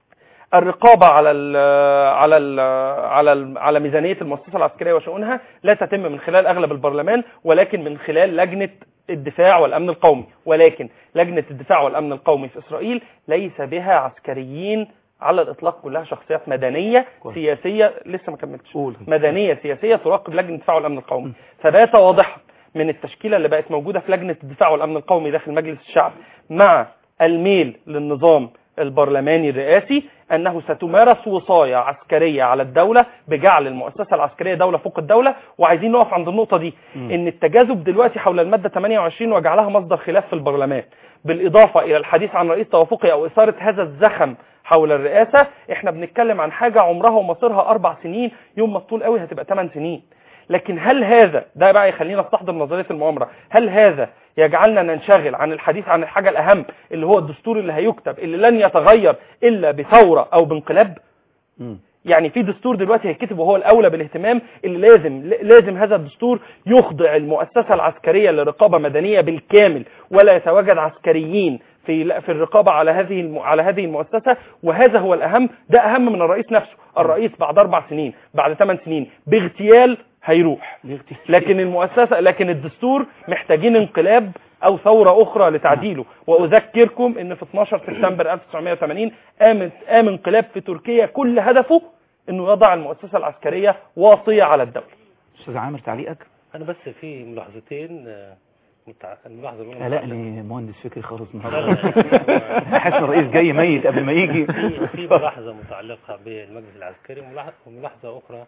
الرقابة على ال على ال على ال على ميزانية المؤسسة العسكرية وشؤونها لا تتم من خلال أغلب البرلمان ولكن من خلال لجنة الدفاع والأمن القومي ولكن لجنة الدفاع والأمن القومي في إسرائيل ليس بها عسكريين على الإطلاق كلها شخصيات مدنية
كويس.
سياسية لسه ما كملتش
قول
مدنية سياسية تراقب لجنة الدفاع والأمن القومي فبات واضحا من التشكيلة اللي بقت موجودة في لجنة الدفاع والأمن القومي داخل مجلس الشعب مع الميل للنظام البرلماني الرئاسي أنه ستمارس وصاية عسكرية على الدولة بجعل المؤسسة العسكرية دولة فوق الدولة وعايزين نقف عند النقطة دي
مم.
إن التجاذب دلوقتي حول المادة 28 وجعلها مصدر خلاف في البرلمان بالإضافة إلى الحديث عن رئيس توافقي أو إثارة هذا الزخم حول الرئاسة احنا بنتكلم عن حاجة عمرها ومصيرها أربع سنين يوم ما تطول قوي هتبقى 8 سنين لكن هل هذا ده بقى يخلينا نستحضر نظرية المؤامرة هل هذا يجعلنا ننشغل عن الحديث عن الحاجة الأهم اللي هو الدستور اللي هيكتب اللي لن يتغير إلا بثورة أو بانقلاب
مم.
يعني في دستور دلوقتي هيتكتب وهو الاولى بالاهتمام اللي لازم لازم هذا الدستور يخضع المؤسسه العسكريه لرقابه مدنيه بالكامل ولا يتواجد عسكريين في في الرقابه على هذه الم- على هذه المؤسسه وهذا هو الاهم ده اهم من الرئيس نفسه الرئيس بعد اربع سنين بعد ثمان سنين باغتيال هيروح لكن المؤسسه لكن الدستور محتاجين انقلاب او ثوره اخرى لتعديله واذكركم ان في 12 سبتمبر 1980 قامت قام انقلاب في تركيا كل هدفه انه يضع المؤسسه العسكريه واصيه على الدوله
استاذ عامر تعليقك
انا بس في ملاحظتين آه، متع... الملاحظه الاولى
قلقني مهندس فكري خالص
لا، لا، لا.
النهارده حاسس الرئيس جاي ميت قبل ما يجي
في في ملاحظه متعلقه بالمجلس العسكري وملاح- وملاحظه اخرى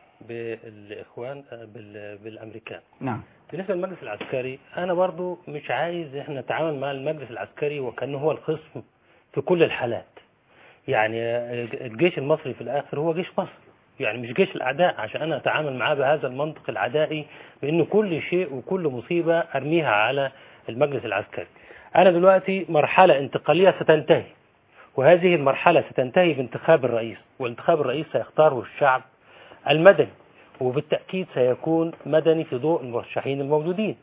بالاخوان آه، بال- بالامريكان
نعم
بالنسبه للمجلس العسكري انا برضو مش عايز احنا نتعامل مع المجلس العسكري وكانه هو الخصم في كل الحالات يعني آه، الجيش المصري في الاخر هو جيش مصر يعني مش جيش الاعداء عشان انا اتعامل معاه بهذا المنطق العدائي بان كل شيء وكل مصيبه ارميها على المجلس العسكري انا دلوقتي مرحله انتقاليه ستنتهي وهذه المرحله ستنتهي بانتخاب الرئيس وانتخاب الرئيس سيختاره الشعب المدني وبالتأكيد سيكون مدني في ضوء المرشحين الموجودين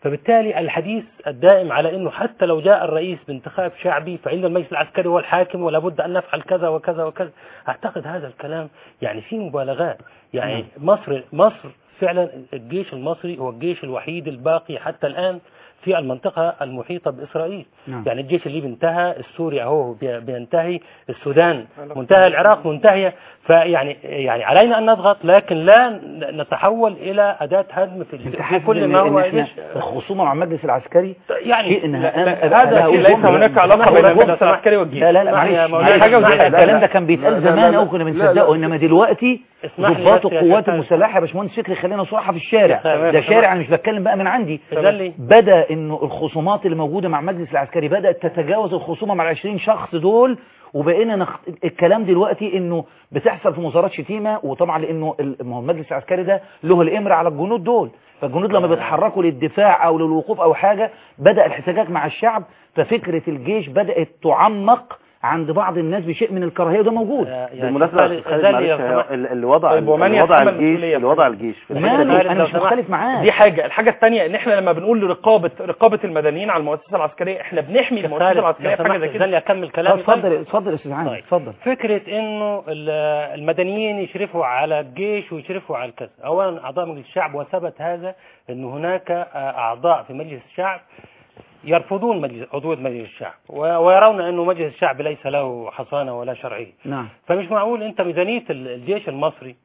فبالتالي الحديث الدائم على انه حتى لو جاء الرئيس بانتخاب شعبي فان المجلس العسكري هو الحاكم ولا بد ان نفعل كذا وكذا وكذا اعتقد هذا الكلام يعني فيه مبالغات يعني مصر مصر فعلا الجيش المصري هو الجيش الوحيد الباقي حتى الان في المنطقة المحيطة بإسرائيل
نعم.
يعني الجيش الليبي انتهى السوري أهو بي- بينتهي السودان منتهى العراق منتهية فيعني يعني علينا أن نضغط لكن لا نتحول إلى أداة هدم في,
انت
في
حاسس
كل
إن-
ما هو
إن إحنا
جيش
الخصومه مع المجلس العسكري
يعني
شيء انها
لا- لا،
أنا-
هذا
أنا
شيء
أقول
ليس
جملة.
هناك علاقة
اسمح
بين
لي
المجلس
أقول-
العسكري والجيش.
لا لا لا
اسمح لي يا
معلش
مولانا.
معلش.
حاجة وزي حاجة.
الكلام
لا.
ده كان بيتقال
لا، لا،
زمان
لا.
او كنا
لا،
بنصدقه
لا.
انما دلوقتي
اسمح لي
ضباط
بس يا
القوات
شيخ.
المسلحه يا باشمهندس فكري خلينا صراحه في الشارع
تمام.
ده شارع انا مش بتكلم بقى من عندي
تمام.
بدا انه الخصومات اللي موجوده مع المجلس العسكري بدات تتجاوز الخصومه مع ال 20 شخص دول وبقينا نخ... الكلام دلوقتي انه بتحصل في مظاهرات شتيمه وطبعا لانه ال- ما هو المجلس العسكري ده له الامر على الجنود دول فالجنود لما بيتحركوا للدفاع او للوقوف او حاجه بدا الاحتجاج مع الشعب ففكره الجيش بدات تعمق عند بعض الناس بشيء من الكراهيه وده موجود
بالمناسبة يا أستاذ خالد معلش هي- ال- اللي وضع
طيب ومن
اللي وضع
يتحمل
الجيش
المسؤولية
اللي وضع الجيش في الحتة
ماله؟
دي-
أنا مش مختلف معاك.
دي حاجة الحاجة الثانية ان احنا لما بنقول رقابة رقابة المدنيين على المؤسسة العسكرية احنا بنحمي المؤسسة
خالد،
العسكرية
لو
في حاجة زي
سمحت،
كده
خليني أكمل كلامي
اتفضل
طيب.
اتفضل يا استاذ عامر
طيب.
اتفضل
فكرة انه ال- المدنيين يشرفوا على الجيش ويشرفوا على الكذا اولا اعضاء مجلس الشعب وثبت هذا ان هناك آه، اعضاء في مجلس الشعب يرفضون مجلس عضوية مجلس الشعب و- ويرون انه مجلس الشعب ليس له حصانة ولا شرعية
نعم
فمش معقول انت ميزانية ال- الجيش المصري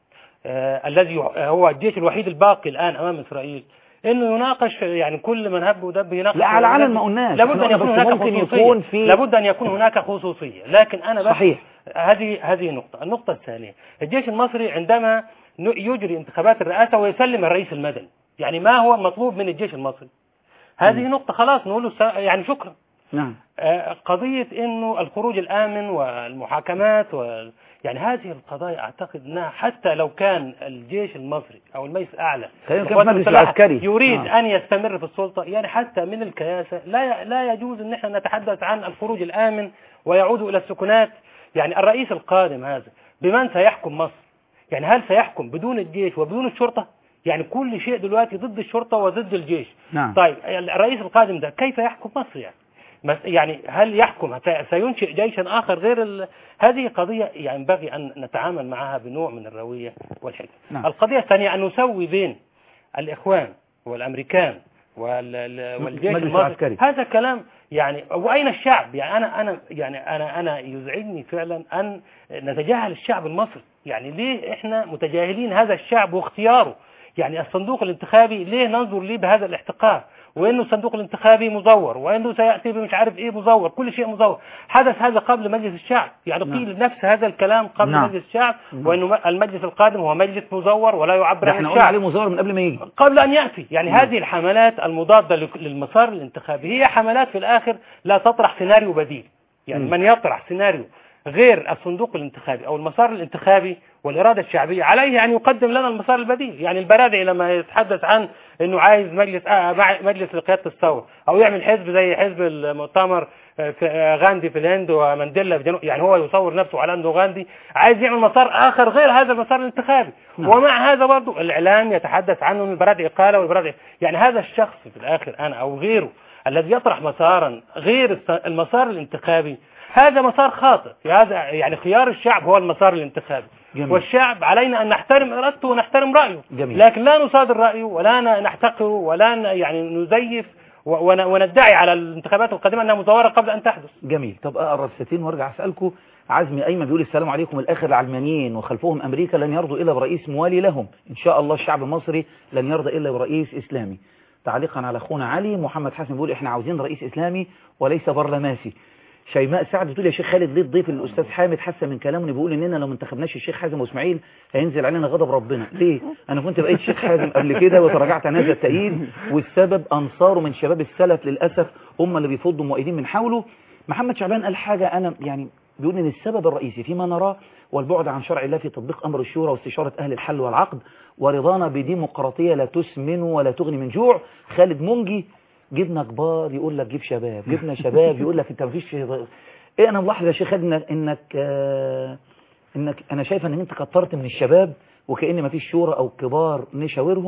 آه الذي يع- هو الجيش الوحيد الباقي الان امام اسرائيل انه يناقش يعني كل من هب ودب يناقش
لا، على علن ما قلناش.
لابد
إحنا
ان
قلنا
يكون
بس
هناك
ممكن
خصوصية
يكون في-
لابد ان يكون هناك خصوصية لكن انا بس
صحيح.
هذه هذه نقطة النقطة الثانية الجيش المصري عندما ن- يجري انتخابات الرئاسة ويسلم الرئيس المدني يعني ما هو المطلوب من الجيش المصري هذه نقطة خلاص نقول له س- يعني شكرا
نعم
آه، قضية انه الخروج الامن والمحاكمات و... يعني هذه القضايا اعتقد انها حتى لو كان الجيش المصري او المجلس الاعلى
خلينا نتكلم
القوات
في المجلس
المسلحة
العسكري.
يريد
آه.
ان يستمر في السلطة يعني حتى من الكياسة لا ي... لا يجوز ان احنا نتحدث عن الخروج الامن ويعود الى السكنات يعني الرئيس القادم هذا بمن سيحكم مصر يعني هل سيحكم بدون الجيش وبدون الشرطة يعني كل شيء دلوقتي ضد الشرطة وضد الجيش
نعم
طيب الرئيس القادم ده كيف يحكم مصر يعني مس- يعني هل يحكم سي- سينشئ جيشا آخر غير ال... هذه قضية يعني ينبغي أن نتعامل معها بنوع من الروية والحكمة
نعم.
القضية الثانية أن نسوي بين الإخوان والأمريكان وال... ال- والجيش
مجلس
المصري
العسكري.
هذا كلام يعني وأين الشعب يعني أنا أنا يعني أنا أنا يزعجني فعلا أن نتجاهل الشعب المصري يعني ليه إحنا متجاهلين هذا الشعب واختياره يعني الصندوق الانتخابي ليه ننظر ليه بهذا الاحتقار وانه الصندوق الانتخابي مزور وانه سياتي بمش عارف ايه مزور كل شيء مزور حدث هذا قبل مجلس الشعب يعني
نعم.
قيل نفس هذا الكلام قبل
نعم.
مجلس الشعب
نعم.
وانه المجلس القادم هو مجلس مزور ولا يعبر
ده
عن
احنا قلنا عليه
الشعب
مزور من قبل ما يجي
قبل ان ياتي يعني
نعم.
هذه الحملات المضاده لك- للمسار الانتخابي هي حملات في الاخر لا تطرح سيناريو بديل يعني
مم.
من يطرح سيناريو غير الصندوق الانتخابي او المسار الانتخابي والاراده الشعبيه عليه ان يقدم لنا المسار البديل يعني البرادعي لما يتحدث عن انه عايز مجلس آه مع- مجلس لقياده الثوره او يعمل حزب زي حزب المؤتمر آه، في آه، غاندي في الهند ومانديلا في جنوب يعني هو يصور نفسه على انه غاندي عايز يعمل مسار اخر غير هذا المسار الانتخابي
نعم.
ومع هذا برضه الاعلام يتحدث عنه من البرادعي قال والبرادعي يعني هذا الشخص في الاخر انا او غيره الذي يطرح مسارا غير الس- المسار الانتخابي هذا مسار خاطئ هذا يعني خيار الشعب هو المسار الانتخابي
جميل.
والشعب علينا أن نحترم إرادته ونحترم رأيه
جميل.
لكن لا نصادر رأيه ولا ن- نحتقره ولا ن- يعني نزيف و- ون- وندعي على الانتخابات القادمة أنها مزورة قبل أن تحدث
جميل طب اقرا الستين وارجع اسالكم عزمي ايمن بيقول السلام عليكم الاخر العلمانيين وخلفهم امريكا لن يرضوا الا برئيس موالي لهم ان شاء الله الشعب المصري لن يرضى الا برئيس اسلامي تعليقا على اخونا علي محمد حسن بيقول احنا عاوزين رئيس اسلامي وليس برلماسي شيماء سعد بتقول يا شيخ خالد ليه الضيف الاستاذ حامد حاسه من كلامه إنه بيقول اننا لو ما انتخبناش الشيخ حازم واسماعيل هينزل علينا غضب ربنا ليه انا كنت بقيت شيخ حازم قبل كده وتراجعت عن هذا التأييد والسبب انصاره من شباب السلف للاسف هم اللي بيفضوا مؤيدين من حوله محمد شعبان قال حاجه انا يعني بيقول ان السبب الرئيسي فيما نراه والبعد عن شرع الله في تطبيق امر الشورى واستشاره اهل الحل والعقد ورضانا بديمقراطيه لا تسمن ولا تغني من جوع خالد منجي جبنا كبار يقول لك جيب شباب جبنا شباب يقول لك انت مفيش ايه انا ملاحظ يا شيخ خالد انك انك, آه انك انا شايف ان انت كترت من الشباب وكأن مفيش شورى او كبار نشاورهم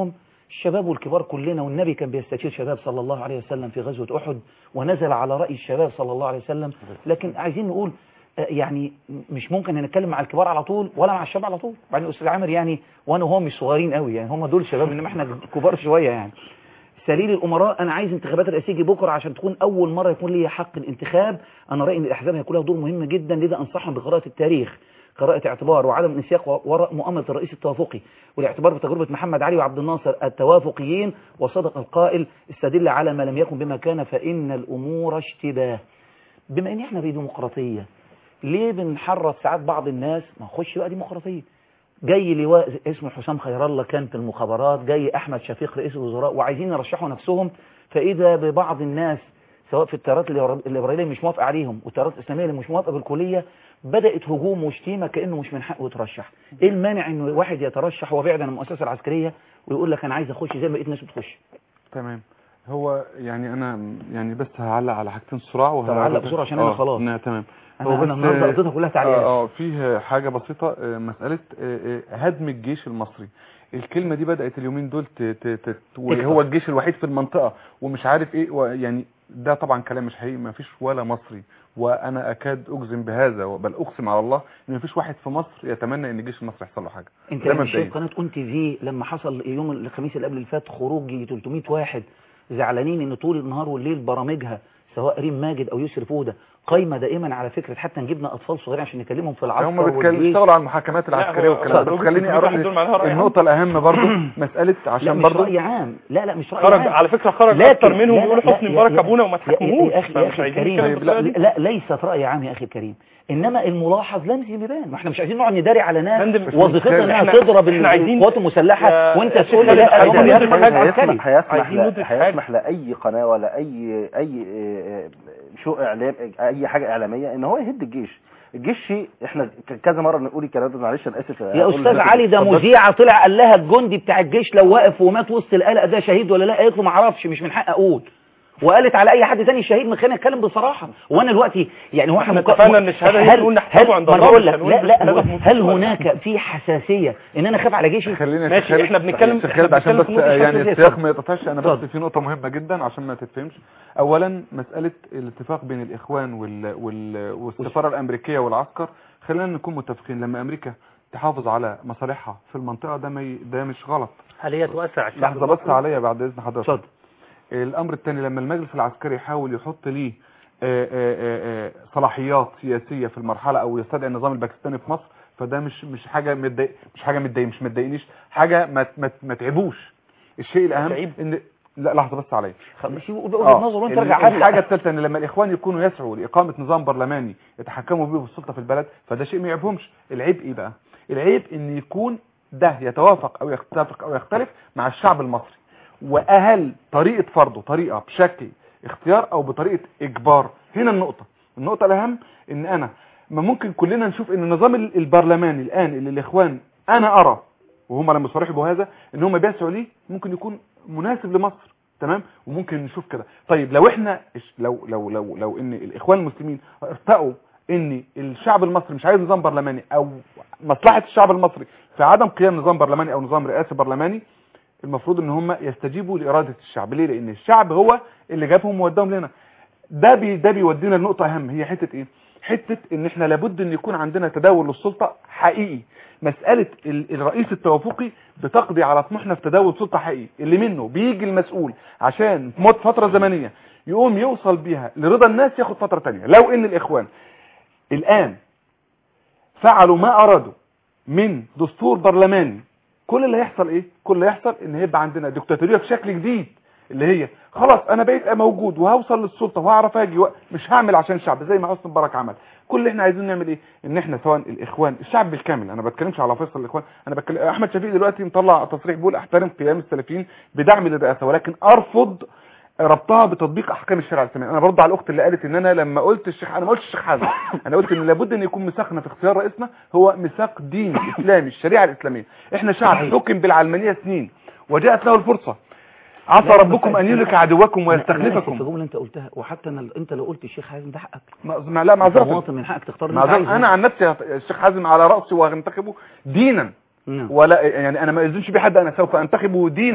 الشباب والكبار كلنا والنبي كان بيستشير شباب صلى الله عليه وسلم في غزوة أحد ونزل على رأي الشباب صلى الله عليه وسلم لكن عايزين نقول آه، يعني مش ممكن نتكلم مع الكبار على طول ولا مع الشباب على طول بعدين الأستاذ عامر يعني وأنا وهو مش صغيرين قوي يعني هم دول شباب إنما إحنا كبار شوية يعني سليل الأمراء أنا عايز انتخابات الرئاسية تيجي بكرة عشان تكون أول مرة يكون لي حق الانتخاب أنا رأيي إن الأحزاب هيكون لها دور مهم جدا لذا أنصحهم بقراءة التاريخ قراءة اعتبار وعدم الانسياق وراء مؤامرة الرئيس التوافقي والاعتبار بتجربة محمد علي وعبد الناصر التوافقيين وصدق القائل استدل على ما لم يكن بما كان فإن الأمور اشتباه بما إن احنا بديمقراطية ليه بنحرض ساعات بعض الناس ما نخش بقى ديمقراطية جاي لواء اسمه حسام خير الله كان في المخابرات جاي احمد شفيق رئيس الوزراء وعايزين يرشحوا نفسهم فاذا ببعض الناس سواء في التيارات الليبراليه مش موافقه عليهم والتيارات الاسلاميه اللي مش موافقه بالكليه بدات هجوم وشتيمه كانه مش من حقه يترشح ايه المانع انه واحد يترشح وهو بعيد عن المؤسسه العسكريه ويقول لك انا عايز اخش زي ما بقيت الناس بتخش
تمام هو يعني انا يعني بس هعلق على حاجتين بسرعه
طب علق بسرعه عشان انا خلاص
لا تمام
انا
هو
انا النهارده قضيتها كلها تعليقات
اه اه فيه حاجه بسيطه آه، مساله آه، آه، هدم الجيش المصري الكلمه دي بدات اليومين دول ت- ت- ت- وهو الجيش الوحيد في المنطقه ومش عارف ايه و- يعني ده طبعا كلام مش حقيقي ما فيش ولا مصري وانا اكاد اجزم بهذا بل اقسم على الله ان ما فيش واحد في مصر يتمنى ان الجيش المصري يحصل له حاجه
انت
ده
مش
مبدئيا.
شايف قناه اون تي في لما حصل يوم الخميس اللي قبل اللي فات خروج يجي 300 واحد زعلانين ان طول النهار والليل برامجها سواء ريم ماجد او يسر فوده قايمه دائما على فكره حتى نجيبنا اطفال صغيرين عشان نكلمهم في العسكر
هم بيتكلموا
والجيش.
بيشتغلوا على المحاكمات العسكريه
هو
والكلام ده
خروج
بس خليني
300
اروح
واحد دول معناها رأي عام.
النقطه الاهم برضو مساله
لا
عشان
مش
برضو
رأي عام لا لا مش رأي
خرج
عام
على فكرة خرج
لكن-
أكتر منهم
لا،
يقولوا
لا،
حسني
يا-
مبارك
يا-
أبونا وما
يا- يا-
تحكموهوش
يا أخي
فمش
يا أخي
عايزين
الكريم
نتكلم بالطريقة دي.
لا ليست رأي عام يا أخي الكريم إنما الملاحظ لازم يبان ما احنا مش عايزين نقعد نداري على ناس
فندم،
وظيفتنا انها
احنا-
تضرب
احنا عايزين-
القوات المسلحة
يا-
وانت
يا
تقول
شيخ
لي
خالد،
لا
عايزين
ده
ندرك
جهاز
حاجة.
عسكري.
هيسمح هيسمح
عايزين
لا
ندرك حاجة.
هيسمح لاي قناه ولا اي اي آه، شو اعلام اي حاجه اعلاميه ان هو يهد الجيش الجيش شيء احنا ك- كذا مره نقول الكلام ده معلش انا اسف
يا
أقول
استاذ
لحضرتك.
علي ده
اتفضل.
مذيعة طلع قال لها الجندي بتاع الجيش لو واقف ومات وسط القلق ده شهيد ولا لا قالت له ما اعرفش مش من حق اقول وقالت على اي حد تاني شهيد من خلينا نتكلم بصراحه وانا دلوقتي يعني هو
احنا
مك-
اتفقنا ان الشهادة دي
هل-
نقول
هل
نحسبه عند
ما
الله،
أنا بقول
مش
لك
هنقول
لا لا
بالشهادة
هو-
في
هل
المستقبل.
هناك في حساسيه ان انا اخاف على جيشي
خلينا
ماشي،
خالد-
احنا بنتكلم-
شيخ
احنا
خالد عشان
بنتكلم
بس
في نقطة
يعني
حساسية.
السياق
اتفضل.
ما يقطعش انا بس
اتفضل.
في نقطة مهمة جدا عشان ما تتفهمش اولا مسألة الاتفاق بين الاخوان وال... وال... والسفارة الامريكية والعسكر خلينا نكون متفقين لما امريكا تحافظ على مصالحها في المنطقة ده ما ي... ده مش غلط
هل هي توسع الشعب
لحظة بس
المصري؟
عليا بعد اذن حضرتك
اتفضل.
الامر الثاني لما المجلس العسكري يحاول يحط ليه آه، آه، آه، آه، صلاحيات سياسيه في المرحله او يستدعي النظام الباكستاني في مصر فده مش مش حاجه متضايق مش حاجه متضايق مش متضايقنيش حاجه ما ما ما تعبوش الشيء الاهم
تعيب.
ان لا لحظه بس عليا
مش يقول وجهه نظر وانت ارجع
ال- الحاجه
علق
الثالثه ان لما الاخوان يكونوا يسعوا لاقامه نظام برلماني يتحكموا به بالسلطه في البلد فده شيء ما يعيبهمش العيب ايه بقى العيب ان يكون ده يتوافق او يتفق او يختلف مع الشعب المصري واهل طريقه فرضه طريقه بشكل اختيار او بطريقه اجبار هنا النقطه النقطه الاهم ان انا ما ممكن كلنا نشوف ان النظام ال- البرلماني الان اللي الاخوان انا ارى وهم لما يصرحوا بهذا ان هم بيسعوا ليه ممكن يكون مناسب لمصر تمام وممكن نشوف كده طيب لو احنا إش- لو لو لو لو ان الاخوان المسلمين ارتقوا ان الشعب المصري مش عايز نظام برلماني او مصلحه الشعب المصري في عدم قيام نظام برلماني او نظام رئاسي برلماني المفروض ان هم يستجيبوا لاراده الشعب ليه لان الشعب هو اللي جابهم ووداهم لنا ده بي ده بيودينا لنقطه اهم هي حته ايه حته ان احنا لابد ان يكون عندنا تداول للسلطه حقيقي مساله ال- الرئيس التوافقي بتقضي على طموحنا في تداول سلطه حقيقي اللي منه بيجي المسؤول عشان في مد فتره زمنيه يقوم يوصل بيها لرضا الناس ياخد فتره تانية لو ان الاخوان الان فعلوا ما ارادوا من دستور برلماني كل اللي هيحصل ايه كل اللي هيحصل ان هيبقى عندنا ديكتاتوريه بشكل جديد اللي هي خلاص انا بقيت موجود وهوصل للسلطه وهعرف اجي و... مش هعمل عشان الشعب زي ما حسني مبارك عمل كل اللي احنا عايزين نعمل ايه ان احنا سواء الاخوان الشعب بالكامل انا ما بتكلمش على فيصل الاخوان انا بتكلم احمد شفيق دلوقتي مطلع تصريح بيقول احترم قيام السلفيين بدعم للرئاسه ولكن ارفض ربطها بتطبيق احكام الشرع الاسلامي انا برد على الاخت اللي قالت ان انا لما قلت الشيخ انا ما قلتش الشيخ حازم انا قلت ان لابد ان يكون ميثاقنا في اختيار رئيسنا هو ميثاق ديني اسلامي الشريعه الاسلاميه احنا شعب حكم بالعلمانيه سنين وجاءت له الفرصه عسى
لا،
ربكم
بس-
ان يهلك عدوكم
أنا- أنا آسف في
ويستخلفكم
الجمله انت قلتها وحتى انا انت لو قلت الشيخ حازم ده حقك
ما ما- لا
انت
معذره
مواطن من حقك تختار اللي انت
معذره
عايزه
انا عن نفسي الشيخ حازم على راسي وهنتخبه دينا
نعم.
ولا يعني انا ما يلزمش بيه حد انا سوف انتخبه دينا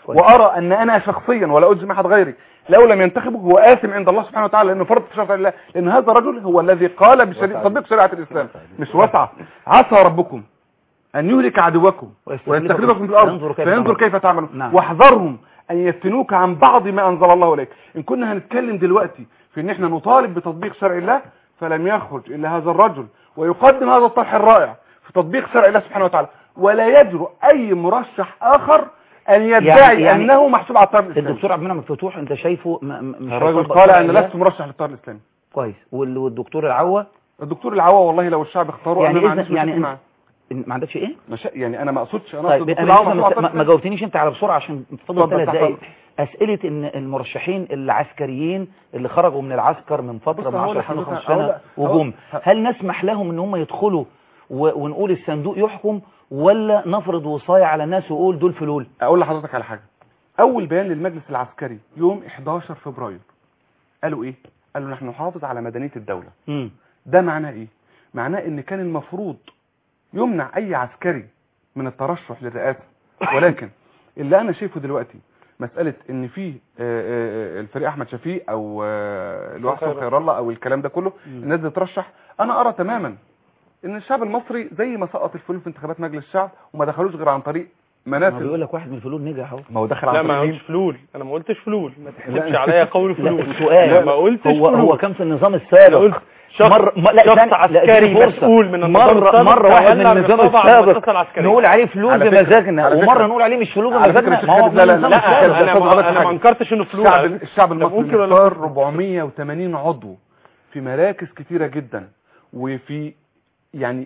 وارى ان انا شخصيا ولا اجزم احد غيري لو لم ينتخبه هو آثم عند الله سبحانه وتعالى لانه فرض في شرع الله لان هذا الرجل هو الذي قال بشريعه تطبيق شريعه الاسلام مش وسعه عسى ربكم ان يهلك عدوكم ويستخلفكم في الارض
فينظر كيف
فينظر
تعملون.
كيف تعملون
نعم.
واحذرهم ان يفتنوك عن بعض ما انزل الله اليك ان كنا هنتكلم دلوقتي في ان احنا نطالب بتطبيق شرع الله فلم يخرج الا هذا الرجل ويقدم هذا الطرح الرائع في تطبيق شرع الله سبحانه وتعالى ولا يجرؤ اي مرشح اخر ان يدعي
يعني- يعني
انه محسوب على الطرف الاسلامي
الدكتور عبد المنعم فتوح انت شايفه م- م- مش
الرجل
هيطبق
قال
شرع
انا
الله؟
لست مرشح للطرف الاسلامي
كويس وال- والدكتور العوا
الدكتور العوا والله لو الشعب اختاره
يعني
انا ما
إذن-
عنديش
يعني
مشاكل
إن-
معاه
إن- ما عندكش ايه
مش يعني انا ما اقصدش انا
طيب
اقصد الدكتور
انا
العوا
لسه
محسوب على
ما-
الطرف
ما جاوبتنيش انت على بسرعه عشان تفضل
اتفضل،
ثلاث
تحت
دقائق اسئله ان المرشحين العسكريين اللي خرجوا من العسكر من فتره
بص
من
هقول
10 سنين
لحضرتك-
15 سنه
هقول-
وجم
هقول-
هل نسمح لهم ان هم يدخلوا و- ونقول الصندوق يحكم ولا نفرض وصايه على الناس وقول دول فلول
اقول لحضرتك على حاجه اول بيان للمجلس العسكري يوم 11 فبراير قالوا ايه قالوا نحن نحافظ على مدنيه الدوله
امم
ده معناه ايه معناه ان كان المفروض يمنع اي عسكري من الترشح للرئاسه ولكن اللي انا شايفه دلوقتي مساله ان في آه، آه، الفريق احمد شفيق او آه، اللي هو حسن خير الله او الكلام ده كله الناس دي ترشح انا ارى تماما ان الشعب المصري زي ما سقط الفلول في انتخابات مجلس الشعب وما دخلوش غير عن طريق
ما
منافذ
بيقول لك واحد من الفلول نجح اهو
ما هو دخل
لا
عن
ما
طريق مين
قلتش فلول انا ما قلتش فلول ما تحسبش
لا.
عليا قول
لا
فلول
سؤال
لا ما قلتش
هو
فلول
هو كان في النظام
انا
السابق
قلت شخص
مرة ما لا
شخص
ثانية- لا،
عسكري
اديني فرصة.
مسؤول من النظام
مرة
السابق
مرة واحد من
تولى
النظام
الرقابة على
السابق
المؤسسة العسكرية.
نقول عليه فلول
على فكرة-
بمزاجنا
على
ومرة
فكرة-
نقول عليه مش فلول
على فكرة
بمزاجنا
الشيخ
ما هو
خالد- لا، لا،
النظام
لا،
السابق.
لا،
انا
أستاذ
ما
حضرتك
انا ما
حاجة.
انكرتش انه فلول
الشعب الشعب
لا،
المصري
ممكن ولا
اختار 480 عضو في مراكز كتيرة جدا وفي يعني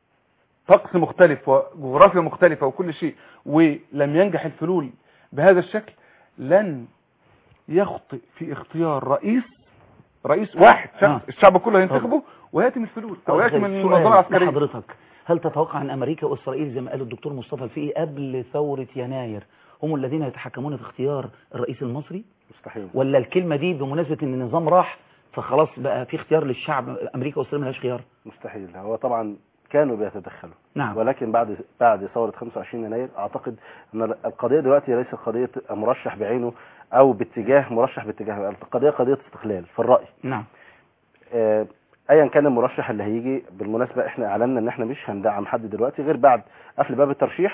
طقس مختلف وجغرافيا مختلفة وكل شيء ولم ينجح الفلول بهذا الشكل لن يخطئ في اختيار رئيس رئيس واحد
آه.
شخص الشعب كله ينتخبه وياتي الفلول او ياتي من
سؤال
المنظمه العسكريه
لحضرتك هل تتوقع ان امريكا واسرائيل زي ما قال الدكتور مصطفى الفقي قبل ثورة يناير هم الذين يتحكمون في اختيار الرئيس المصري
مستحيل
ولا الكلمة دي بمناسبة ان النظام راح فخلاص بقى في اختيار للشعب امريكا واسرائيل ملهاش خيار
مستحيل هو طبعا كانوا بيتدخلوا
نعم
ولكن بعد بعد ثوره 25 يناير اعتقد ان القضيه دلوقتي ليست قضيه مرشح بعينه او باتجاه مرشح باتجاه القضيه قضيه استقلال في الراي
نعم
آه، ايا كان المرشح اللي هيجي بالمناسبه احنا اعلنا ان احنا مش هندعم حد دلوقتي غير بعد قفل باب الترشيح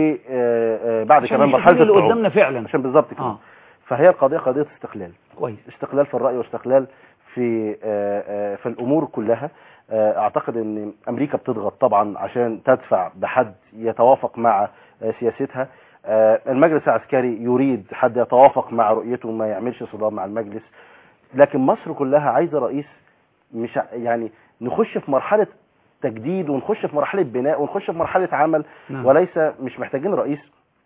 وبعد
عشان
كمان
نشوف
مرحله
مين اللي
التعاون.
قدامنا فعلا
عشان بالظبط كده
اه
فهي القضيه قضيه استقلال
كويس
استقلال في الرأي واستقلال في آه، آه، في الأمور كلها آه، أعتقد أن أمريكا بتضغط طبعا عشان تدفع بحد يتوافق مع آه، سياستها آه، المجلس العسكري يريد حد يتوافق مع رؤيته ما يعملش صدام مع المجلس لكن مصر كلها عايزة رئيس مش ع- يعني نخش في مرحلة تجديد ونخش في مرحلة بناء ونخش في مرحلة عمل
نعم.
وليس مش محتاجين رئيس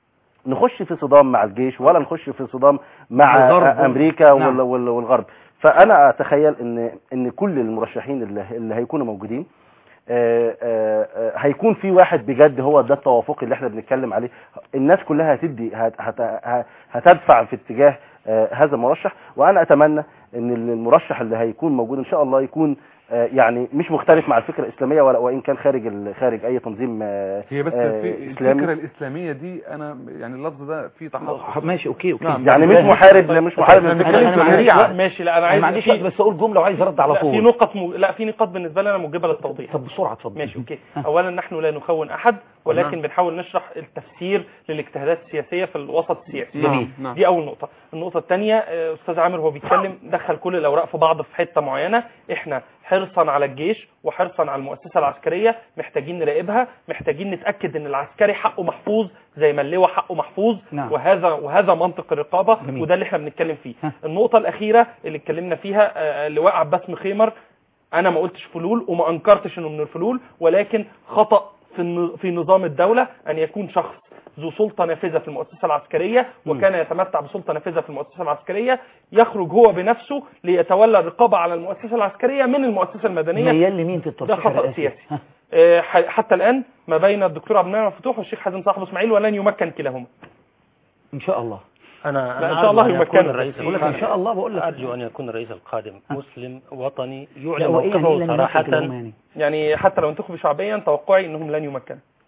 نخش في صدام مع الجيش ولا نخش في صدام مع
الغرب.
امريكا
نعم.
وال- وال- والغرب فانا اتخيل ان ان كل المرشحين اللي, اللي هيكونوا موجودين آه، آه، آه، هيكون في واحد بجد هو ده التوافق اللي احنا بنتكلم عليه الناس كلها هتدي هت هت ه- هتدفع في اتجاه آه، هذا المرشح وانا اتمنى ان المرشح اللي هيكون موجود ان شاء الله يكون آه، يعني مش مختلف مع الفكره الاسلاميه ولا وان كان خارج ال- خارج اي تنظيم آه،
هي بس
آه،
في
اسلامي
الفكره الاسلاميه دي انا يعني اللفظ ده فيه تحفظ
ماشي اوكي اوكي
نعم.
يعني مش محارب لا مش محارب
احنا
من
بنتكلم
أنا
في
ما عنديش
شريعه
وقت.
ماشي لا انا
انا
عايز
ما عنديش
في-
وقت بس اقول جملة وعايز ارد على
لا في
طول
نقط م... لا في نقاط بالنسبه لي انا موجبه للتوضيح
طب بسرعة اتفضل
ماشي اوكي اولا نحن لا نخون احد ولكن بنحاول نشرح التفسير للاجتهادات السياسيه في الوسط السياسي
جميل.
نعم.
دي اول نقطه النقطه الثانيه استاذ عامر وهو بيتكلم دخل كل الاوراق في بعض في حته معينه احنا حرصا على الجيش وحرصا على المؤسسه العسكريه محتاجين نراقبها محتاجين نتاكد ان العسكري حقه محفوظ زي ما اللواء حقه محفوظ
نعم.
وهذا وهذا منطق الرقابه
جميل.
وده اللي احنا بنتكلم فيه
ها.
النقطه الاخيره اللي اتكلمنا فيها آه، اللواء عباس مخيمر انا ما قلتش فلول وما انكرتش انه من الفلول ولكن خطأ في الن- في نظام الدولة ان يكون شخص ذو سلطة نافذة في المؤسسة العسكرية وكان يتمتع بسلطة نافذة في المؤسسة العسكرية يخرج هو بنفسه ليتولى الرقابة على المؤسسة العسكرية من المؤسسة المدنية
ميال لمين في الترشيح
ده خطأ
الرئاسي؟
سياسي.
ها.
آه، ح- حتى الآن ما بين الدكتور عبد المنعم فتوح والشيخ حازم صاحب اسماعيل ولن يمكن كلاهما
ان شاء الله
انا
لا،
انا
إن شاء الله
أرجو أن
يمكنه.
يكون الرئيس
بقول لك ان شاء الله بقول لك
ارجو ان يكون الرئيس القادم مسلم وطني
لا
يعلن
هو ايه يعني
موقفه
لن
صراحه
يمكن لهم يعني
يعني حتى لو انتخبوا شعبيا توقعي انهم لن يمكنوا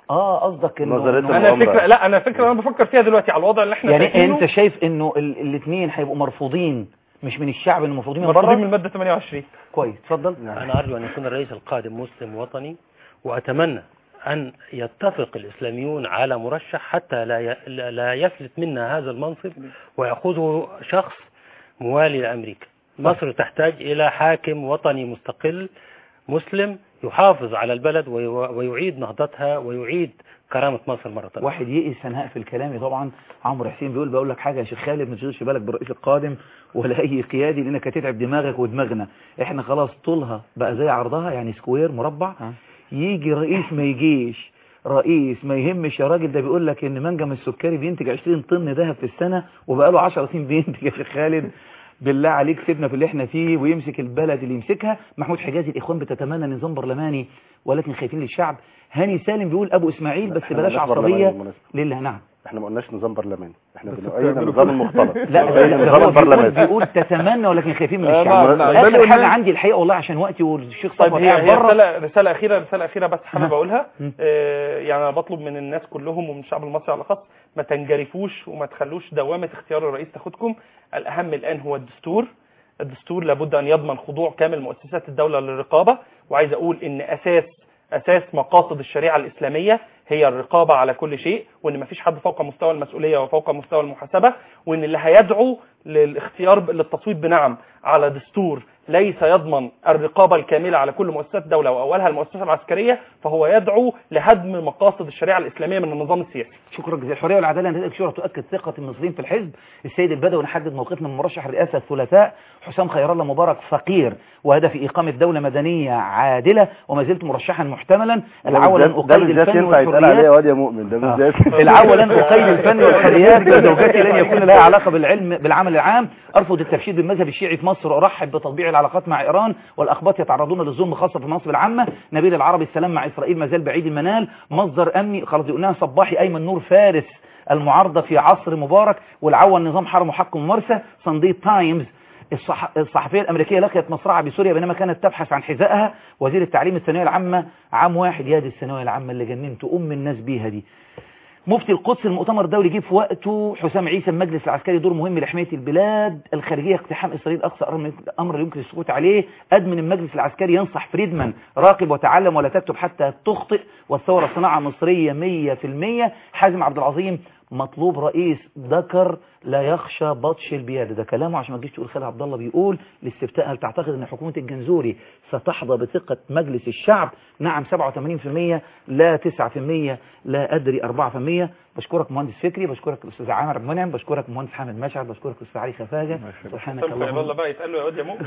اه قصدك انه
نظرية
إنه-
انا فكره لا انا فكره انا بفكر فيها دلوقتي على الوضع اللي احنا
يعني
شايفينه
انت شايف انه الاثنين هيبقوا مرفوضين مش من الشعب اللي مرفوضين من
مرفوضين
بره
من الماده 28
كويس اتفضل
أنا أرجو أن يكون الرئيس القادم مسلم وطني وأتمنى أن يتفق الإسلاميون على مرشح حتى لا ي- لا لا يفلت منا هذا المنصب ويأخذه شخص موالي لأمريكا مصر تحتاج إلى حاكم وطني مستقل مسلم يحافظ على البلد وي- ويعيد نهضتها ويعيد كرامة مصر مرة أخرى
واحد يئس انا هقفل كلامي طبعا عمرو حسين بيقول بقول لك حاجه يا شيخ خالد ما تشغلش بالك بالرئيس القادم ولا اي قيادي لانك هتتعب دماغك ودماغنا احنا خلاص طولها بقى زي عرضها يعني سكوير مربع يجي رئيس ما يجيش رئيس ما يهمش يا راجل ده بيقول لك ان منجم السكري بينتج 20 طن ذهب في السنه وبقاله 10 سنين بينتج يا شيخ خالد بالله عليك سيبنا في اللي احنا فيه ويمسك البلد اللي يمسكها محمود حجازي الاخوان بتتمنى نظام برلماني ولكن خايفين للشعب هاني سالم بيقول ابو اسماعيل بس
إحنا
بلاش
مالناش برلماني
عصبيه
بالمناسبة.
لله نعم
احنا ما قلناش نظام برلماني احنا
بس
بنؤيد
بتعملوا
النظام
كده.
المختلط
لا
بنؤيد
ده
النظام
هو بيقول,
البرلماني
بيقول تتمنى ولكن خايفين من
آه،
الشعب
نعم، نعم. ده
اخر
اللي
حاجه
قلناه.
عندي الحقيقه والله عشان وقتي والشيخ
طيب
صفوت
هي
قاعد
هي
بره
رساله رساله اخيره رساله اخيره بس حابب
ها.
اقولها
م.
آه، يعني انا بطلب من الناس كلهم ومن الشعب المصري على خاص ما تنجرفوش وما تخلوش دوامه اختيار الرئيس تاخدكم الاهم الان هو الدستور الدستور لابد ان يضمن خضوع كامل مؤسسات الدوله للرقابه وعايز اقول ان اساس اساس مقاصد الشريعه الاسلاميه هي الرقابه على كل شيء وان مفيش حد فوق مستوى المسؤوليه وفوق مستوى المحاسبه وان اللي هيدعو للاختيار للتصويت بنعم على دستور ليس يضمن الرقابه الكامله على كل مؤسسات الدوله واولها المؤسسه العسكريه فهو يدعو لهدم مقاصد الشريعه الاسلاميه من النظام السياسي
شكرا جزيلا الحريه والعداله نتائج شورى تؤكد ثقه المصريين في الحزب السيد البدوي نحدد موقفنا من مرشح الرئاسه الثلاثاء حسام خير الله مبارك فقير وهدف اقامه دوله مدنيه عادله وما زلت مرشحا محتملا العول ان
ده
اقيد
بالذات
الفن
ينفع يتقال عليه
والحريات
واد يا مؤمن ده بالذات
العول ان اقيد الفن والحريات وزوجتي لن يكون لها علاقه بالعلم بالعمل العام ارفض التبشير بالمذهب الشيعي في مصر وارحب بتطبيع العلاقات مع ايران والاخباط يتعرضون للظلم خاصه في المناصب العامه نبيل العربي السلام مع اسرائيل ما زال بعيد المنال مصدر امني خلاص قلناها صباحي ايمن نور فارس المعارضه في عصر مبارك والعول نظام حرم وحق ممارسه صندي تايمز الصح... الصحفية الأمريكية لقيت مصرعة بسوريا بينما كانت تبحث عن حذائها وزير التعليم الثانوية العامة عام واحد يا دي الثانوية العامة اللي جننت أم الناس بيها دي مفتي القدس المؤتمر الدولي جه في وقته حسام عيسى المجلس العسكري دور مهم لحماية البلاد الخارجية اقتحام إسرائيل أقصى أمر- أمر يمكن السكوت عليه أدمن المجلس العسكري ينصح فريدمان راقب وتعلم ولا تكتب حتى تخطئ والثورة صناعة مصرية مية في المية حازم عبد العظيم مطلوب رئيس ذكر لا يخشى بطش البيادة ده كلامه عشان ما تجيش تقول خالد عبد الله بيقول لاستفتاء هل تعتقد ان حكومة الجنزوري ستحظى بثقة مجلس الشعب نعم 87% لا 9% لا ادري 4% بشكرك مهندس فكري بشكرك الاستاذ عامر عبد المنعم بشكرك مهندس حامد مشعل بشكرك الاستاذ علي خفاجة سبحانك
سامحوا يا
اللهم
الله بقى يتقال له يا واد يا مؤمن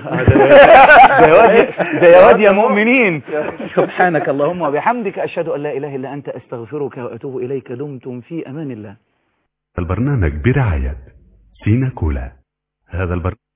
ده يا واد ده يا واد يا مؤمنين سبحانك اللهم وبحمدك أشهد أن لا إله إلا أنت أستغفرك وأتوب إليك دمتم في أمان الله
البرنامج برعاية سينا كولا هذا البرنامج